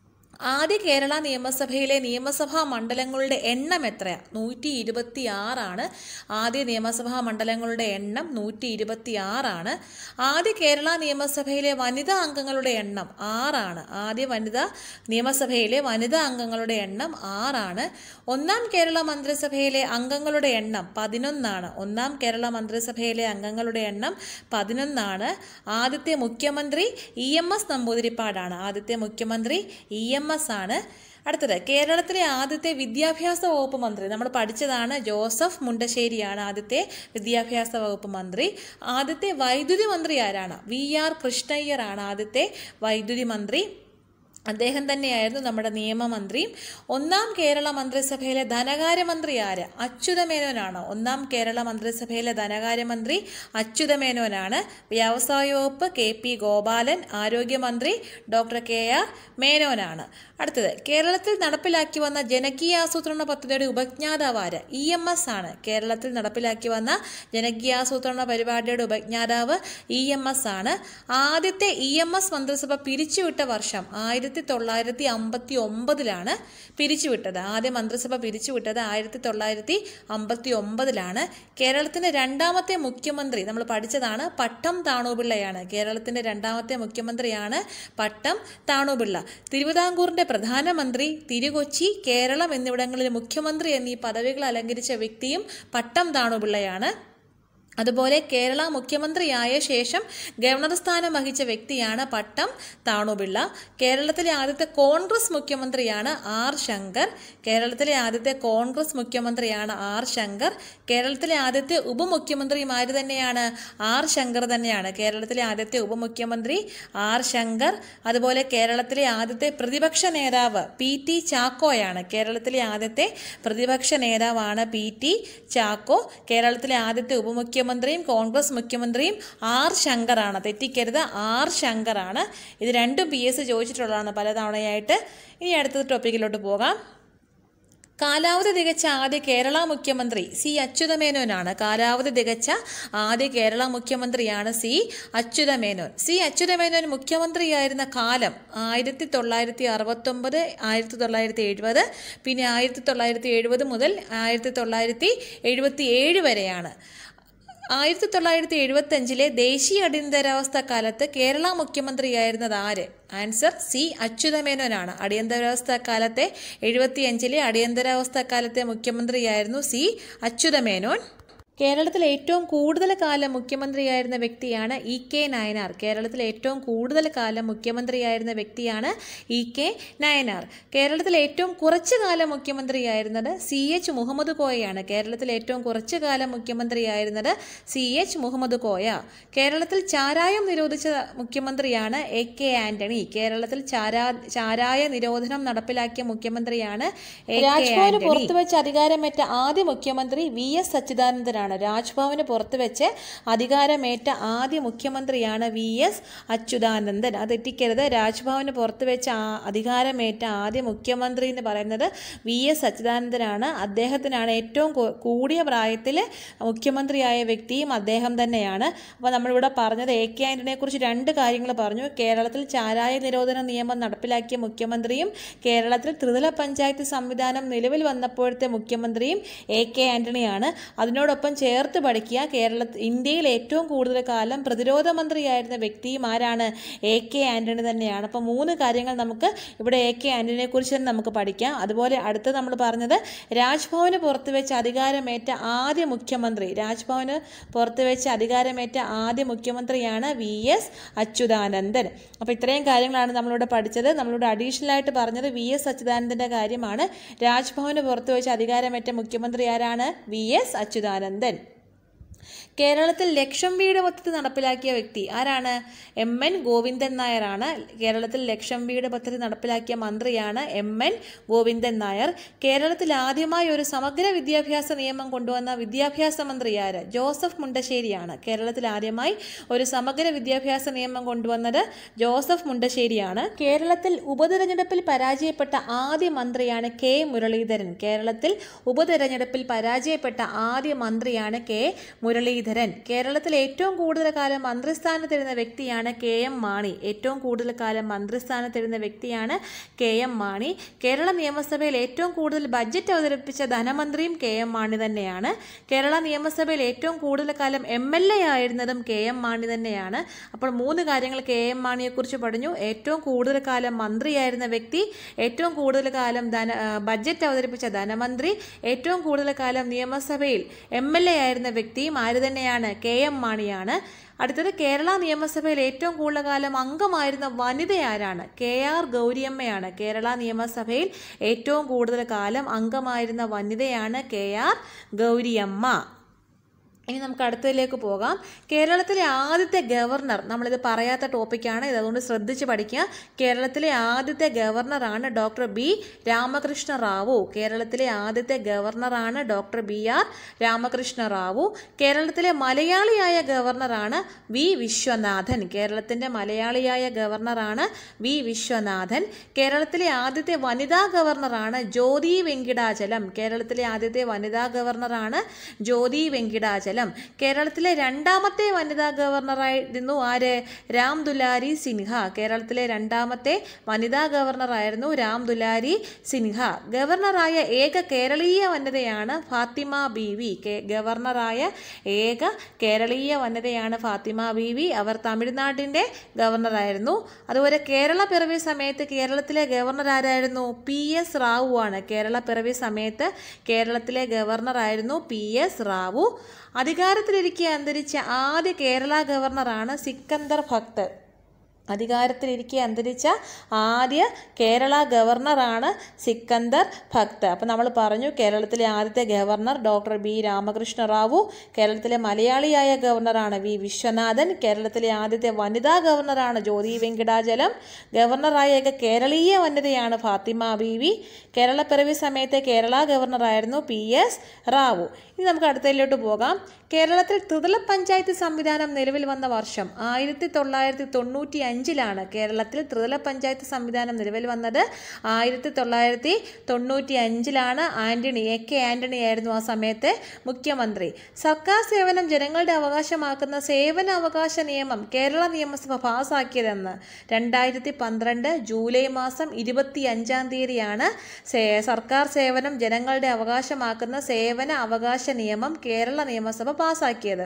ആദ്യ കേരള നിയമസഭയിലെ നിയമസഭാ മണ്ഡലങ്ങളുടെ എണ്ണം എത്രയാ നൂറ്റി ഇരുപത്തി ആറാണ് ആദ്യ നിയമസഭാ മണ്ഡലങ്ങളുടെ എണ്ണം നൂറ്റി ഇരുപത്തി ആറാണ് ആദ്യ കേരള നിയമസഭയിലെ വനിതാ അംഗങ്ങളുടെ എണ്ണം ആറാണ് ആദ്യ വനിതാ നിയമസഭയിലെ വനിതാ അംഗങ്ങളുടെ എണ്ണം ആറാണ് ഒന്നാം കേരള മന്ത്രിസഭയിലെ അംഗങ്ങളുടെ എണ്ണം പതിനൊന്നാണ് ഒന്നാം കേരള മന്ത്രിസഭയിലെ അംഗങ്ങളുടെ എണ്ണം പതിനൊന്നാണ് ആദ്യത്തെ മുഖ്യമന്ത്രി ഇ എം എസ് നമ്പൂതിരിപ്പാടാണ് ആദ്യത്തെ മുഖ്യമന്ത്രി ഇ എം എസ് ആണ് അടുത്തത് കേരളത്തിലെ ആദ്യത്തെ വിദ്യാഭ്യാസ വകുപ്പ് മന്ത്രി നമ്മൾ പഠിച്ചതാണ് ജോസഫ് മുണ്ടശ്ശേരിയാണ് ആദ്യത്തെ വിദ്യാഭ്യാസ വകുപ്പ് മന്ത്രി ആദ്യത്തെ വൈദ്യുതി മന്ത്രി ആരാണ് വി ആർ കൃഷ്ണയ്യറാണ് ആദ്യത്തെ വൈദ്യുതി മന്ത്രി അദ്ദേഹം തന്നെയായിരുന്നു നമ്മുടെ നിയമമന്ത്രി ഒന്നാം കേരള മന്ത്രിസഭയിലെ ധനകാര്യമന്ത്രി ആര് അച്യുതമേനോനാണ് ഒന്നാം കേരള മന്ത്രിസഭയിലെ ധനകാര്യമന്ത്രി അച്യുതമേനോനാണ് വ്യവസായ വകുപ്പ് കെ പി ഗോപാലൻ ആരോഗ്യമന്ത്രി ഡോക്ടർ കെ ആർ മേനോനാണ് അടുത്തത് കേരളത്തിൽ നടപ്പിലാക്കി വന്ന ജനകീയാസൂത്രണ പദ്ധതിയുടെ ഉപജ്ഞാതാവ് ആര് ഇ എം എസ് ആണ് കേരളത്തിൽ നടപ്പിലാക്കി വന്ന ജനകീയാസൂത്രണ പരിപാടിയുടെ ഉപജ്ഞാതാവ് ഇ എം എസ് ആണ് ആദ്യത്തെ ഇ എം എസ് മന്ത്രിസഭ പിരിച്ചുവിട്ട വർഷം ആയിരത്തി തൊള്ളായിരത്തി അമ്പത്തി ഒമ്പതിലാണ് പിരിച്ചുവിട്ടത് ആദ്യ മന്ത്രിസഭ പിരിച്ചുവിട്ടത് ആയിരത്തി തൊള്ളായിരത്തി അമ്പത്തി ഒമ്പതിലാണ് കേരളത്തിന്റെ രണ്ടാമത്തെ മുഖ്യമന്ത്രി നമ്മൾ പഠിച്ചതാണ് പട്ടം താണുപിള്ളയാണ് കേരളത്തിന്റെ രണ്ടാമത്തെ മുഖ്യമന്ത്രിയാണ് പട്ടം താണുപിള്ള തിരുവിതാംകൂറിന്റെ പ്രധാനമന്ത്രി തിരുകൊച്ചി കേരളം എന്നിവിടങ്ങളിൽ മുഖ്യമന്ത്രി എന്നീ പദവികൾ അലങ്കരിച്ച വ്യക്തിയും പട്ടം താണുപിള്ളയാണ് അതുപോലെ കേരള മുഖ്യമന്ത്രിയായ ശേഷം ഗവർണർ സ്ഥാനം വഹിച്ച വ്യക്തിയാണ് പട്ടം താണുപിള്ള കേരളത്തിലെ ആദ്യത്തെ കോൺഗ്രസ് മുഖ്യമന്ത്രിയാണ് ആർ ശങ്കർ കേരളത്തിലെ ആദ്യത്തെ കോൺഗ്രസ് മുഖ്യമന്ത്രിയാണ് ആർ ശങ്കർ കേരളത്തിലെ ആദ്യത്തെ ഉപമുഖ്യമന്ത്രിമാര് തന്നെയാണ് ആർ ശങ്കർ തന്നെയാണ് കേരളത്തിലെ ആദ്യത്തെ ഉപമുഖ്യമന്ത്രി ആർ ശങ്കർ അതുപോലെ കേരളത്തിലെ ആദ്യത്തെ പ്രതിപക്ഷ നേതാവ് പി ടി ചാക്കോയാണ് കേരളത്തിലെ ആദ്യത്തെ പ്രതിപക്ഷ നേതാവാണ് പി ടി ചാക്കോ കേരളത്തിലെ ആദ്യത്തെ ഉപമുഖ്യമന്ത്രിയും കോൺഗ്രസ് മുഖ്യമന്ത്രിയും ആർ ശങ്കറാണ് തെറ്റിക്കരുത് ആർ ശങ്കറാണ് ഇത് രണ്ടും പി എസ് ചോദിച്ചിട്ടുള്ളതാണ് പലതവണയായിട്ട് ഇനി അടുത്ത ടോപ്പിക്കിലോട്ട് പോകാം കാലാവധി തികച്ച ആദ്യ കേരള മുഖ്യമന്ത്രി സി അച്യുതമേനോനാണ് കാലാവധി തികച്ച ആദ്യ കേരള മുഖ്യമന്ത്രിയാണ് സി അച്യുതമേനോൻ സി അച്യുതമേനോൻ മുഖ്യമന്ത്രിയായിരുന്ന കാലം ആയിരത്തി തൊള്ളായിരത്തി അറുപത്തൊമ്പത് ആയിരത്തി തൊള്ളായിരത്തി എഴുപത് പിന്നെ ആയിരത്തി തൊള്ളായിരത്തി എഴുപത് മുതൽ ആയിരത്തി തൊള്ളായിരത്തി എഴുപത്തി ഏഴ് വരെയാണ് ആയിരത്തി തൊള്ളായിരത്തി എഴുപത്തി അഞ്ചിലെ ദേശീയ അടിയന്തരാവസ്ഥ കാലത്ത് കേരള മുഖ്യമന്ത്രിയായിരുന്നത് ആര് ആൻസർ സി അച്യുതമേനോനാണ് അടിയന്തരാവസ്ഥ കാലത്തെ എഴുപത്തിയഞ്ചിലെ അടിയന്തരാവസ്ഥ കാലത്തെ മുഖ്യമന്ത്രിയായിരുന്നു സി അച്യുതമേനോൻ കേരളത്തിൽ ഏറ്റവും കൂടുതൽ കാലം മുഖ്യമന്ത്രിയായിരുന്ന വ്യക്തിയാണ് ഇ കെ നയനാർ കേരളത്തിൽ ഏറ്റവും കൂടുതൽ കാലം മുഖ്യമന്ത്രിയായിരുന്ന വ്യക്തിയാണ് ഇ കെ നയനാർ കേരളത്തിൽ ഏറ്റവും കുറച്ചു കാലം മുഖ്യമന്ത്രിയായിരുന്നത് സി എച്ച് മുഹമ്മദ് കോയയാണ് കേരളത്തിൽ ഏറ്റവും കുറച്ചു കാലം മുഖ്യമന്ത്രിയായിരുന്നത് സി എച്ച് മുഹമ്മദ് കോയ കേരളത്തിൽ ചാരായം നിരോധിച്ച മുഖ്യമന്ത്രിയാണ് എ കെ ആന്റണി കേരളത്തിൽ ചാരാ ചാരായ നിരോധനം നടപ്പിലാക്കിയ മുഖ്യമന്ത്രിയാണ് എ കെ ആന്റണി പുറത്തുവെച്ച് അധികാരമേറ്റ ആദ്യ മുഖ്യമന്ത്രി വി എസ് സച്ചിദാനന്ദനാണ് രാജ്ഭവന് പുറത്തുവെച്ച് അധികാരമേറ്റ ആദ്യ മുഖ്യമന്ത്രിയാണ് വി എസ് അച്യുതാനന്ദൻ അത് തെറ്റിക്കരുത് രാജ്ഭവന് പുറത്തുവെച്ച് ആ- അധികാരമേറ്റ ആദ്യ മുഖ്യമന്ത്രി എന്ന് പറയുന്നത് വി എസ് അച്യുതാനന്ദനാണ് അദ്ദേഹത്തിനാണ് ഏറ്റവും കൂ- കൂടിയ പ്രായത്തിൽ മുഖ്യമന്ത്രിയായ വ്യക്തിയും അദ്ദേഹം തന്നെയാണ് അപ്പോൾ നമ്മളിവിടെ പറഞ്ഞത് എ കെ ആന്റണിയെ കുറിച്ച് രണ്ട് കാര്യങ്ങൾ പറഞ്ഞു കേരളത്തിൽ ചാരായ നിരോധന നിയമം നടപ്പിലാക്കിയ മുഖ്യമന്ത്രിയും കേരളത്തിൽ ത്രിതല പഞ്ചായത്ത് സംവിധാനം നിലവിൽ വന്നപ്പോഴത്തെ മുഖ്യമന്ത്രിയും എ കെ ആന്റണിയാണ് അതിനോടൊപ്പം ചേർത്ത് പഠിക്കുക കേരള ഇന്ത്യയിൽ ഏറ്റവും കൂടുതൽ കാലം പ്രതിരോധ മന്ത്രിയായിരുന്ന വ്യക്തിയും ആരാണ് എ കെ ആന്റണി തന്നെയാണ് അപ്പോൾ മൂന്ന് കാര്യങ്ങൾ നമുക്ക് ഇവിടെ എ കെ ആന്റണിയെ കുറിച്ച് തന്നെ നമുക്ക് പഠിക്കാം അതുപോലെ അടുത്ത് നമ്മൾ പറഞ്ഞത് രാജ്ഭവന് പുറത്ത് വെച്ച് അധികാരമേറ്റ ആദ്യ മുഖ്യമന്ത്രി രാജ്ഭവന് പുറത്ത് വെച്ച് അധികാരമേറ്റ ആദ്യ മുഖ്യമന്ത്രിയാണ് വി എസ് അച്യുതാനന്ദൻ അപ്പോൾ ഇത്രയും കാര്യങ്ങളാണ് നമ്മളിവിടെ പഠിച്ചത് നമ്മളിവിടെ അഡീഷണൽ ആയിട്ട് പറഞ്ഞത് വി എസ് അച്യുതാനന്ദൻ്റെ കാര്യമാണ് രാജ്ഭവന് പുറത്ത് വെച്ച് അധികാരമേറ്റ മുഖ്യമന്ത്രി ആരാണ് വി എസ് അച്യുതാനന്ദൻ കേരളത്തിൽ ലക്ഷം വീട് പദ്ധതി നടപ്പിലാക്കിയ വ്യക്തി ആരാണ് എം എൻ ഗോവിന്ദൻ നായരാണ് കേരളത്തിൽ ലക്ഷം വീട് പദ്ധതി നടപ്പിലാക്കിയ മന്ത്രിയാണ് എം എൻ ഗോവിന്ദൻ നായർ കേരളത്തിൽ ആദ്യമായി ഒരു സമഗ്ര വിദ്യാഭ്യാസ നിയമം കൊണ്ടുവന്ന വിദ്യാഭ്യാസ മന്ത്രി ആര് ജോസഫ് മുണ്ടശ്ശേരിയാണ് കേരളത്തിൽ ആദ്യമായി ഒരു സമഗ്ര വിദ്യാഭ്യാസ നിയമം കൊണ്ടുവന്നത് ജോസഫ് മുണ്ടശ്ശേരിയാണ് കേരളത്തിൽ ഉപതെരഞ്ഞെടുപ്പിൽ പരാജയപ്പെട്ട ആദ്യ മന്ത്രിയാണ് കെ മുരളീധരൻ കേരളത്തിൽ ഉപതെരഞ്ഞെടുപ്പിൽ പരാജയപ്പെട്ട ആദ്യ മന്ത്രിയാണ് കെ മുരളീധരൻ കേരളത്തിൽ ഏറ്റവും കൂടുതൽ കാലം മന്ത്രിസ്ഥാനത്തിരുന്ന വ്യക്തിയാണ് കെ എം മാണി ഏറ്റവും കൂടുതൽ കാലം മന്ത്രിസ്ഥാനത്തിരുന്ന വ്യക്തിയാണ് കെ എം മാണി കേരള നിയമസഭയിൽ ഏറ്റവും കൂടുതൽ ബഡ്ജറ്റ് അവതരിപ്പിച്ച ധനമന്ത്രിയും കെ എം മാണി തന്നെയാണ് കേരള നിയമസഭയിൽ ഏറ്റവും കൂടുതൽ കാലം എം എൽ എ ആയിരുന്നതും കെ എം മാണി തന്നെയാണ് അപ്പോൾ മൂന്ന് കാര്യങ്ങൾ കെ എം മാണിയെക്കുറിച്ച് പറഞ്ഞു ഏറ്റവും കൂടുതൽ കാലം മന്ത്രിയായിരുന്ന വ്യക്തി ഏറ്റവും കൂടുതൽ കാലം ധന ആ, ബഡ്ജറ്റ് അവതരിപ്പിച്ച ധനമന്ത്രി ഏറ്റവും കൂടുതൽ കാലം നിയമസഭയിൽ എം എൽ എ ആയിരുന്ന വ്യക്തിയും ആര് തന്നെയാണ് കെ എം മാണിയാണ് അടുത്തത് കേരള നിയമസഭയിൽ ഏറ്റവും കൂടുതൽ കാലം അംഗമായിരുന്ന വനിത ആരാണ് കെ ആർ ഗൗരിയമ്മയാണ് കേരള നിയമസഭയിൽ ഏറ്റവും കൂടുതൽ കാലം അംഗമായിരുന്ന വനിതയാണ് കെ ആർ ഗൗരിയമ്മ ഇനി നമുക്ക് അടുത്തതിലേക്ക് പോകാം കേരളത്തിലെ ആദ്യത്തെ ഗവർണർ നമ്മളിത് പറയാത്ത ടോപ്പിക്കാണ് ഇത് അതുകൊണ്ട് ശ്രദ്ധിച്ച് പഠിക്കുക കേരളത്തിലെ ആദ്യത്തെ ഗവർണറാണ് ഡോക്ടർ ബി രാമകൃഷ്ണ റാവു കേരളത്തിലെ ആദ്യത്തെ ഗവർണറാണ് doctor B R Ramakrishna Rao കേരളത്തിലെ മലയാളിയായ ഗവർണറാണ് വി വിശ്വനാഥൻ കേരളത്തിൻ്റെ മലയാളിയായ ഗവർണറാണ് വി വിശ്വനാഥൻ കേരളത്തിലെ ആദ്യത്തെ വനിതാ ഗവർണറാണ് ജ്യോതി വെങ്കിടാചലം കേരളത്തിലെ ആദ്യത്തെ വനിതാ ഗവർണറാണ് ജ്യോതി വെങ്കിടാചലം കേരളത്തിലെ രണ്ടാമത്തെ വനിതാ ഗവർണറായിരുന്നു ആര് രാം ദുലാരി സിൻഹ കേരളത്തിലെ രണ്ടാമത്തെ വനിതാ ഗവർണറായിരുന്നു രാം ദുലാരി സിൻഹ ഗവർണറായ ഏക കേരളീയ വനിതയാണ് ഫാത്തിമ ബീവി കെ- ഗവർണറായ ഏക കേരളീയ വനിതയാണ് ഫാത്തിമ ബീവി അവർ തമിഴ്നാടിൻ്റെ ഗവർണറായിരുന്നു അതുപോലെ കേരള പിറവി സമയത്ത് കേരളത്തിലെ ഗവർണർ ആരായിരുന്നു പി എസ് റാവു ആണ് കേരള പിറവി സമയത്ത് കേരളത്തിലെ ഗവർണറായിരുന്നു പി എസ് റാവു അധികാരത്തിലിരിക്കെ അന്തരിച്ച ആദ്യ കേരള ഗവർണറാണ് സിക്കന്ദർ ഭക്ത് അധികാരത്തിലിരിക്കെ അന്തരിച്ച ആദ്യ കേരള ഗവർണറാണ് സിക്കന്ദർ ഭക്ത് അപ്പം നമ്മൾ പറഞ്ഞു കേരളത്തിലെ ആദ്യത്തെ governor doctor B Ramakrishna Rao കേരളത്തിലെ മലയാളിയായ ഗവർണറാണ് വി വിശ്വനാഥൻ കേരളത്തിലെ ആദ്യത്തെ വനിതാ ഗവർണറാണ് ജ്യോതി വെങ്കിടാചലം ഗവർണറായ ഏക കേരളീയ വനിതയാണ് ഫാത്തിമ ബീവി കേരളപ്പിറവി സമയത്തെ കേരള ഗവർണറായിരുന്നു പി എസ് റാവു ഇനി നമുക്ക് അടുത്തതിലോട്ട് പോകാം കേരളത്തിൽ ത്രിതല പഞ്ചായത്ത് സംവിധാനം നിലവിൽ വന്ന വർഷം ആയിരത്തി തൊള്ളായിരത്തി തൊണ്ണൂറ്റി അഞ്ചിലാണ് കേരളത്തിൽ ത്രിതല പഞ്ചായത്ത് സംവിധാനം നിലവിൽ വന്നത് ആയിരത്തി തൊള്ളായിരത്തി തൊണ്ണൂറ്റി അഞ്ചിലാണ് ആന്റണി എ കെ ആന്റണി ആയിരുന്നു ആ സമയത്തെ മുഖ്യമന്ത്രി സർക്കാർ സേവനം ജനങ്ങളുടെ അവകാശമാക്കുന്ന സേവന അവകാശ നിയമം കേരള നിയമസഭ പാസാക്കിയതെന്ന് രണ്ടായിരത്തി പന്ത്രണ്ട് ജൂലൈ മാസം ഇരുപത്തി അഞ്ചാം തീയതിയാണ് സേ സർക്കാർ സേവനം ജനങ്ങളുടെ അവകാശമാക്കുന്ന സേവന അവകാശ നിയമം കേരള നിയമസഭ പാസാക്കിയത്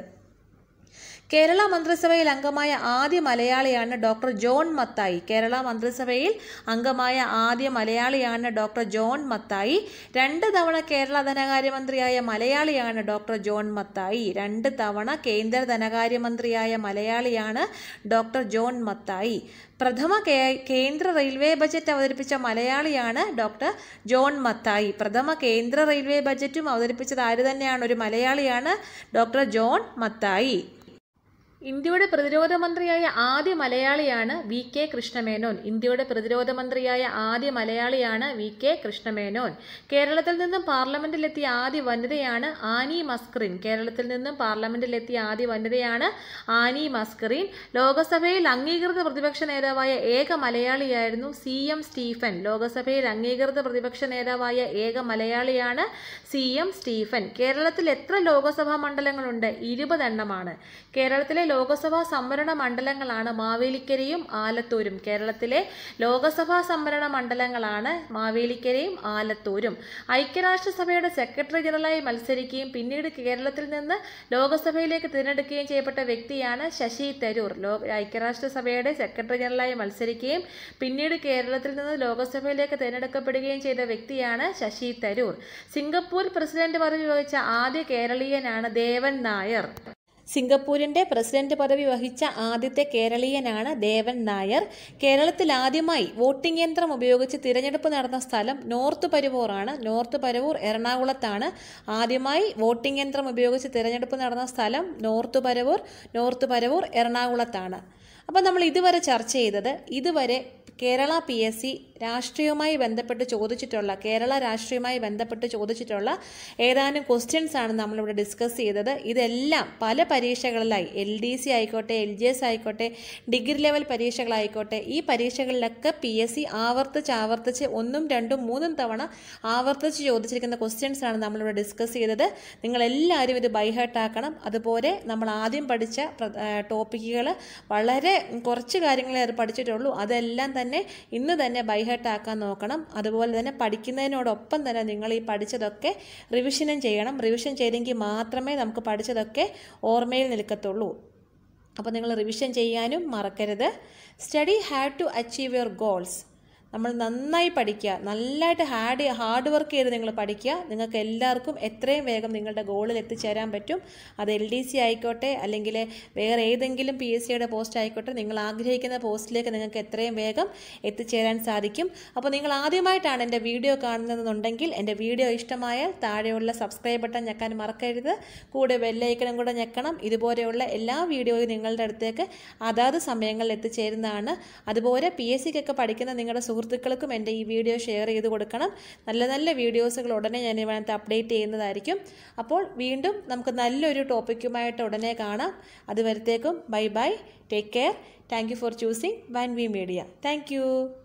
കേരള മന്ത്രിസഭയിൽ അംഗമായ ആദ്യ മലയാളിയാണ് ഡോക്ടർ ജോൺ മത്തായി കേരള മന്ത്രിസഭയിൽ അംഗമായ ആദ്യ മലയാളിയാണ് ഡോക്ടർ ജോൺ മത്തായി രണ്ട് തവണ കേരള ധനകാര്യമന്ത്രിയായ മലയാളിയാണ് ഡോക്ടർ ജോൺ മത്തായി രണ്ട് തവണ കേന്ദ്ര ധനകാര്യമന്ത്രിയായ മലയാളിയാണ് ഡോക്ടർ ജോൺ മത്തായി പ്രഥമ കേ- കേന്ദ്ര റെയിൽവേ ബജറ്റ് അവതരിപ്പിച്ച മലയാളിയാണ് ഡോക്ടർ ജോൺ മത്തായി പ്രഥമ കേന്ദ്ര റെയിൽവേ ബജറ്റും അവതരിപ്പിച്ചത് ആര് തന്നെയാണ് ഒരു മലയാളിയാണ് ഡോക്ടർ ജോൺ മത്തായി ഇന്ത്യയുടെ പ്രതിരോധ മന്ത്രിയായ ആദ്യ മലയാളിയാണ് വി കെ കൃഷ്ണമേനോൻ ഇന്ത്യയുടെ പ്രതിരോധ മന്ത്രിയായ ആദ്യ മലയാളിയാണ് വി കെ കൃഷ്ണമേനോൻ കേരളത്തിൽ നിന്നും പാർലമെന്റിലെത്തിയ ആദ്യ വനിതയാണ് ആനി മസ്കറിൻ കേരളത്തിൽ നിന്നും പാർലമെന്റിലെത്തിയ ആദ്യ വനിതയാണ് ആനി മസ്കറിൻ ലോകസഭയിൽ അംഗീകൃത പ്രതിപക്ഷ നേതാവായ ഏക മലയാളിയായിരുന്നു സി എം സ്റ്റീഫൻ ലോകസഭയിൽ അംഗീകൃത പ്രതിപക്ഷ നേതാവായ ഏക മലയാളിയാണ് സി എം സ്റ്റീഫൻ കേരളത്തിൽ എത്ര ലോകസഭാ മണ്ഡലങ്ങളുണ്ട് ഇരുപതെണ്ണമാണ് കേരളത്തിലെ ലോകസഭാ സംവരണ മണ്ഡലങ്ങളാണ് മാവേലിക്കരയും ആലത്തൂരും കേരളത്തിലെ ലോകസഭാ സംവരണ മണ്ഡലങ്ങളാണ് മാവേലിക്കരയും ആലത്തൂരും ഐക്യരാഷ്ട്രസഭയുടെ സെക്രട്ടറി ജനറലായി മത്സരിക്കുകയും പിന്നീട് കേരളത്തിൽ നിന്ന് ലോകസഭയിലേക്ക് തിരഞ്ഞെടുക്കുകയും ചെയ്യപ്പെട്ട വ്യക്തിയാണ് ശശി തരൂർ ലോ ഐക്യരാഷ്ട്രസഭയുടെ സെക്രട്ടറി ജനറലായി മത്സരിക്കുകയും പിന്നീട് കേരളത്തിൽ നിന്ന് ലോകസഭയിലേക്ക് തിരഞ്ഞെടുക്കപ്പെടുകയും ചെയ്ത വ്യക്തിയാണ് ശശി തരൂർ സിംഗപ്പൂർ പ്രസിഡന്റ് പദവി വഹിച്ച ആദ്യ കേരളീയനാണ് ദേവൻ നായർ സിംഗപ്പൂരിന്റെ പ്രസിഡന്റ് പദവി വഹിച്ച ആദ്യത്തെ കേരളീയനാണ് ദേവൻ നായർ കേരളത്തിൽ ആദ്യമായി വോട്ടിംഗ് യന്ത്രം ഉപയോഗിച്ച് തിരഞ്ഞെടുപ്പ് നടന്ന സ്ഥലം നോർത്ത് പരുവൂറാണ് നോർത്ത് പരുവൂർ എറണാകുളത്താണ് ആദ്യമായി വോട്ടിംഗ് യന്ത്രം ഉപയോഗിച്ച് തിരഞ്ഞെടുപ്പ് നടന്ന സ്ഥലം നോർത്ത് പരവൂർ നോർത്ത് പരവൂർ എറണാകുളത്താണ് അപ്പോൾ നമ്മൾ ഇതുവരെ ചർച്ച ചെയ്തത് ഇതുവരെ കേരള പി എസ് സി രാഷ്ട്രീയവുമായി ബന്ധപ്പെട്ട് ചോദിച്ചിട്ടുള്ള കേരള രാഷ്ട്രീയവുമായി ബന്ധപ്പെട്ട് ചോദിച്ചിട്ടുള്ള ഏതാനും ക്വസ്റ്റ്യൻസ് ആണ് നമ്മളിവിടെ ഡിസ്കസ് ചെയ്തത് ഇതെല്ലാം പല പരീക്ഷകളിലായി എൽ ഡി സി ആയിക്കോട്ടെ എൽ ജി എസ് ആയിക്കോട്ടെ ഡിഗ്രി ലെവൽ പരീക്ഷകളായിക്കോട്ടെ ഈ പരീക്ഷകളിലൊക്കെ പി എസ് സി ആവർത്തിച്ച് ആവർത്തിച്ച് ഒന്നും രണ്ടും മൂന്നും തവണ ആവർത്തിച്ച് ചോദിച്ചിരിക്കുന്ന ക്വസ്റ്റ്യൻസ് ആണ് നമ്മളിവിടെ ഡിസ്കസ് ചെയ്തത് നിങ്ങളെല്ലാവരും ഇത് ബൈഹേർട്ട് ആക്കണം അതുപോലെ നമ്മൾ ആദ്യം പഠിച്ച ടോപ്പിക്കുകൾ വളരെ കുറച്ച് കാര്യങ്ങളെ അത് പഠിച്ചിട്ടുള്ളൂ അതെല്ലാം തന്നെ ഇന്ന് തന്നെ ബൈഹേർട്ട് ആക്കാൻ നോക്കണം അതുപോലെ തന്നെ പഠിക്കുന്നതിനോടൊപ്പം തന്നെ നിങ്ങൾ ഈ പഠിച്ചതൊക്കെ റിവിഷനും ചെയ്യണം റിവിഷൻ ചെയ്തെങ്കിൽ മാത്രമേ നമുക്ക് പഠിച്ചതൊക്കെ ഓർമ്മയിൽ നിൽക്കത്തുള്ളൂ അപ്പോൾ നിങ്ങൾ റിവിഷൻ ചെയ്യാനും മറക്കരുത് study hard to achieve your goals നമ്മൾ നന്നായി പഠിക്കുക നല്ലതായിട്ട് ഹാർഡ് ഹാർഡ് വർക്ക് ചെയ്ത് നിങ്ങൾ പഠിക്കുക നിങ്ങൾക്ക് എല്ലാവർക്കും എത്രയും വേഗം നിങ്ങളുടെ ഗോളിൽ എത്തിച്ചേരാൻ പറ്റും അത് എൽ ഡി സി ആയിക്കോട്ടെ അല്ലെങ്കിൽ വേറെ ഏതെങ്കിലും പി എസ് സിയുടെ പോസ്റ്റ് ആയിക്കോട്ടെ നിങ്ങൾ ആഗ്രഹിക്കുന്ന പോസ്റ്റിലേക്ക് നിങ്ങൾക്ക് എത്രയും വേഗം എത്തിച്ചേരാൻ സാധിക്കും അപ്പോൾ നിങ്ങൾ ആദ്യമായിട്ടാണ് എൻ്റെ വീഡിയോ കാണുന്നതെന്നുണ്ടെങ്കിൽ എൻ്റെ വീഡിയോ ഇഷ്ടമായാൽ താഴെയുള്ള സബ്സ്ക്രൈബ് ബട്ടൺ ഞെക്കാൻ മറക്കരുത് കൂടെ ബെല്ലൈക്കണും കൂടെ ഞെക്കണം ഇതുപോലെയുള്ള എല്ലാ വീഡിയോയും നിങ്ങളുടെ അടുത്തേക്ക് അതാത് സമയങ്ങളിൽ എത്തിച്ചേരുന്നതാണ് അതുപോലെ പി എസ് സിക്കൊക്കെ പഠിക്കുന്ന നിങ്ങളുടെ സുഹൃത്തുക്കൾക്കും എൻ്റെ ഈ വീഡിയോ ഷെയർ ചെയ്ത് കൊടുക്കണം നല്ല നല്ല വീഡിയോസുകൾ ഉടനെ ഞാൻ ഇതിനകത്ത് അപ്ഡേറ്റ് ചെയ്യുന്നതായിരിക്കും അപ്പോൾ വീണ്ടും നമുക്ക് നല്ലൊരു ടോപ്പിക്കുമായിട്ട് ഉടനെ കാണാം അതുവരത്തേക്കും bye bye take care thank you for choosing one V media thank U